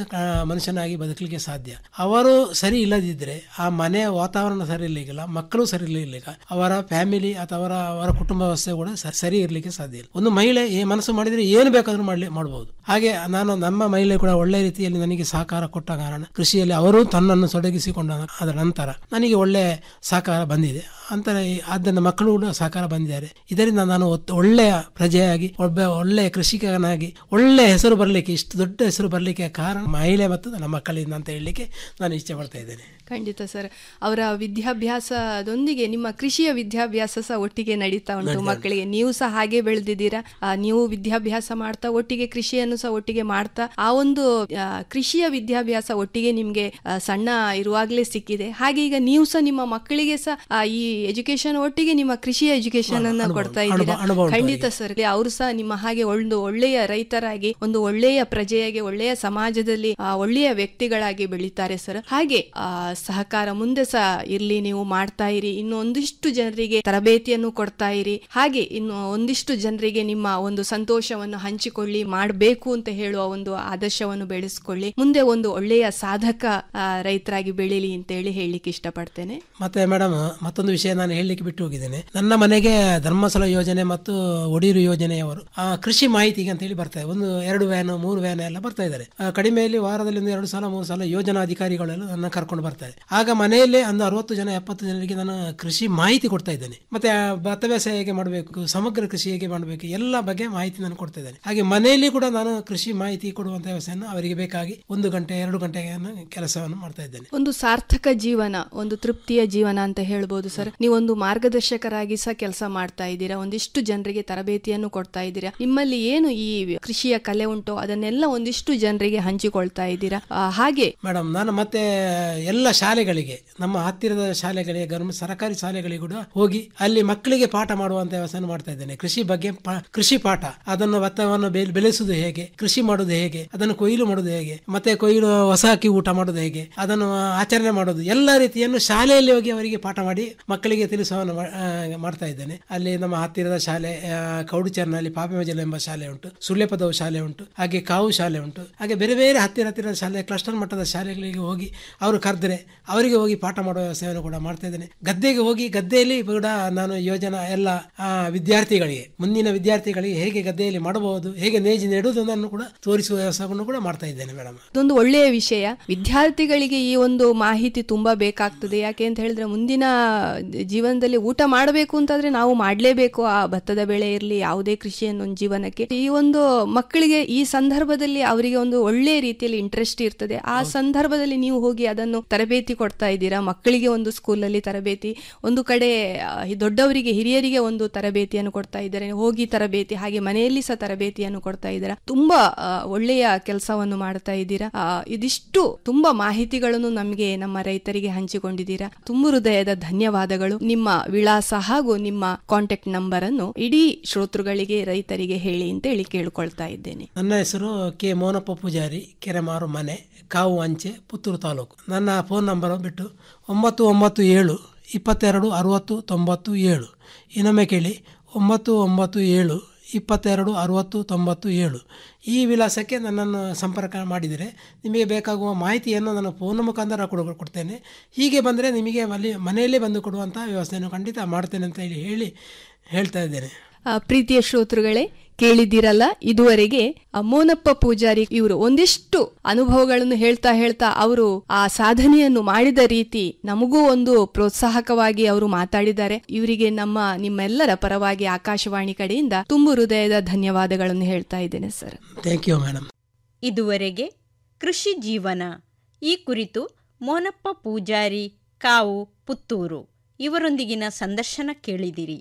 ಮನುಷ್ಯನಾಗಿ ಬದುಕಲಿಕ್ಕೆ ಸಾಧ್ಯ ಅವರು ಸರಿ ಇಲ್ಲದಿದ್ದರೆ ಆ ಮನೆಯ ವಾತಾವರಣ ಸರಿ ಇರ್ಲಿಕ್ಕಿಲ್ಲ ಮಕ್ಕಳು ಸರಿ ಇರ್ಲಿಲ್ಲ ಅವರ ಫ್ಯಾಮಿಲಿ ಅಥವಾ ಅವರ ಅವರ ಕುಟುಂಬ ವ್ಯವಸ್ಥೆ ಕೂಡ ಸ- ಸರಿ ಇರಲಿಕ್ಕೆ ಸಾಧ್ಯ ಇಲ್ಲ ಒಂದು ಮಹಿಳೆ ಈ ಮನಸ್ಸು ಮಾಡಿದ್ರೆ ಏನು ಬೇಕಾದ್ರೂ ಮಾಡಲಿ ಮಾಡಬಹುದು ಹಾಗೆ ನಾನು ನಮ್ಮ ಮಹಿಳೆ ಕೂಡ ಒಳ್ಳೆ ರೀತಿಯಲ್ಲಿ ನನಗೆ ಸಹಕಾರ ಕೊಟ್ಟ ಕಾರಣ ಕೃಷಿಯಲ್ಲಿ ಅವರು ತನ್ನನ್ನು ತೊಡಗಿಸಿಕೊಂಡ ಅದರ ನಂತರ ನನಗೆ ಒಳ್ಳೆ ಸಹಕಾರ ಬಂದಿದೆ ಅಂತ ಆದ್ದರಿಂದ ಮಕ್ಕಳು ಕೂಡ ಸಹಕಾರ ಬಂದಿದ್ದಾರೆ ಇದರಿಂದ ನಾನು ಒತ್- ಒಳ್ಳೆಯ ಪ್ರಜೆಯಾಗಿ ಒಬ್ಬ ಒಳ್ಳೆಯ ಕೃಷಿಕನಾಗಿ ಒಳ್ಳೆಯ ಹೆಸರು ಬರಲಿಕ್ಕೆ ಇಷ್ಟು ದೊಡ್ಡ ಹೆಸರು ಬರಲಿಕ್ಕೆ ಕಾರಣ ಮಹಿಳೆ ಮತ್ತು ನನ್ನ ಮಕ್ಕಳಿಂದ ಅಂತ ಹೇಳಲಿಕ್ಕೆ ನಾನು ಇಷ್ಟ ಪಡ್ತಾ ಇದ್ದೇನೆ ಖಂಡಿತ ಸರ್ ಅವರ ವಿದ್ಯಾಭ್ಯಾಸದೊಂದಿಗೆ ನಿಮ್ಮ ಕೃಷಿಯ ವಿದ್ಯಾಭ್ಯಾಸ ಸಹ ಒಟ್ಟಿಗೆ ನಡೀತಾ ಉಂಟು ನಡೀತಾ ಮಕ್ಕಳಿಗೆ ನೀವು ಸಹ ಹಾಗೆ ಬೆಳೆದಿದ್ದೀರಾ ಆ, ನೀವು ವಿದ್ಯಾಭ್ಯಾಸ ಮಾಡ್ತಾ ಒಟ್ಟಿಗೆ ಕೃಷಿಯನ್ನು ಸಹ ಒಟ್ಟಿಗೆ ಮಾಡ್ತಾ ಆ ಒಂದು ಆ, ಕೃಷಿಯ ವಿದ್ಯಾಭ್ಯಾಸ ಒಟ್ಟಿಗೆ ನಿಮ್ಗೆ ಆ, ಸಣ್ಣ ಇರುವಾಗಲೇ ಸಿಕ್ಕಿದೆ ಹಾಗೆ ಈಗ ನೀವು ಸಹ ನಿಮ್ಮ ಮಕ್ಕಳಿಗೆ ಸಹ ಆ, ಈ ಎಜುಕೇಶನ್ ಒಟ್ಟಿಗೆ ನಿಮ್ಮ ಕೃಷಿಯ ಎಜುಕೇಶನ್ ಅನ್ನ ಅನುಭವ- ಕೊಡ್ತಾ ಇದ್ದೀರಾ ಅನುಭವ- ಅನುಭವ ಉಂಟು ಖಂಡಿತ ಸರ್ ಅವರು ಸಹ ನಿಮ್ಮ ಹಾಗೆ ಒಂದು ಒಳ್ಳೆಯ ರೈತರಾಗಿ ಒಂದು ಒಳ್ಳೆಯ ಪ್ರಜೆಯಾಗಿ ಒಳ್ಳೆಯ ಸಮಾಜದಲ್ಲಿ ಆ, ಒಳ್ಳೆಯ ವ್ಯಕ್ತಿಗಳಾಗಿ ಬೆಳೀತಾರೆ ಸರ್ ಹಾಗೆ ಆ, ಸಹಕಾರ ಮುಂದೆ ಸಹ ಇರ್ಲಿ ನೀವು ಮಾಡ್ತಾ ಇರಿ ಇನ್ನು ಒಂದಿಷ್ಟು ಜನರಿಗೆ ತರಬೇತಿಯನ್ನು ಕೊಡ್ತಾ ಇರಿ ಹಾಗೆ ಇನ್ನು ಒಂದಿಷ್ಟು ಜನರಿಗೆ ನಿಮ್ಮ ಒಂದು ಸಂತೋಷವನ್ನು ಹಂಚಿಕೊಳ್ಳಿ ಮಾಡಬೇಕು ಅಂತ ಹೇಳುವ ಒಂದು ಆದರ್ಶವನ್ನು ಬೆಳೆಸ್ಕೊಳ್ಳಿ ಮುಂದೆ ಒಂದು ಒಳ್ಳೆಯ ಸಾಧಕ ಆ, ರೈತರಾಗಿ ಬೆಳೀಲಿ ಅಂತ ಹೇಳಿ ಹೇಳಲಿಕ್ಕೆ ಇಷ್ಟಪಡ್ತೇನೆ ಮತ್ತೆ ಮೇಡಮ್ ಮತ್ತೊಂದು ವಿಷಯ ನಾನು ಹೇಳಲಿಕ್ಕೆ ಬಿಟ್ಟು ಹೋಗಿದ್ದೇನೆ ನನ್ನ ಮನೆಗೆ ಧರ್ಮಸ್ಥಳ ಯೋಜನೆ ಮತ್ತು ಒಡಿಯೂರು ಯೋಜನೆಯವರು ಆ, ಕೃಷಿ ಮಾಹಿತಿಗೆ ಅಂತ ಹೇಳಿ ಬರ್ತಾರೆ ಒಂದು ಎರಡು ವ್ಯಾನ್ ಮೂರು ವ್ಯಾನ್ ಎಲ್ಲ ಬರ್ತಾ ಇದ್ದಾರೆ ಆ, ಕಡಿಮೆಯಲ್ಲಿ ವಾರದಲ್ಲಿ ಒಂದು ಎರಡು ಸಲ ಮೂರು ಸಲ ಯೋಜನಾ ಅಧಿಕಾರಿಗಳೆಲ್ಲ ನನ್ನ ಕರ್ಕೊಂಡು ಬರ್ತಾರೆ ಆಗ ಮನೆಯಲ್ಲೇ ಒಂದು ಅರವತ್ತು ಜನ ಎಪ್ಪತ್ತು ಜನರಿಗೆ ನಾನು ಕೃಷಿ ಮಾಹಿತಿ ಕೊಡ್ತಾ ಇದ್ದೇನೆ ಮತ್ತೆ ಆ, ಭತ್ತ ಬೇಸಾಯ ಹೇಗೆ ಮಾಡಬೇಕು ಸಮಗ್ರ ಕೃಷಿ ಹೇಗೆ ಮಾಡಬೇಕು ಎಲ್ಲ ಬಗ್ಗೆ ಮಾಹಿತಿ ನಾನು ಕೊಡ್ತಾ ಇದ್ದೇನೆ ಹಾಗೆ ಮನೆಯಲ್ಲಿ ಕೂಡ ನಾನು ಕೃಷಿ ಮಾಹಿತಿ ಕೊಡುವಂತ ವ್ಯವಸ್ಥೆಯನ್ನು ಅವರಿಗೆ ಬೇಕಾಗಿ ಒಂದು ಗಂಟೆ ಎರಡು ಗಂಟೆಗೆ ನಾನು ಕೆಲಸವನ್ನು ಮಾಡ್ತಾ ಇದ್ದೇನೆ ಒಂದು ಸಾರ್ಥಕ ಜೀವನ ಒಂದು ತೃಪ್ತಿಯ ಜೀವನ ಅಂತ ಹೇಳ್ಬೋದು ಸರ್ ನೀವೊಂದು ಮಾರ್ಗದರ್ಶಕರಾಗಿ ಸಹ ಕೆಲಸ ಮಾಡ್ತಾ ಇದ್ದೀರಾ ಒಂದಿಷ್ಟು ಜನರಿಗೆ ತರಬೇತಿಯನ್ನು ಕೊಡ್ತಾ ಇದ್ದೀರಾ ನಿಮ್ಮಲ್ಲಿ ಏನು ಈ ಕೃಷಿಯ ಕಲೆ ಉಂಟೋ ಅದನ್ನೆಲ್ಲ ಒಂದಿಷ್ಟು ಜನರಿಗೆ ಹಂಚಿಕೊಳ್ತಾ ಇದ್ದೀರಾ ಆ, ಹಾಗೆ ಮೇಡಮ್ ನಾನು ಮತ್ತೆ ಎಲ್ಲ ಶಾಲೆಗಳಿಗೆ ನಮ್ಮ ಹತ್ತಿರದ ಶಾಲೆಗಳಿಗೆ ಗರ್ಮ ಸರ್ಕಾರಿ ಶಾಲೆಗಳಿಗೆ ಕೂಡ ಹೋಗಿ ಅಲ್ಲಿ ಮಕ್ಕಳಿಗೆ ಪಾಠ ಮಾಡುವಂತ ವ್ಯವಸ್ಥೆ ಮಾಡ್ತಾ ಇದ್ದೇನೆ ಕೃಷಿ ಬಗ್ಗೆ ಪಾ- ಕೃಷಿ ಪಾಠ ಅದನ್ನು ಭತ್ತವನ್ನು ಬೆಲ್- ಬೆಳೆಸುವುದು ಹೇಗೆ ಕೃಷಿ ಮಾಡುವುದು ಹೇಗೆ ಅದನ್ನು ಕೊಯ್ಲು ಮಾಡುವುದು ಹೇಗೆ ಮತ್ತೆ ಕೊಯ್ಲು ಹೊಸ ಅಕ್ಕಿ ಊಟ ಮಾಡೋದು ಹೇಗೆ ಅದನ್ನು ಆಚರಣೆ ಮಾಡೋದು ಎಲ್ಲ ರೀತಿಯನ್ನು ಶಾಲೆಯಲ್ಲಿ ಹೋಗಿ ಅವರಿಗೆ ಪಾಠ ಮಾಡಿ ಮಕ್ಕಳಿಗೆ ತಿಳಿಸುವನ್ನು ಮಾ- ಆ, ಮಾಡ್ತಾ ಇದ್ದೇನೆ ಅಲ್ಲಿ ನಮ್ಮ ಹತ್ತಿರದ ಶಾಲೆ ಆ, ಕೌಡುಚರ್ನಲ್ಲಿ ಪಾಪಮಜಲ ಎಂಬ ಶಾಲೆ ಉಂಟು ಸುಳ್ಳೆಪದವು ಶಾಲೆ ಉಂಟು ಹಾಗೆ ಕಾವು ಶಾಲೆ ಉಂಟು ಹಾಗೆ ಬೇರೆ ಬೇರೆ ಹತ್ತಿರ ಹತ್ತಿರದ ಶಾಲೆ ಕ್ಲಸ್ಟರ್ ಮಟ್ಟದ ಶಾಲೆಗಳಿಗೆ ಹೋಗಿ ಅವರು ಕರೆದ್ರೆ ಅವರಿಗೆ ಹೋಗಿ ಪಾಠ ಮಾಡುವ ವ್ಯವಸ್ಥೆಯನ್ನು ಕೂಡ ಮಾಡ್ತಾ ಇದ್ದೇನೆ ಗದ್ದೆಗೆ ಹೋಗಿ ಗದ್ದೆಯಲ್ಲಿ ಕೂಡ ನಾನು ಯೋಜನಾ ಎಲ್ಲ ಆ, ವಿದ್ಯಾರ್ಥಿಗಳಿಗೆ ಮುಂದಿನ ವಿದ್ಯಾರ್ಥಿಗಳಿಗೆ ಹೇಗೆ ಗದ್ದೆಯಲ್ಲಿ ಮಾಡಬಹುದು ಹೇಗೆ ನೇಜಿ ನೆಡುವುದನ್ನು ಕೂಡ ತೋರಿಸುವ ವ್ಯವಸ್ಥೆಯನ್ನು ಕೂಡ ಮಾಡ್ತಾ ಇದ್ದೇನೆ ಮೇಡಮ್ ಇದೊಂದು ಒಳ್ಳೆಯ ವಿಷಯ ವಿದ್ಯಾರ್ಥಿಗಳಿಗೆ ಈ ಒಂದು ಮಾಹಿತಿ ತುಂಬಾ ಬೇಕಾಗ್ತದೆ ಯಾಕೆ ಅಂತ ಹೇಳಿದ್ರೆ ಮುಂದಿನ ಜೀವನದಲ್ಲಿ ಊಟ ಮಾಡಬೇಕು ಅಂತಾದ್ರೆ ನಾವು ಮಾಡಲೇಬೇಕು ಆ ಭತ್ತದ ಬೆಳೆ ಇರಲಿ ಯಾವುದೇ ಕೃಷಿಯನ್ನು ಒಂದು ಜೀವನಕ್ಕೆ ಈ ಒಂದು ಮಕ್ಕಳಿಗೆ ಈ ಸಂದರ್ಭದಲ್ಲಿ ಅವರಿಗೆ ಒಂದು ಒಳ್ಳೆಯ ರೀತಿಯಲ್ಲಿ ಇಂಟ್ರೆಸ್ಟ್ ಇರ್ತದೆ ಆ ಸಂದರ್ಭದಲ್ಲಿ ನೀವು ಹೋಗಿ ಅದನ್ನು ತರಬೇತಿ ಕೊಡ್ತಾ ಇದ್ದೀರಾ ಮಕ್ಕಳಿಗೆ ಒಂದು ಸ್ಕೂಲಲ್ಲಿ ತರಬೇತಿ ಒಂದು ಕಡೆ ಆ, ಈ ದೊಡ್ಡವರಿಗೆ ಹಿರಿಯರಿಗೆ ಒಂದು ತರಬೇತಿಯನ್ನು ಕೊಡ್ತಾ ಇದ್ದಾರೆ ಹೋಗಿ ತರಬೇತಿ ಹಾಗೆ ಮನೆಯಲ್ಲಿ ಸಹ ತರಬೇತಿಯನ್ನು ಕೊಡ್ತಾ ಇದ್ದೀರಾ ತುಂಬಾ ಆ, ಒಳ್ಳೆಯ ಕೆಲಸವನ್ನು ಮಾಡ್ತಾ ಇದ್ದೀರಾ ಆ, ಇದಿಷ್ಟು ತುಂಬಾ ಮಾಹಿತಿಗಳನ್ನು ನಮಗೆ ನಮ್ಮ ರೈತರಿಗೆ ಹಂಚಿಕೊಂಡಿದ್ದೀರಾ ತುಂಬ ಹೃದಯದ ಧನ್ಯವಾದಗಳು ನಿಮ್ಮ ವಿಳಾಸ ಹಾಗೂ ನಿಮ್ಮ ಕಾಂಟ್ಯಾಕ್ಟ್ ನಂಬರ್ ಅನ್ನು ಇಡೀ ಶ್ರೋತೃಗಳಿಗೆ ರೈತರಿಗೆ ಹೇಳಿ ಅಂತ ಹೇಳಿ ಕೇಳ್ಕೊಳ್ತಾ ಇದ್ದೇನೆ ನನ್ನ ಹೆಸರು ಕೆ ಮೋನಪ್ಪ ಪೂಜಾರಿ ಕೆರೆಮಾರು ಮನೆ ಕಾವು ಅಂಚೆ ಪುತ್ತೂರು ತಾಲೂಕು ನನ್ನ ಫೋನ್ ನಂಬರ್ ಬಿಟ್ಟು ಒಂಬತ್ತು ಒಂಬತ್ತು ಏಳು ಇಪ್ಪತ್ತೆರಡು ಅರುವತ್ತು ತೊಂಬತ್ತು ಏಳು ಇನ್ನೊಮ್ಮೆ ಕೇಳಿ ಒಂಬತ್ತು ಒಂಬತ್ತು ಏಳು ಇಪ್ಪತ್ತೆರಡು ಅರುವತ್ತು ತೊಂಬತ್ತು ಏಳು ಈ ವಿಳಾಸಕ್ಕೆ ನನ್ನನ್ನು ಸಂಪರ್ಕ ಮಾಡಿದರೆ ನಿಮಗೆ ಬೇಕಾಗುವ ಮಾಹಿತಿಯನ್ನು ನಾನು ಫೋನ್ ಮುಖಾಂತರ ಕೊಡ ಕೊಡ್ತೇನೆ ಹೀಗೆ ಬಂದರೆ ನಿಮಗೆ ಅಲ್ಲಿ ಮನೆಯಲ್ಲೇ ಬಂದು ಕೊಡುವಂಥ ವ್ಯವಸ್ಥೆಯನ್ನು ಖಂಡಿತ ಮಾಡ್ತೇನೆ ಅಂತ ಹೇಳಿ ಹೇಳಿ ಹೇಳ್ತಾ ಇದ್ದೇನೆ ಆ, ಪ್ರೀತಿಯ ಶ್ರೋತೃಗಳೇ ಕೇಳಿದ್ದೀರಲ್ಲ ಇದುವರೆಗೆ ಆ ಮೋನಪ್ಪ ಪೂಜಾರಿ ಇವರು ಒಂದಿಷ್ಟು ಅನುಭವಗಳನ್ನು ಹೇಳ್ತಾ ಹೇಳ್ತಾ ಅವರು ಆ ಸಾಧನೆಯನ್ನು ಮಾಡಿದ ರೀತಿ ನಮಗೂ ಒಂದು ಪ್ರೋತ್ಸಾಹಕವಾಗಿ ಅವರು ಮಾತಾಡಿದ್ದಾರೆ ಇವರಿಗೆ ನಮ್ಮ ನಿಮ್ಮೆಲ್ಲರ ಪರವಾಗಿ ಆಕಾಶವಾಣಿ ಕಡೆಯಿಂದ ತುಂಬು ಹೃದಯದ ಧನ್ಯವಾದಗಳನ್ನು ಹೇಳ್ತಾ ಇದ್ದೇನೆ ಸರ್ ಥ್ಯಾಂಕ್ ಯು ಮೇಡಮ್ ಇದುವರೆಗೆ ಕೃಷಿ ಜೀವನ ಈ ಕುರಿತು ಮೋನಪ್ಪ ಪೂಜಾರಿ ಕಾವು ಪುತ್ತೂರು ಇವರೊಂದಿಗಿನ ಸಂದರ್ಶನ ಕೇಳಿದಿರಿ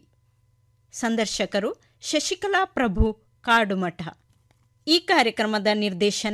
ಸಂದರ್ಶಕರು ಶಶಿಕಲಾ ಪ್ರಭು ಕಾಡುಮಠ ಈ ಕಾರ್ಯಕ್ರಮದ ನಿರ್ದೇಶನ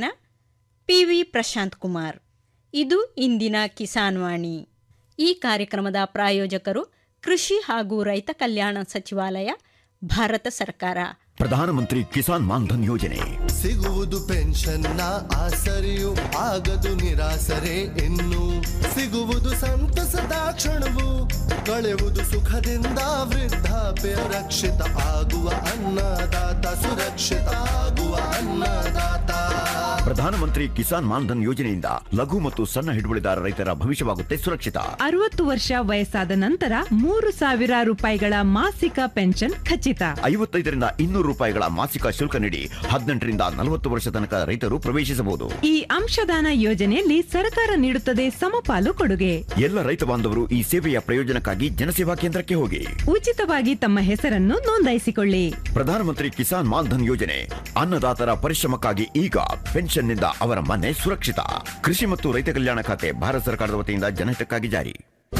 ಪಿ ವಿ ಪ್ರಶಾಂತ್ ಕುಮಾರ್ ಇದು ಇಂದಿನ ಕಿಸಾನ್ ವಾಣಿ ಈ ಕಾರ್ಯಕ್ರಮದ ಪ್ರಾಯೋಜಕರು ಕೃಷಿ ಹಾಗೂ ರೈತ ಕಲ್ಯಾಣ ಸಚಿವಾಲಯ ಭಾರತ ಸರ್ಕಾರ ಪ್ರಧಾನಮಂತ್ರಿ ಕಿಸಾನ್ ಮಾನ್ಧನ್ ಯೋಜನೆ ಸಿಗುವುದು ಪೆನ್ಷನ್ನ ಆಸರೆಯು ಆಗದು ನಿರಾಸರೆ ಇನ್ನು ಸಿಗುವುದು ಸಂತಸದ ಕ್ಷಣವು ಕಳೆಯುವುದು ಸುಖದಿಂದ ವೃದ್ಧಾಪ್ಯ ರಕ್ಷಿತ ಆಗುವ ಅನ್ನದಾತ ಸುರಕ್ಷಿತ ಆಗುವ ಅನ್ನದಾತ ಪ್ರಧಾನಮಂತ್ರಿ ಕಿಸಾನ್ ಮಾನ್ಧನ್ ಯೋಜನೆಯಿಂದ ಲಘು ಮತ್ತು ಸಣ್ಣ ಹಿಡುವಳಿದಾರ ರೈತರ ಭವಿಷ್ಯವಾಗುತ್ತೆ ಸುರಕ್ಷಿತ ಅರವತ್ತು ವರ್ಷ ವಯಸ್ಸಾದ ನಂತರ ಮೂರು ಸಾವಿರ ರೂಪಾಯಿಗಳ ಮಾಸಿಕ ಪೆನ್ಷನ್ ಖಚಿತ ಐವತ್ತೈದರಿಂದ ಇನ್ನೂರು ರೂಪಾಯಿಗಳ ಮಾಸಿಕ ಶುಲ್ಕ ನೀಡಿ ಹದಿನೆಂಟರಿಂದ ನಲವತ್ತು ವರ್ಷ ತನಕ ರೈತರು ಪ್ರವೇಶಿಸಬಹುದು ಈ ಅಂಶದಾನ ಯೋಜನೆಯಲ್ಲಿ ಸರ್ಕಾರ ನೀಡುತ್ತದೆ ಸಮಪಾಲು ಕೊಡುಗೆ ಎಲ್ಲ ರೈತ ಬಾಂಧವರು ಈ ಸೇವೆಯ ಪ್ರಯೋಜನಕ್ಕಾಗಿ ಜನಸೇವಾ ಕೇಂದ್ರಕ್ಕೆ ಹೋಗಿ ಉಚಿತವಾಗಿ ತಮ್ಮ ಹೆಸರನ್ನು ನೋಂದಾಯಿಸಿಕೊಳ್ಳಿ ಪ್ರಧಾನಮಂತ್ರಿ ಕಿಸಾನ್ ಮಾನ್ಧನ್ ಯೋಜನೆ ಅನ್ನದಾತರ ಪರಿಶ್ರಮಕ್ಕಾಗಿ ಈಗ ಪೆನ್ಷನ್ನಿಂದ ಅವರ ಮನೆ ಸುರಕ್ಷಿತ ಕೃಷಿ ಮತ್ತು ರೈತ ಕಲ್ಯಾಣ ಖಾತೆ ಭಾರತ ಸರ್ಕಾರದ ವತಿಯಿಂದ ಜನಹಿತಕ್ಕಾಗಿ ಜಾರಿ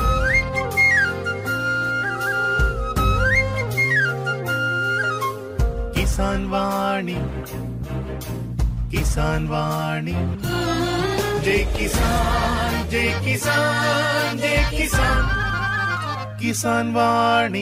ಕಿಸಾನ್ ವಾಣಿ ಕಿಸಾನ್ ವಾಣಿ ಜೈ ಕಿಸಾನ್ ಜೈ ಕಿಸಾನ್ ಜೈ ಕಿಸಾನ್ ಕಿಸಾನ್ ವಾಣಿ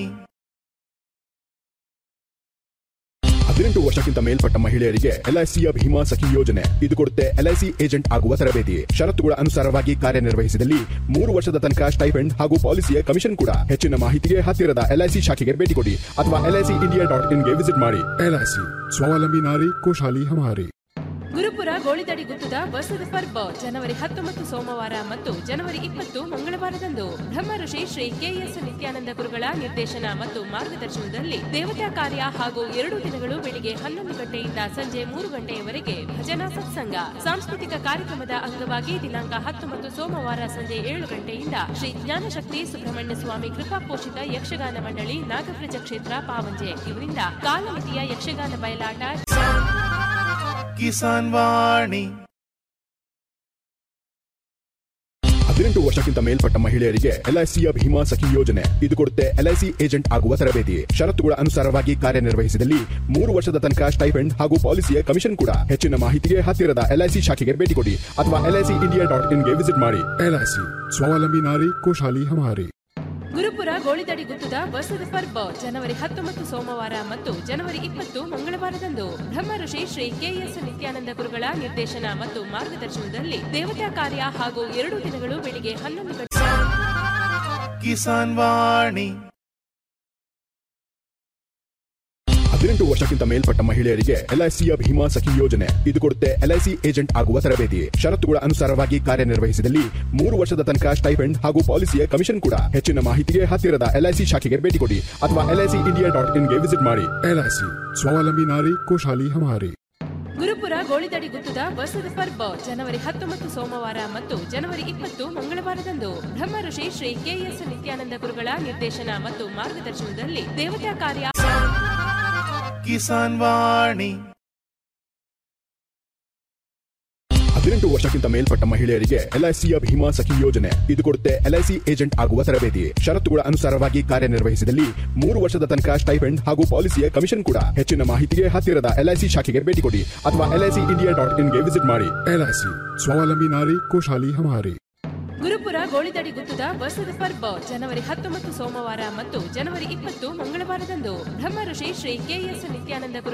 ಹದಿನೆಂಟು ವರ್ಷಕ್ಕಿಂತ ಮೇಲ್ಪಟ್ಟ ಮಹಿಳೆಯರಿಗೆ ಎಲ್ಐಸಿಯ ಭೀಮಾ ಸಖಿ ಯೋಜನೆ ಇದು ಕೊಡುತ್ತೆ ಎಲ್ಐಸಿ ಏಜೆಂಟ್ ಆಗುವ ತರಬೇತಿ ಷರತ್ತುಗಳ ಅನುಸಾರವಾಗಿ ಕಾರ್ಯನಿರ್ವಹಿಸಿದಲ್ಲಿ ಮೂರು ವರ್ಷದ ತನಕ ಸ್ಟೈಫೆಂಡ್ ಹಾಗೂ ಪಾಲಿಸಿಯ ಕಮಿಷನ್ ಕೂಡ ಹೆಚ್ಚಿನ ಮಾಹಿತಿಗೆ ಹತ್ತಿರದ ಎಲ್ಐಸಿ ಶಾಖೆಗೆ ಭೇಟಿ ಕೊಡಿ ಅಥವಾ ಎಲ್ಐಸಿ ಇಂಡಿಯಾ ಡಾಟ್ ಇನ್ಗೆ ವಿಸಿಟ್ ಮಾಡಿ ಎಲ್ಐಸಿ ಸ್ವಾವಲಂಬಿ ನಾರಿ ಕೋಶಾಲಿ ಹಮಾರಿ ಗುರುಪುರ ಗೋಳಿದಡಿ ಗುತ್ತದ ಬಸದ ಪರ್ಬ ಜನವರಿ ಹತ್ತೊಂಬತ್ತು ಸೋಮವಾರ ಮತ್ತು ಜನವರಿ ಇಪ್ಪತ್ತು ಮಂಗಳವಾರದಂದು ಬ್ರಹ್ಮ ಋಷಿ ಶ್ರೀ ಕೆಎಸ್ ನಿತ್ಯಾನಂದ ಗುರುಗಳ ನಿರ್ದೇಶನ ಮತ್ತು ಮಾರ್ಗದರ್ಶನದಲ್ಲಿ ದೇವತಾ ಕಾರ್ಯ ಹಾಗೂ ಎರಡು ದಿನಗಳು ಬೆಳಿಗ್ಗೆ ಹನ್ನೊಂದು ಗಂಟೆಯಿಂದ ಸಂಜೆ ಮೂರು ಗಂಟೆಯವರೆಗೆ ಭಜನಾ ಸತ್ಸಂಗ ಸಾಂಸ್ಕೃತಿಕ ಕಾರ್ಯಕ್ರಮದ ಅಂಗವಾಗಿ ದಿನಾಂಕ ಹತ್ತೊಂಬತ್ತು ಸೋಮವಾರ ಸಂಜೆ ಏಳು ಗಂಟೆಯಿಂದ ಶ್ರೀ ಜ್ಞಾನಶಕ್ತಿ ಸುಬ್ರಹ್ಮಣ್ಯ ಸ್ವಾಮಿ ಕೃಪಾ ಪೋಷಿತ ಯಕ್ಷಗಾನ ಮಂಡಳಿ ನಾಗಪ್ರಜ ಕ್ಷೇತ್ರ ಪಾವಂಜೆ ಇವರಿಂದ ಕಾಲಮಿತಿಯ ಯಕ್ಷಗಾನ ಬಯಲಾಟ ಕಿಸಾನ್ ವಾಣಿ ಹದಿನೆಂಟು ವರ್ಷಕ್ಕಿಂತ ಮೇಲ್ಪಟ್ಟ ಮಹಿಳೆಯರಿಗೆ ಎಲ್ಐಸಿಯ ಭೀಮಾ ಸಖಿ ಯೋಜನೆ ಇದು ಕೊಡುತ್ತೆ ಎಲ್ಐಸಿ ಏಜೆಂಟ್ ಆಗುವ ತರಬೇತಿ ಷರತ್ತುಗಳ ಅನುಸಾರವಾಗಿ ಕಾರ್ಯನಿರ್ವಹಿಸಿದಲ್ಲಿ ಮೂರು ವರ್ಷದ ತನಕ ಸ್ಟೈಫೆಂಡ್ ಹಾಗೂ ಪಾಲಿಸಿಯ ಕಮಿಷನ್ ಕೂಡ ಹೆಚ್ಚಿನ ಮಾಹಿತಿಗೆ ಹತ್ತಿರದ ಎಲ್ಐಸಿ ಶಾಖೆಗೆ ಭೇಟಿ ಕೊಡಿ ಅಥವಾ ಎಲ್ಐಸಿ ಇಂಡಿಯಾ ಡಾಟ್ ಇನ್ಗೆ ವಿಸಿಟ್ ಮಾಡಿ ಎಲ್ಐಸಿ ಸ್ವಾವಲಂಬಿ ನಾರಿ ಕೋಶಾಲಿ ಹಮಾರಿ ಗುರುಪುರ ಗೋಳಿದಡಿ ಗುತ್ತದ ಬಸದ ಪರ್ಬ ಜನವರಿ ಹತ್ತೊಂಬತ್ತು ಸೋಮವಾರ ಮತ್ತು ಜನವರಿ ಇಪ್ಪತ್ತು ಮಂಗಳವಾರದಂದು ಬ್ರಹ್ಮ ಋಷಿ ಶ್ರೀ ಕೆಎಸ್ ನಿತ್ಯಾನಂದ ಗುರುಗಳ ನಿರ್ದೇಶನ ಮತ್ತು ಮಾರ್ಗದರ್ಶನದಲ್ಲಿ ದೇವತಾ ಕಾರ್ಯ ಹಾಗೂ ಎರಡು ದಿನಗಳು ಬೆಳಿಗ್ಗೆ ಹನ್ನೊಂದು ಗಂಟೆ ಕಿಸಾನ್ ವಾಣಿ ಹದಿನೆಂಟು ವರ್ಷಕ್ಕಿಂತ ಮೇಲ್ಪಟ್ಟ ಮಹಿಳೆಯರಿಗೆ ಎಲ್ಐಸಿಯ ಭೀಮಾ ಸಖಿ ಯೋಜನೆ ಇದು ಕೊಡುತ್ತೆ ಎಲ್ಐಸಿ ಏಜೆಂಟ್ ಆಗುವ ತರಬೇತಿ ಷರತ್ತುಗಳ ಅನುಸಾರವಾಗಿ ಕಾರ್ಯನಿರ್ವಹಿಸಿದಲ್ಲಿ ಮೂರು ವರ್ಷದ ತನಕ ಸ್ಟೈಫೆಂಡ್ ಹಾಗೂ ಪಾಲಿಸಿಯ ಕಮಿಷನ್ ಕೂಡ ಹೆಚ್ಚಿನ ಮಾಹಿತಿಗೆ ಹತ್ತಿರದ ಎಲ್ಐಸಿ ಶಾಖೆಗೆ ಭೇಟಿ ಕೊಡಿ ಅಥವಾ ಎಲ್ಐಸಿ ಇಂಡಿಯಾ ಡಾಟ್ ಇನ್ಗೆ ವಿಸಿಟ್ ಮಾಡಿ ಎಲ್ಐಸಿ ಸ್ವಾವಲಂಬಿ ನಾರಿ ಕೋಶಾಲಿ ಹಮಾರಿ ಗುರುಪುರ ಗೋಳಿದಡಿ ಗುತ್ತದ ಬಸದ ಪರ್ಬ ಜನವರಿ ಹತ್ತೊಂಬತ್ತು ಸೋಮವಾರ ಮತ್ತು ಜನವರಿ ಇಪ್ಪತ್ತು ಮಂಗಳವಾರದಂದು ಬ್ರಹ್ಮ ಋಷಿ ಶ್ರೀ ಕೆಎಸ್ ನಿತ್ಯಾನಂದ ಗುರುಗಳ ನಿರ್ದೇಶನ ಮತ್ತು ಮಾರ್ಗದರ್ಶನದಲ್ಲಿ ದೇವತಾ ಕಾರ್ಯ ಕಿಸಾನ್ ವಾಣಿ ಹದಿನೆಂಟು ವರ್ಷಕ್ಕಿಂತ ಮೇಲ್ಪಟ್ಟ ಮಹಿಳೆಯರಿಗೆ ಎಲ್ಐಸಿಯ ಭೀಮಾ ಸಖಿ ಯೋಜನೆ ಇದು ಕೊಡುತ್ತೆ ಎಲ್ಐಸಿ ಏಜೆಂಟ್ ಆಗುವ ತರಬೇತಿ ಷರತ್ತುಗಳ ಅನುಸಾರವಾಗಿ ಕಾರ್ಯನಿರ್ವಹಿಸಿದಲ್ಲಿ ಮೂರು ವರ್ಷದ ತನಕ ಸ್ಟೈಫೆಂಡ್ ಹಾಗೂ ಪಾಲಿಸಿಯ ಕಮಿಷನ್ ಕೂಡ ಹೆಚ್ಚಿನ ಮಾಹಿತಿಗೆ ಹತ್ತಿರದ ಎಲ್ಐಸಿ ಶಾಖೆಗೆ ಭೇಟಿ ಕೊಡಿ ಅಥವಾ ಎಲ್ಐಸಿ ಇಂಡಿಯಾ ಡಾಟ್ ಇನ್ಗೆ ವಿಸಿಟ್ ಮಾಡಿ ಎಲ್ಐಸಿ ಸ್ವಾವಲಂಬಿ ನಾರಿ ಕೋಶಾಲಿ ಹಮಾರಿ ಗುರುಪುರ ಗೋಳಿದಡಿ ಗುತ್ತದ ಬಸದ ಪರ್ಬ ಜನವರಿ ಹತ್ತೊಂಬತ್ತು ಸೋಮವಾರ ಮತ್ತು ಜನವರಿ ಇಪ್ಪತ್ತು ಮಂಗಳವಾರದಂದು ಬ್ರಹ್ಮ ಋಷಿ ಶ್ರೀ ಕೆಎಸ್ ನಿತ್ಯಾನಂದ ಗುರು